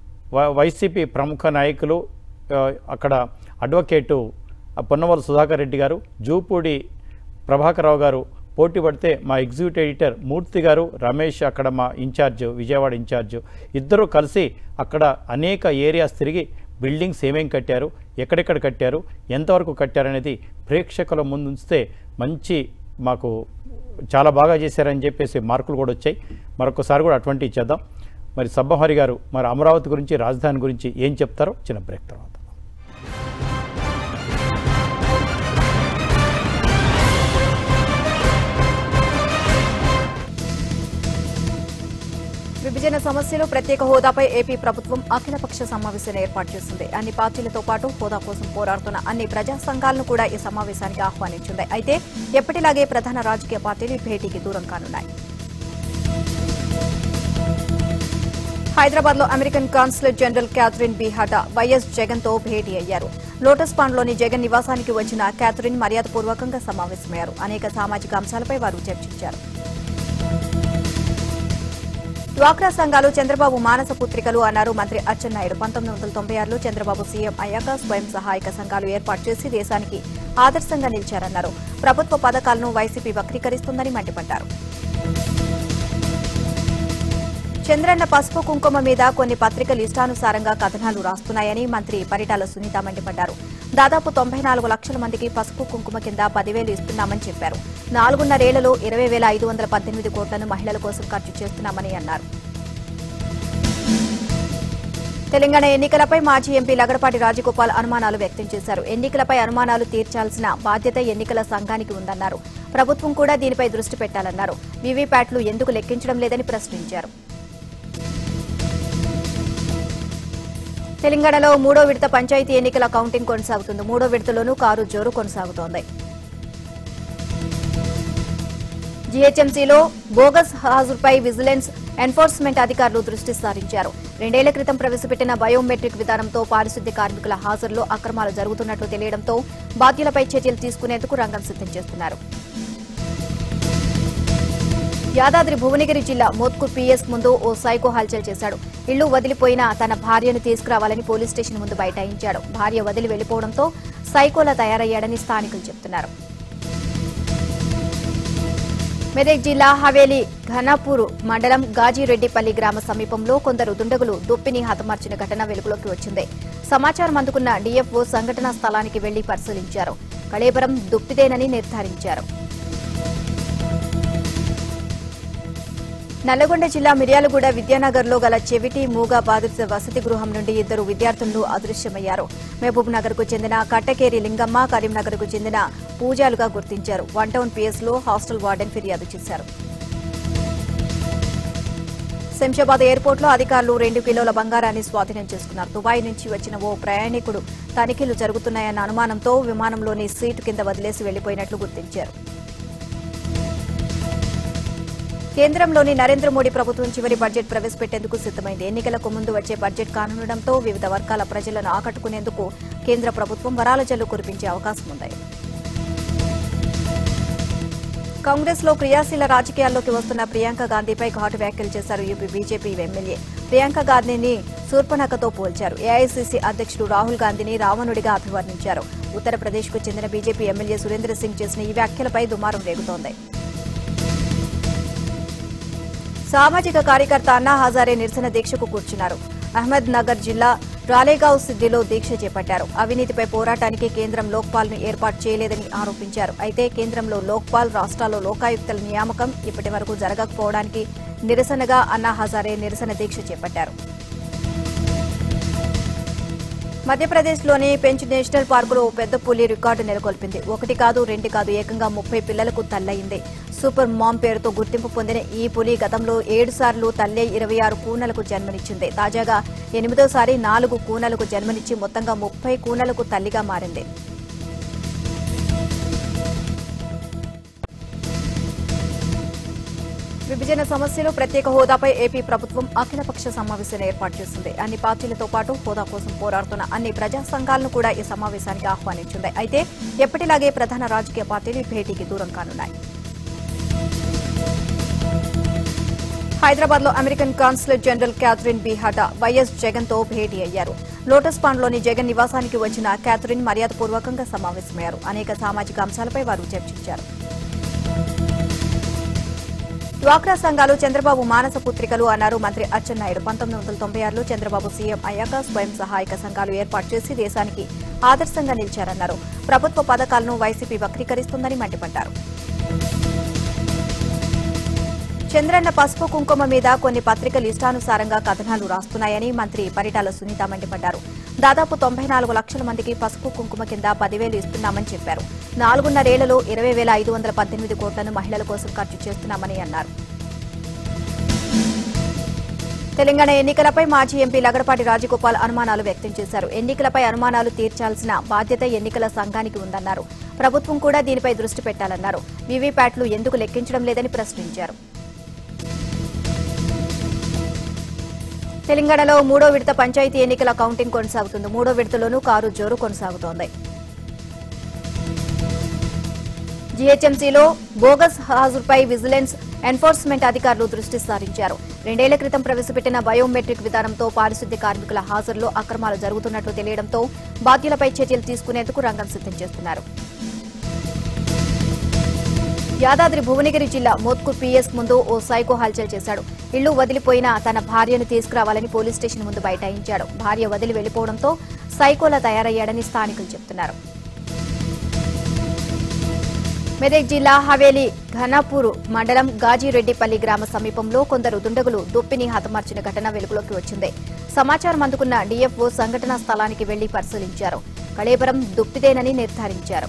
వ- వైసీపీ ప్రముఖ నాయకులు ఆ, అక్కడ అడ్వకేటు ఆ, పొన్నవల సుధాకర్ రెడ్డి గారు జూపూడి ప్రభాకరరావు గారు పోటీ పడితే మా ఎగ్జిక్యూటివ్ ఎడిటర్ మూర్తి గారు రమేష్ అక్కడ మా ఇన్ఛార్జ్ విజయవాడ ఇన్ఛార్జ్ ఇద్దరు కలిసి అక్కడ అనేక ఏరియాస్ తిరిగి బిల్డింగ్స్ ఏమేం కట్టారు ఎక్కడెక్కడ కట్టారు ఎంతవరకు కట్టారు అనేది ప్రేక్షకుల ముందు ఉంచితే మంచి మాకు చాలా బాగా చేశారని చెప్పేసి మార్కులు కూడా వచ్చాయి మరొకసారి కూడా అటువంటి ఇచ్చేద్దాం మరి సబ్బహరి గారు మరి అమరావతి గురించి రాజధాని గురించి ఏం చెప్తారో చిన్న బ్రేక్ తర్వాత విభజన సమస్యలు ప్రత్యేక హోదాపై ఏపీ ప్రభుత్వం అఖిలపక్ష సమావేశాన్ని ఏర్పాటు చేసింది అన్ని పార్టీలతో పాటు హోదా కోసం పోరాడుతున్న అన్ని ప్రజా సంఘాలను కూడా ఈ సమావేశానికి ఆహ్వానించింది అయితే ఎప్పటిలాగే ప్రధాన రాజకీయ పార్టీలు ఈ భేటీకి దూరం కానున్నాయి హైదరాబాద్ లో American consulate general Katherine B Hadda YS Jagan తో భేటీ అయ్యారు లోటస్ పాండ్ లోని జగన్ నివాసానికి వచ్చిన క్యాథరిన్ మర్యాదపూర్వకంగా సమావేశమయ్యారు అనేక సామాజిక అంశాలపై వారు చర్చించారు డ్వాక్రా సంఘాలు చంద్రబాబు మానస పుత్రికలు అన్నారు మంత్రి అచ్చెన్నాయుడు పంతొమ్మిది వందల తొంభై ఆరులో చంద్రబాబు సీఎం అయ్యాక స్వయం సహాయక సంఘాలు ఏర్పాటు చేసి దేశానికి ఆదర్శంగా నిలిచారన్నారు ప్రభుత్వ పథకాలను వైసీపీ వక్రీకరిస్తుందని మండిపడ్డారు చంద్రన్న పసుపు కుంకుమ మీద కొన్ని పత్రికలు ఇష్టానుసారంగా కథనాలు రాస్తున్నాయని మంత్రి పరిటాల సునీత మండిపడ్డారు దాదాపు తొంభై నాలుగు లక్షల మందికి పసుపు కుంకుమ కింద పదివేలు ఇస్తున్నామని చెప్పారు నాలుగున్నరేళ్లలో ఇరవై వేల ఐదు వందల పద్దెనిమిది కోట్లను మహిళల కోసం ఖర్చు చేస్తున్నామని అన్నారు తెలంగాణ ఎన్నికలపై మాజీ ఎంపీ లగడపాటి రాజగోపాల్ అనుమానాలు వ్యక్తం చేశారు ఎన్నికలపై అనుమానాలు తీర్చాల్సిన బాధ్యత ఎన్నికల సంఘానికి ఉందన్నారు ప్రభుత్వం కూడా దీనిపై దృష్టి పెట్టాలన్నారు వీవీప్యాట్లు ఎందుకు లెక్కించడం లేదని ప్రశ్నించారు తెలంగాణలో మూడో విడత పంచాయతీ ఎన్నికల కౌంటింగ్ కొనసాగుతుంది మూడో విడతలోనూ కారు జోరు కొనసాగుతోంది జీహెచ్ఎంసీలో బోగస్ హాజరుపై విజిలెన్స్ ఎన్ఫోర్స్మెంట్ అధికారులు దృష్టి సారించారు రెండేళ్ల క్రితం ప్రవేశపెట్టిన బయోమెట్రిక్ విధానంతో పారిశుద్ధ్య కార్మికుల హాజరులో అక్రమాలు జరుగుతున్నట్లు తెలియడంతో బాధ్యులపై చర్యలు తీసుకునేందుకు రంగం సిద్ధం చేస్తున్నారు యాదాద్రి భువనగిరి జిల్లా మోత్కూర్ పీఎస్ ముందు ఓ సైకో హల్చల్ చేశాడు ఇల్లు వదిలిపోయిన తన భార్యను తీసుకురావాలని పోలీస్ స్టేషన్ ముందు బైఠాయించాడు భార్య వదిలి వెళ్లిపోవడంతో సైకోలా తయారయ్యాడని స్థానికులు చెబుతున్నారు మెదక్ జిల్లా హవేలీ ఘనాపూర్ మండలం గాజిరెడ్డిపల్లి గ్రామ సమీపంలో కొందరు దుండగులు దుప్పిని హతమార్చిన ఘటన వెలుగులోకి వచ్చింది సమాచారం అందుకున్న డీఎఫ్ఓ సంఘటనా స్థలానికి వెళ్లి పరిశీలించారు కళేబరం దుప్పిదేనని నిర్ధారించారు నల్లగొండ జిల్లా మిర్యాలగూడ విద్యానగర్లో గల చెవిటి మూగ బాధిత వసతి గృహం నుండి ఇద్దరు విద్యార్థులు అదృశ్యమయ్యారు మహబూబ్ నగర్ కు చెందిన కట్టకేరి లింగమ్మ కరీంనగర్ కు చెందిన పూజాలుగా గుర్తించారు వన్ టౌన్ పిఎస్ లో హాస్టల్ వార్డెన్ ఫిర్యాదు చేశారు శంషాబాద్ ఎయిర్పోర్ట్ లో అధికారులు రెండు కిలోల బంగారాన్ని స్వాధీనం చేసుకున్నారు దుబాయ్ నుంచి వచ్చిన ఓ ప్రయాణికుడు తనిఖీలు జరుగుతున్నాయన్న అనుమానంతో విమానంలోని సీటు కింద వదిలేసి వెళ్లిపోయినట్లు గుర్తించారు కేంద్రంలోని నరేంద్ర మోడీ ప్రభుత్వం చివరి బడ్జెట్ ప్రవేశపెట్టేందుకు సిద్దమైంది ఎన్నికలకు ముందు వచ్చే బడ్జెట్ కానుండటంతో వివిధ వర్గాల ప్రజలను ఆకట్టుకునేందుకు కేంద్ర ప్రభుత్వం వరాల జల్లు కురిపించే అవకాశం ఉంది కాంగ్రెస్ లో క్రియాశీల రాజకీయాల్లోకి వస్తున్న ప్రియాంక గాంధీపై ఘాటు వ్యాఖ్యలు చేశారు యూపీ బీజేపీ ఎమ్మెల్యే ప్రియాంక గాంధీని శూర్పణకతో పోల్చారు ఏఐసీసీ అధ్యక్షుడు రాహుల్ గాంధీని రావణుడిగా అభివర్ణించారు ఉత్తరప్రదేశ్ కు చెందిన బీజేపీ ఎమ్మెల్యే సురేంద్ర సింగ్ చేసిన ఈ వ్యాఖ్యలపై దుమారం రేగుతోంది సామాజిక కార్యకర్త అన్నా హజారే నిరసన దీక్షకు కూర్చున్నారు అహ్మద్ నగర్ జిల్లా రాలేగావ్ సిద్దిలో దీక్ష చేపట్టారు అవినీతిపై పోరాటానికి కేంద్రం లోక్పాల్ ను ఏర్పాటు చేయలేదని ఆరోపించారు అయితే కేంద్రంలో లోక్పాల్ రాష్ట్రాల్లో లోకాయుక్తల నియామకం ఇప్పటి వరకు జరగకపోవడానికి నిరసనగా అన్నా హజారే నిరసన దీక్ష చేపట్టారు మధ్యప్రదేశ్లోని పెంచ్ నేషనల్ పార్కులో ఓ పెద్ద పులి రికార్డు నెలకొల్పింది ఒకటి కాదు రెండు కాదు ఏకంగా ముప్పై పిల్లలకు తల్లయింది సూపర్ మామ్ పేరుతో గుర్తింపు పొందిన ఈ పులి గతంలో ఏడు సార్లు తల్లే ఇరవై ఆరు కూనలకు జన్మనిచ్చింది తాజాగా ఎనిమిదోసారి నాలుగు కూనలకు జన్మనిచ్చి మొత్తంగా ముప్పై కూనలకు తల్లిగా మారింది విభజన సమస్యలు ప్రత్యేక హోదాపై ఏపీ ప్రభుత్వం అఖిలపక్ష సమావేశాన్ని ఏర్పాటు చేసింది అన్ని పార్టీలతో పాటు హోదా కోసం పోరాడుతున్న అన్ని ప్రజా సంఘాలను కూడా ఈ సమావేశానికి ఆహ్వానించింది అయితే ఎప్పటిలాగే ప్రధాన రాజకీయ పార్టీలు ఈ భేటీకి దూరం కానున్నాయి హైదరాబాద్ లో American consulate general Katherine B Hadda YS Jagan తో భేటీ అయ్యారు లోటస్ పాండ్ లోని జగన్ నివాసానికి వచ్చిన క్యాథరిన్ మర్యాదపూర్వకంగా సమావేశమయ్యారు అనేక సామాజిక అంశాలపై వారు చర్చించారు డ్వాక్రా సంఘాలు చంద్రబాబు మానస పుత్రికలు అన్నారు మంత్రి అచ్చెన్నాయుడు పంతొమ్మిది వందల తొంభై ఆరులో చంద్రబాబు సీఎం అయ్యాక స్వయం సహాయక సంఘాలు ఏర్పాటు చేసి దేశానికి ఆదర్శంగా నిలిచారన్నారు ప్రభుత్వ పథకాలను వైసీపీ వక్రీకరిస్తుందని మండిపడ్డారు చంద్రన్న పసుపు కుంకుమ మీద కొన్ని పత్రికలు ఇష్టానుసారంగా కథనాలు రాస్తున్నాయని మంత్రి పరిటాల సునీత మండిపడ్డారు దాదాపు తొంభై నాలుగు లక్షల మందికి పసుపు కుంకుమ కింద పదివేలు ఇస్తున్నామని చెప్పారు నాలుగున్నరేళ్లలో ఇరవై వేల ఐదు వందల పద్దెనిమిది కోట్లను మహిళల కోసం ఖర్చు చేస్తున్నామని అన్నారు తెలంగాణ ఎన్నికలపై మాజీ ఎంపీ లగడపాటి రాజగోపాల్ అనుమానాలు వ్యక్తం చేశారు ఎన్నికలపై అనుమానాలు తీర్చాల్సిన బాధ్యత ఎన్నికల సంఘానికి ఉందన్నారు ప్రభుత్వం కూడా దీనిపై దృష్టి పెట్టాలన్నారు వీవీప్యాట్లు ఎందుకు లెక్కించడం లేదని ప్రశ్నించారు తెలంగాణలో మూడో విడత పంచాయతీ ఎన్నికల కౌంటింగ్ కొనసాగుతుంది మూడో విడతలోనూ కారు జోరు కొనసాగుతోంది జీహెచ్ఎంసీలో బోగస్ హాజరుపై విజిలెన్స్ ఎన్ఫోర్స్మెంట్ అధికారులు దృష్టి సారించారు రెండేళ్ల క్రితం ప్రవేశపెట్టిన బయోమెట్రిక్ విధానంతో పారిశుద్ధ్య కార్మికుల హాజరులో అక్రమాలు జరుగుతున్నట్లు తెలియడంతో బాధ్యులపై చర్యలు తీసుకునేందుకు రంగం సిద్ధం చేస్తున్నారు యాదాద్రి భువనగిరి జిల్లా మోత్కూర్ పీఎస్ ముందు ఓ సైకో హల్చల్ చేశాడు ఇల్లు వదిలిపోయిన తన భార్యను తీసుకురావాలని పోలీస్ స్టేషన్ ముందు బైఠాయించాడు భార్య వదిలి వెళ్లిపోవడంతో సైకోలా తయారయ్యాడని స్థానికులు చెబుతున్నారు మెదక్ జిల్లా హవేలీ ఘనాపూర్ మండలం గాజిరెడ్డిపల్లి గ్రామ సమీపంలో కొందరు దుండగులు దుప్పిని హతమార్చిన ఘటన వెలుగులోకి వచ్చింది సమాచారం అందుకున్న డీఎఫ్ఓ సంఘటనా స్థలానికి వెళ్లి పరిశీలించారు కళేబరం దుప్పిదేనని నిర్ధారించారు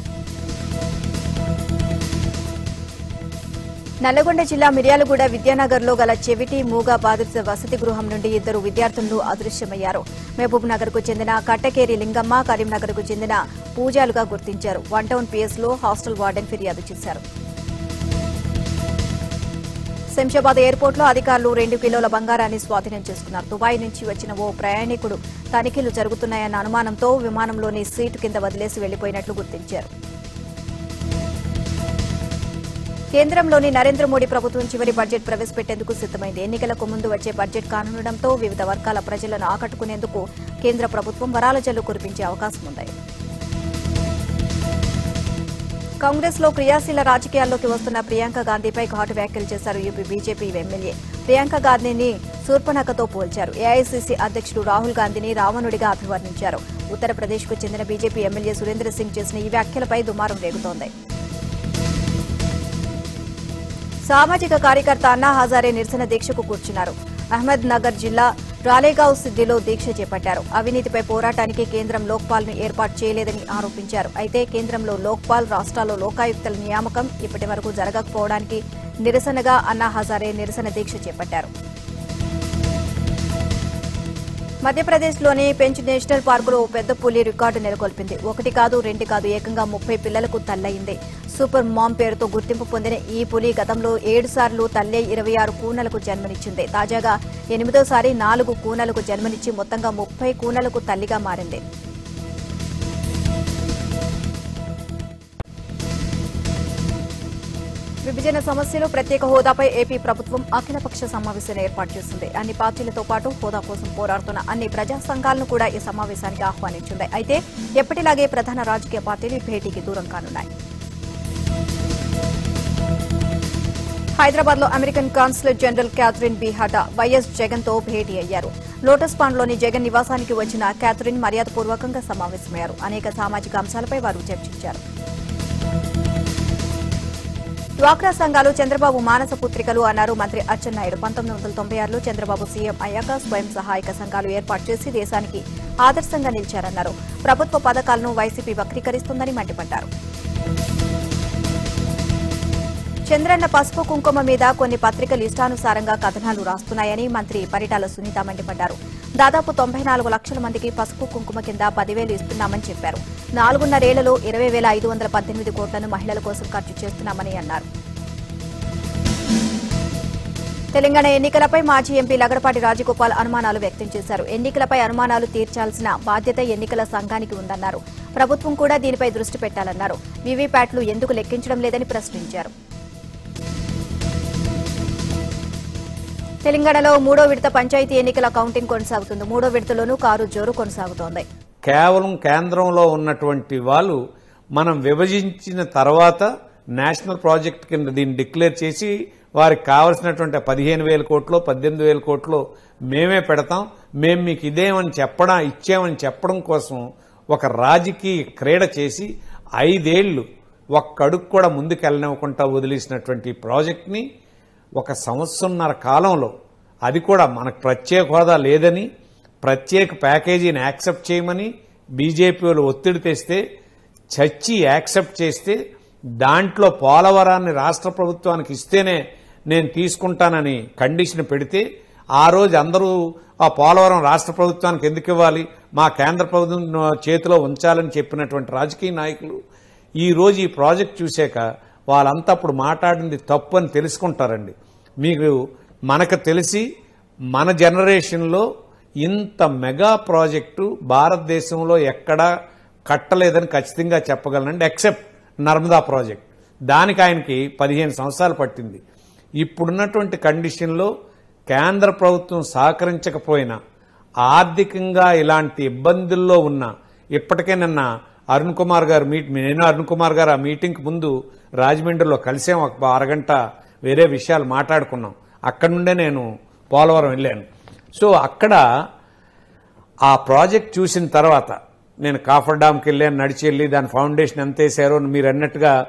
నల్లగొండ జిల్లా మిర్యాలగూడ విద్యానగర్లో గల చెవిటి మూగ బాధిత వసతి గృహం నుండి ఇద్దరు విద్యార్థులు అదృశ్యమయ్యారు మహబూబ్ నగర్ కు చెందిన కట్టకేరి లింగమ్మ కరీంనగర్ కు చెందిన పూజాలుగా గుర్తించారు వన్ టౌన్ పిఎస్ లో హాస్టల్ వార్డెన్ ఫిర్యాదు చేశారు శంషాబాద్ ఎయిర్పోర్ట్ లో అధికారులు రెండు కిలోల బంగారాన్ని స్వాధీనం చేసుకున్నారు దుబాయ్ నుంచి వచ్చిన ఓ ప్రయాణికుడు తనిఖీలు జరుగుతున్నాయన్న అనుమానంతో విమానంలోని సీటు కింద వదిలేసి వెళ్లిపోయినట్లు గుర్తించారు కేంద్రంలోని నరేంద్ర మోడీ ప్రభుత్వం చివరి బడ్జెట్ ప్రవేశపెట్టేందుకు సిద్దమైంది ఎన్నికలకు ముందు వచ్చే బడ్జెట్ కానుండటంతో వివిధ వర్గాల ప్రజలను ఆకట్టుకునేందుకు కేంద్ర ప్రభుత్వం వరాల జల్లు కురిపించే అవకాశం ఉంది కాంగ్రెస్ లో క్రియాశీల రాజకీయాల్లోకి వస్తున్న ప్రియాంక గాంధీపై ఘాటు వ్యాఖ్యలు చేశారు యూపీ బీజేపీ ఎమ్మెల్యే ప్రియాంక గాంధీని శూర్పణకతో పోల్చారు ఏఐసీసీ అధ్యక్షుడు రాహుల్ గాంధీని రావణుడిగా అభివర్ణించారు ఉత్తరప్రదేశ్ కు చెందిన బీజేపీ ఎమ్మెల్యే సురేంద్ర సింగ్ చేసిన ఈ వ్యాఖ్యలపై దుమారం రేగుతోంది సామాజిక కార్యకర్త అన్నా హజారే నిరసన దీక్షకు కూర్చున్నారు అహ్మద్ నగర్ జిల్లా రాలేగావ్ సిద్దిలో దీక్ష చేపట్టారు అవినీతిపై పోరాటానికి కేంద్రం లోక్పాల్ ను ఏర్పాటు చేయలేదని ఆరోపించారు అయితే కేంద్రంలో లోక్పాల్ రాష్ట్రాల్లో లోకాయుక్తల నియామకం ఇప్పటి వరకు జరగకపోవడానికి నిరసనగా అన్నా హజారే నిరసన దీక్ష చేపట్టారు మధ్యప్రదేశ్లోని పెంచ్ నేషనల్ పార్కులో ఓ పెద్ద పులి రికార్డు నెలకొల్పింది ఒకటి కాదు రెండు కాదు ఏకంగా ముప్పై పిల్లలకు తల్లయింది సూపర్ మామ్ పేరుతో గుర్తింపు పొందిన ఈ పులి గతంలో ఏడు సార్లు తల్లే ఇరవై ఆరు కూనలకు జన్మనిచ్చింది తాజాగా ఎనిమిదోసారి నాలుగు కూనలకు జన్మనిచ్చి మొత్తంగా ముప్పై కూనలకు తల్లిగా మారింది విభజన సమస్యలు ప్రత్యేక హోదాపై ఏపీ ప్రభుత్వం అఖిలపక్ష సమావేశాన్ని ఏర్పాటు చేసింది అన్ని పార్టీలతో పాటు హోదా కోసం పోరాడుతున్న అన్ని ప్రజా సంఘాలను కూడా ఈ సమావేశానికి ఆహ్వానించింది అయితే ఎప్పటిలాగే ప్రధాన రాజకీయ పార్టీలు ఈ భేటీకి దూరం కానున్నాయి హైదరాబాద్ లో American consulate general Katherine B Hadda YS Jagan తో భేటీ అయ్యారు లోటస్ పాండ్ లోని జగన్ నివాసానికి వచ్చిన క్యాథరిన్ మర్యాదపూర్వకంగా సమావేశమయ్యారు అనేక సామాజిక అంశాలపై వారు చర్చించారు డ్వాక్రా సంఘాలు చంద్రబాబు మానస పుత్రికలు అన్నారు మంత్రి అచ్చెన్నాయుడు పంతొమ్మిది వందల తొంభై ఆరులో చంద్రబాబు సీఎం అయ్యాక స్వయం సహాయక సంఘాలు ఏర్పాటు చేసి దేశానికి ఆదర్శంగా నిలిచారన్నారు ప్రభుత్వ పథకాలను వైసీపీ వక్రీకరిస్తుందని మండిపడ్డారు చంద్రన్న పసుపు కుంకుమ మీద కొన్ని పత్రికలు ఇష్టానుసారంగా కథనాలు రాస్తున్నాయని మంత్రి పరిటాల సునీత మండిపడ్డారు దాదాపు తొంభై నాలుగు లక్షల మందికి పసుపు కుంకుమ కింద పదివేలు ఇస్తున్నామని చెప్పారు నాలుగున్నరేళ్లలో ఇరవై వేల ఐదు వందల పద్దెనిమిది కోట్లను మహిళల కోసం ఖర్చు చేస్తున్నామని అన్నారు తెలంగాణ ఎన్నికలపై మాజీ ఎంపీ లగడపాటి రాజగోపాల్ అనుమానాలు వ్యక్తం చేశారు ఎన్నికలపై అనుమానాలు తీర్చాల్సిన బాధ్యత ఎన్నికల సంఘానికి ఉందన్నారు ప్రభుత్వం కూడా దీనిపై దృష్టి పెట్టాలన్నారు వీవీప్యాట్లు ఎందుకు లెక్కించడం లేదని ప్రశ్నించారు తెలంగాణలో మూడో విడత పంచాయతీ ఎన్నికల కౌంటింగ్ కొనసాగుతుంది మూడో విడతలోనూ కారు జోరు కొనసాగుతోంది కేవలం కేంద్రంలో ఉన్నటువంటి వాళ్ళు మనం విభజించిన తర్వాత నేషనల్ ప్రాజెక్ట్ కింద దీన్ని డిక్లేర్ చేసి వారికి కావలసినటువంటి పదిహేను వేల కోట్లు పద్దెనిమిది వేల కోట్లు మేమే పెడతాం మేము మీకు ఇదేమని చెప్పడం ఇచ్చామని చెప్పడం కోసం ఒక రాజకీయ క్రీడ చేసి ఐదేళ్లు ఒక్కడుగు కూడా ముందుకెళ్ళనివ్వకుండా వదిలేసినటువంటి ఈ ప్రాజెక్ట్ని ఒక సంవత్సరంన్నర కాలంలో అది కూడా మనకు ప్రత్యేక హోదా లేదని ప్రత్యేక ప్యాకేజీని యాక్సెప్ట్ చేయమని బీజేపీ వాళ్ళు ఒత్తిడి తెస్తే చచ్చి యాక్సెప్ట్ చేస్తే దాంట్లో పోలవరాన్ని రాష్ట్ర ప్రభుత్వానికి ఇస్తేనే నేను తీసుకుంటానని కండిషన్ పెడితే ఆ రోజు అందరూ ఆ పోలవరం రాష్ట్ర ప్రభుత్వానికి ఎందుకు ఇవ్వాలి మా కేంద్ర ప్రభుత్వం చేతిలో ఉంచాలని చెప్పినటువంటి రాజకీయ నాయకులు ఈ రోజు ఈ ప్రాజెక్ట్ చూశాక వాళ్ళంతా అప్పుడు మాట్లాడింది తప్పు అని తెలుసుకుంటారండి మీకు మనకు తెలిసి మన జనరేషన్లో ఇంత మెగా ప్రాజెక్టు భారతదేశంలో ఎక్కడా కట్టలేదని ఖచ్చితంగా చెప్పగలనండి ఎక్సెప్ట్ నర్మదా ప్రాజెక్ట్ దానికి ఆయనకి పదిహేను సంవత్సరాలు పట్టింది ఇప్పుడున్నటువంటి కండిషన్లో కేంద్ర ప్రభుత్వం సహకరించకపోయినా ఆర్థికంగా ఇలాంటి ఇబ్బందుల్లో ఉన్న ఇప్పటికే నిన్న అరుణ్ కుమార్ గారు మీట్ నేను అరుణ్ కుమార్ గారు ఆ మీటింగ్కి ముందు రాజమండ్రిలో కలిసాం ఒక అరగంట వేరే విషయాలు మాట్లాడుకున్నాం అక్కడి నుండే నేను పోలవరం వెళ్ళాను సో అక్కడ ఆ ప్రాజెక్ట్ చూసిన తర్వాత నేను కాఫర్ డామ్కి వెళ్ళాను నడిచి వెళ్ళి దాని ఫౌండేషన్ ఎంత వేసారో మీరు అన్నట్టుగా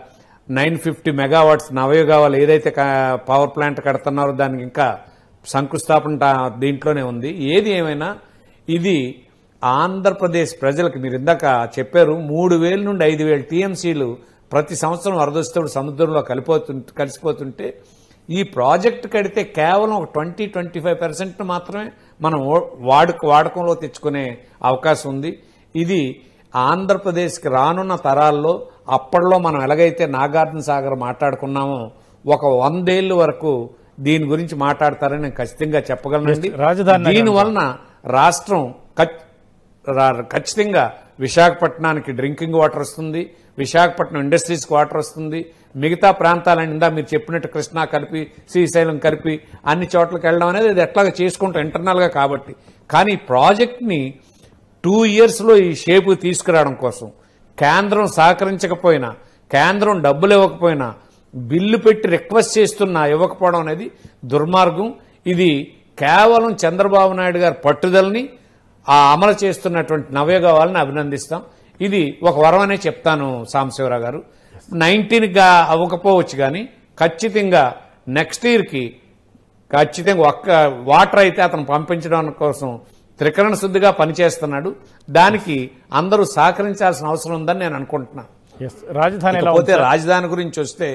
నైన్ ఫిఫ్టీ మెగావాట్స్ నవయుగావాలు ఏదైతే కా- పవర్ ప్లాంట్ కడుతున్నారో దానికి ఇంకా శంకుస్థాపన తా- దీంట్లోనే ఉంది ఏది ఏమైనా ఇది ఆంధ్రప్రదేశ్ ప్రజలకు మీరు ఇందాక చెప్పారు మూడు వేల నుండి ఐదు వేల టీఎంసీలు ప్రతి సంవత్సరం వరదొస్తూ సముద్రంలో కలిపోతు కలిసిపోతుంటే ఈ ప్రాజెక్ట్ కడితే కేవలం ఒక ట్వంటీ ట్వంటీ ఫైవ్ పర్సెంట్ మాత్రమే మనం ఓ- వాడుక వాడకంలో తెచ్చుకునే అవకాశం ఉంది ఇది ఆంధ్రప్రదేశ్కి రానున్న తరాల్లో అప్పట్లో మనం ఎలాగైతే నాగార్జున సాగర్ మాట్లాడుకున్నామో ఒక వందేళ్ల వరకు దీని గురించి మాట్లాడతారని నేను ఖచ్చితంగా చెప్పగలనండి Yes, రాజధాని నగరం. దీని వలన రాష్ట్రం ఖచ్- రా- ఖచ్చితంగా విశాఖపట్నానికి డ్రింకింగ్ వాటర్ వస్తుంది విశాఖపట్నం ఇండస్ట్రీస్కి వాటర్ వస్తుంది మిగతా ప్రాంతాలని ఇందా మీరు చెప్పినట్టు కృష్ణా కలిపి శ్రీశైలం కలిపి అన్ని చోట్లకి వెళ్ళడం అనేది అది ఎట్లాగా చేసుకుంటాం ఇంటర్నల్గా కాబట్టి కానీ ఈ ప్రాజెక్ట్ని టూ ఇయర్స్లో ఈ షేపు తీసుకురావడం కోసం కేంద్రం సహకరించకపోయినా కేంద్రం డబ్బులు ఇవ్వకపోయినా బిల్లు పెట్టి రిక్వెస్ట్ చేస్తున్నా ఇవ్వకపోవడం అనేది దుర్మార్గం ఇది కేవలం చంద్రబాబు నాయుడు గారి పట్టుదలని ఆ అమలు చేస్తున్నటువంటి నవయుగవాలని అభినందిస్తాం ఇది ఒక వరం అనే చెప్తాను సాంబశివరావు గారు నైన్టీన్గా అవ్వకపోవచ్చు కానీ ఖచ్చితంగా నెక్స్ట్ ఇయర్కి ఖచ్చితంగా ఒక్క వాటర్ అయితే అతను పంపించడం కోసం త్రికరణ శుద్ధిగా పనిచేస్తున్నాడు దానికి అందరూ సహకరించాల్సిన అవసరం ఉందని నేను అనుకుంటున్నాను ఎస్ రాజధాని ఎలా పోతే ఉంది సార్? రాజధాని గురించి వస్తే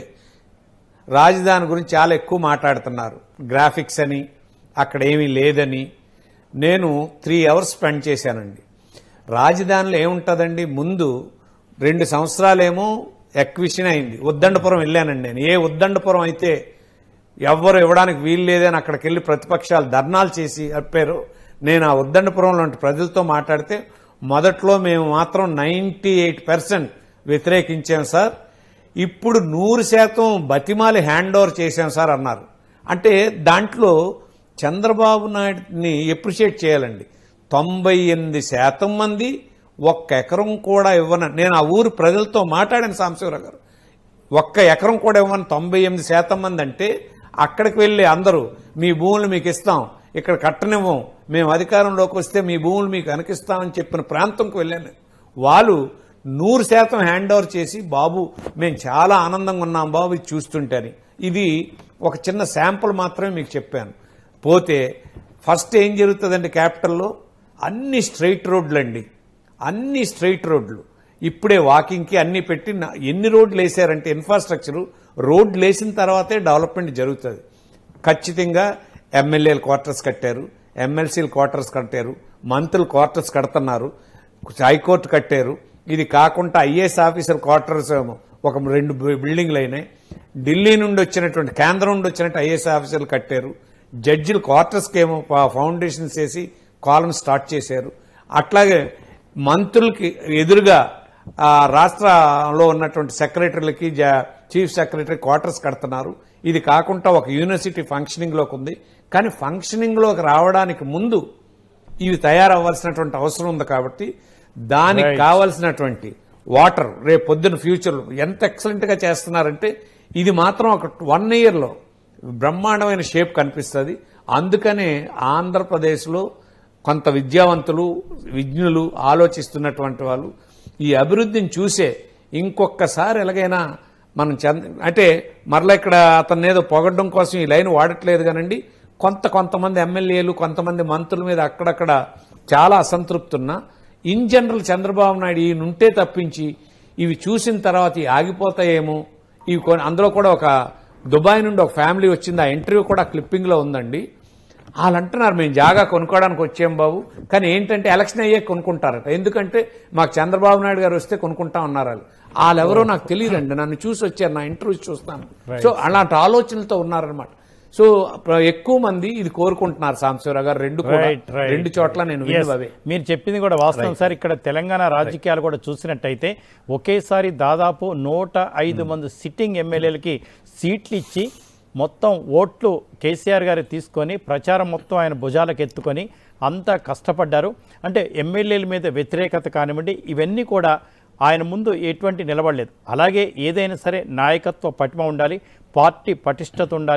రాజధాని గురించి చాలా ఎక్కువ మాట్లాడుతున్నారు గ్రాఫిక్స్ అని అక్కడ ఏమీ లేదని నేను త్రీ అవర్స్ స్పెండ్ చేశానండి రాజధానిలో ఏముంటుందండి ముందు రెండు సంవత్సరాలేమో ఎక్విషన్ అయింది ఉద్దండపురం వెళ్ళానండి నేను ఏ ఉద్దండపురం అయితే ఎవ్వరు ఇవ్వడానికి వీలు లేదని అక్కడికి వెళ్ళి ప్రతిపక్షాలు ధర్నాలు చేసి అప్పారు నేను ఆ ఉద్దండపురంలో ప్రజలతో మాట్లాడితే మొదట్లో మేము మాత్రం నైంటీ ఎయిట్ పర్సెంట్ వ్యతిరేకించాం సార్ ఇప్పుడు నూరు శాతం బతిమాలి హ్యాండ్ ఓవర్ చేశాం సార్ అన్నారు అంటే దాంట్లో చంద్రబాబు నాయుడిని ఎప్రిషియేట్ చేయాలండి తొంభై ఎనిమిది శాతం మంది ఒక్క ఎకరం కూడా ఇవ్వన నేను ఆ ఊరు ప్రజలతో మాట్లాడాను సాంబశివరావు గారు ఒక్క ఎకరం కూడా ఇవ్వని తొంభై ఎనిమిది శాతం మంది అంటే అక్కడికి వెళ్ళి అందరూ మీ భూములు మీకు ఇస్తాం ఇక్కడ కట్టనివ్వం మేము అధికారంలోకి వస్తే మీ భూములు మీకు అనికిస్తామని చెప్పిన ప్రాంతంకి వెళ్ళాను వాళ్ళు నూరు శాతం హ్యాండ్ ఓవర్ చేసి బాబు మేము చాలా ఆనందంగా ఉన్నాం బాబు ఇది చూస్తుంటేని ఇది ఒక చిన్న శాంపుల్ మాత్రమే మీకు చెప్పాను పోతే ఫస్ట్ ఏం జరుగుతుందండి క్యాపిటల్లో అన్ని స్ట్రైట్ రోడ్లు అండి అన్ని స్ట్రైట్ రోడ్లు ఇప్పుడే వాకింగ్కి అన్ని పెట్టి నా- ఎన్ని రోడ్లు వేసారంటే ఇన్ఫ్రాస్ట్రక్చర్ రోడ్లు వేసిన తర్వాతే డెవలప్మెంట్ జరుగుతుంది ఖచ్చితంగా ఎమ్మెల్యేలు క్వార్టర్స్ కట్టారు ఎమ్మెల్సీలు క్వార్టర్స్ కట్టారు మంత్రులు క్వార్టర్స్ కడుతున్నారు హైకోర్టు కట్టారు ఇది కాకుండా ఐఏఎస్ ఆఫీసర్ క్వార్టర్స్ ఏమో ఒక రెండు బి- బిల్డింగ్లు అయినాయి ఢిల్లీ నుండి వచ్చినటువంటి కేంద్రం నుండి వచ్చినట్టు ఐఏఎస్ ఆఫీసర్లు కట్టారు జడ్జిలు క్వార్టర్స్కి ఏమో ఫ- ఫౌండేషన్స్ వేసి కాలం స్టార్ట్ చేశారు అట్లాగే మంత్రులకి ఎదురుగా ఆ రాష్ట్రంలో ఉన్నటువంటి సెక్రటరీలకి జ- చీఫ్ సెక్రటరీ క్వార్టర్స్ కడుతున్నారు ఇది కాకుండా ఒక యూనివర్సిటీ ఫంక్షనింగ్లోకి ఉంది కానీ ఫంక్షనింగ్లోకి రావడానికి ముందు ఇవి తయారవ్వాల్సినటువంటి అవసరం ఉంది కాబట్టి దానికి Right. కావాల్సినటువంటి వాటర్ రేపు పొద్దున ఫ్యూచర్లో ఎంత ఎక్సలెంట్ గా చేస్తున్నారంటే ఇది మాత్రం ఒక వన్ ఇయర్లో బ్రహ్మాండమైన షేప్ కనిపిస్తుంది అందుకనే ఆంధ్రప్రదేశ్లో కొంత విద్యావంతులు విజ్ఞులు ఆలోచిస్తున్నటువంటి వాళ్ళు ఈ అభివృద్ధిని చూసే ఇంకొకసారి ఎలాగైనా మనం చంద అంటే మరలా ఇక్కడ అతన్ని ఏదో పొగడ్డం కోసం ఈ లైన్ వాడట్లేదు కానండి కొంత కొంతమంది ఎమ్మెల్యేలు కొంతమంది మంత్రుల మీద అక్కడక్కడ చాలా అసంతృప్తి ఉన్నా ఇన్ జనరల్ చంద్రబాబు నాయుడు ఈయన ఉంటే తప్పించి ఇవి చూసిన తర్వాత ఇవి ఆగిపోతాయేమో ఇవి కొన్ని అందులో కూడా ఒక దుబాయ్ నుండి ఒక ఫ్యామిలీ వచ్చింది ఆ ఇంటర్వ్యూ కూడా క్లిప్పింగ్లో ఉందండి వాళ్ళు అంటున్నారు మేము జాగా కొనుక్కోవడానికి వచ్చాం బాబు కానీ ఏంటంటే ఎలక్షన్ అయ్యే కొనుక్కుంటారట ఎందుకంటే మాకు చంద్రబాబు నాయుడు గారు వస్తే కొనుక్కుంటా ఉన్నారు వాళ్ళు వాళ్ళెవరో నాకు తెలియదండి నన్ను చూసి వచ్చారు నా ఇంటర్వ్యూస్ చూస్తాను సో అలాంటి ఆలోచనలతో ఉన్నారనమాట సో ప్ర- ఎక్కువ మంది ఇది కోరుకుంటున్నారు సాంబశివరావు గారు రెండు కూడా రైట్ రైట్ రెండు చోట్ల నేను Yes. విన్నవి అవే మీరు చెప్పింది కూడా వాస్తవం సార్ ఇక్కడ తెలంగాణ రాజకీయాలు కూడా చూసినట్టయితే ఒకేసారి దాదాపు నూట ఐదు మంది సిట్టింగ్ ఎమ్మెల్యేలకి సీట్లు ఇచ్చి మొత్తం ఓట్లు కేసీఆర్ గారు తీసుకొని ప్రచారం మొత్తం ఆయన భుజాలకు ఎత్తుకొని అంతా కష్టపడ్డారు అంటే ఎమ్మెల్యేల మీద వ్యతిరేకత కానివ్వండి ఇవన్నీ కూడా ఆయన ముందు ఎటువంటి నిలబడలేదు అలాగే ఏదైనా సరే నాయకత్వ పటిమ ఉండాలి పార్టీ పటిష్టత ఉండాలి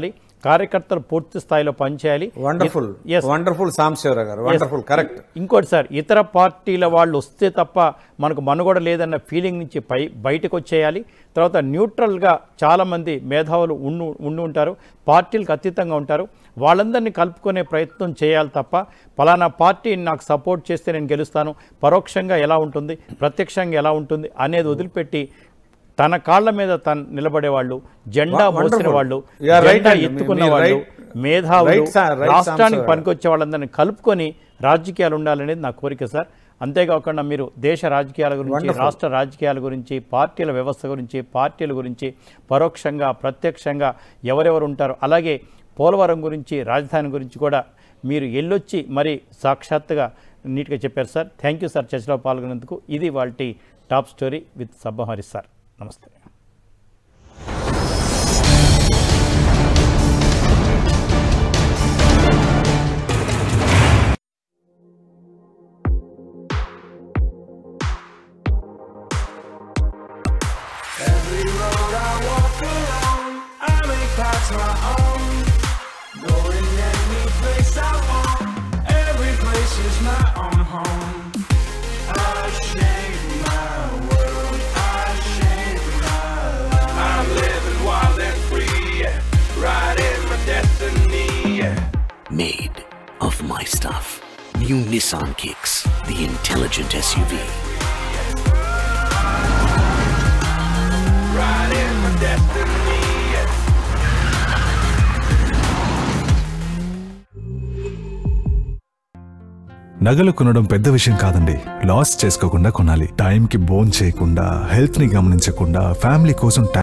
కార్యకర్తలు పూర్తి స్థాయిలో పనిచేయాలి వండర్ఫుల్ Yes. వండర్ఫుల్ సాంబశివరావు గారు వండర్ఫుల్ కరెక్ట్ ఇంకోటి సార్ ఇతర పార్టీల వాళ్ళు వస్తే తప్ప మనకు మనుగడ లేదన్న ఫీలింగ్ నుంచి పై బయటకు వచ్చేయాలి తర్వాత న్యూట్రల్గా చాలామంది మేధావులు ఉండు ఉండి ఉంటారు పార్టీలకు అతీతంగా ఉంటారు వాళ్ళందరినీ కలుపుకునే ప్రయత్నం చేయాలి తప్ప పలానా పార్టీ నాకు సపోర్ట్ చేస్తే నేను గెలుస్తాను పరోక్షంగా ఎలా ఉంటుంది ప్రత్యక్షంగా ఎలా ఉంటుంది అనేది వదిలిపెట్టి తన కాళ్ళ మీద తను నిలబడేవాళ్ళు జెండా Wonderful. మోసిన వాళ్ళు You are right జెండా అండి. మీ- ఎత్తుకున్న మీరు వాళ్ళు right. మేధావులు Right, sir. Right, రాష్ట్రానికి Samsung. పనికొచ్చే వాళ్ళందరినీ కలుపుకొని రాజకీయాలు ఉండాలనేది నా కోరిక సార్ అంతేకాకుండా మీరు దేశ రాజకీయాల గురించి Wonderful. రాష్ట్ర రాజకీయాల గురించి పార్టీల వ్యవస్థ గురించి పార్టీల గురించి పరోక్షంగా ప్రత్యక్షంగా ఎవరెవరు ఉంటారో అలాగే పోలవరం గురించి రాజధాని గురించి కూడా మీరు ఎల్లొచ్చి మరి సాక్షాత్తుగా నీట్గా చెప్పారు సార్ థ్యాంక్ యూ సార్ చర్చలో పాల్గొన్నందుకు ఇది వాళ్ళ top story with Sabbahari sir నమస్తే Every road I walk alone, I make paths my own. Going any place I want, every place is my own home. I shape my world, I shape my life. I'm living wild and free, right in my destiny. Made of my stuff. New Nissan Kicks, the intelligent SUV. Right in my destiny. నగలు కొనడం పెద్ద విషయం కాదండి loss చేసుకోకుండా కొనాలి టైంకి bone చేయకుండా health ని గమనించకుండా ఫ్యామిలీ కోసం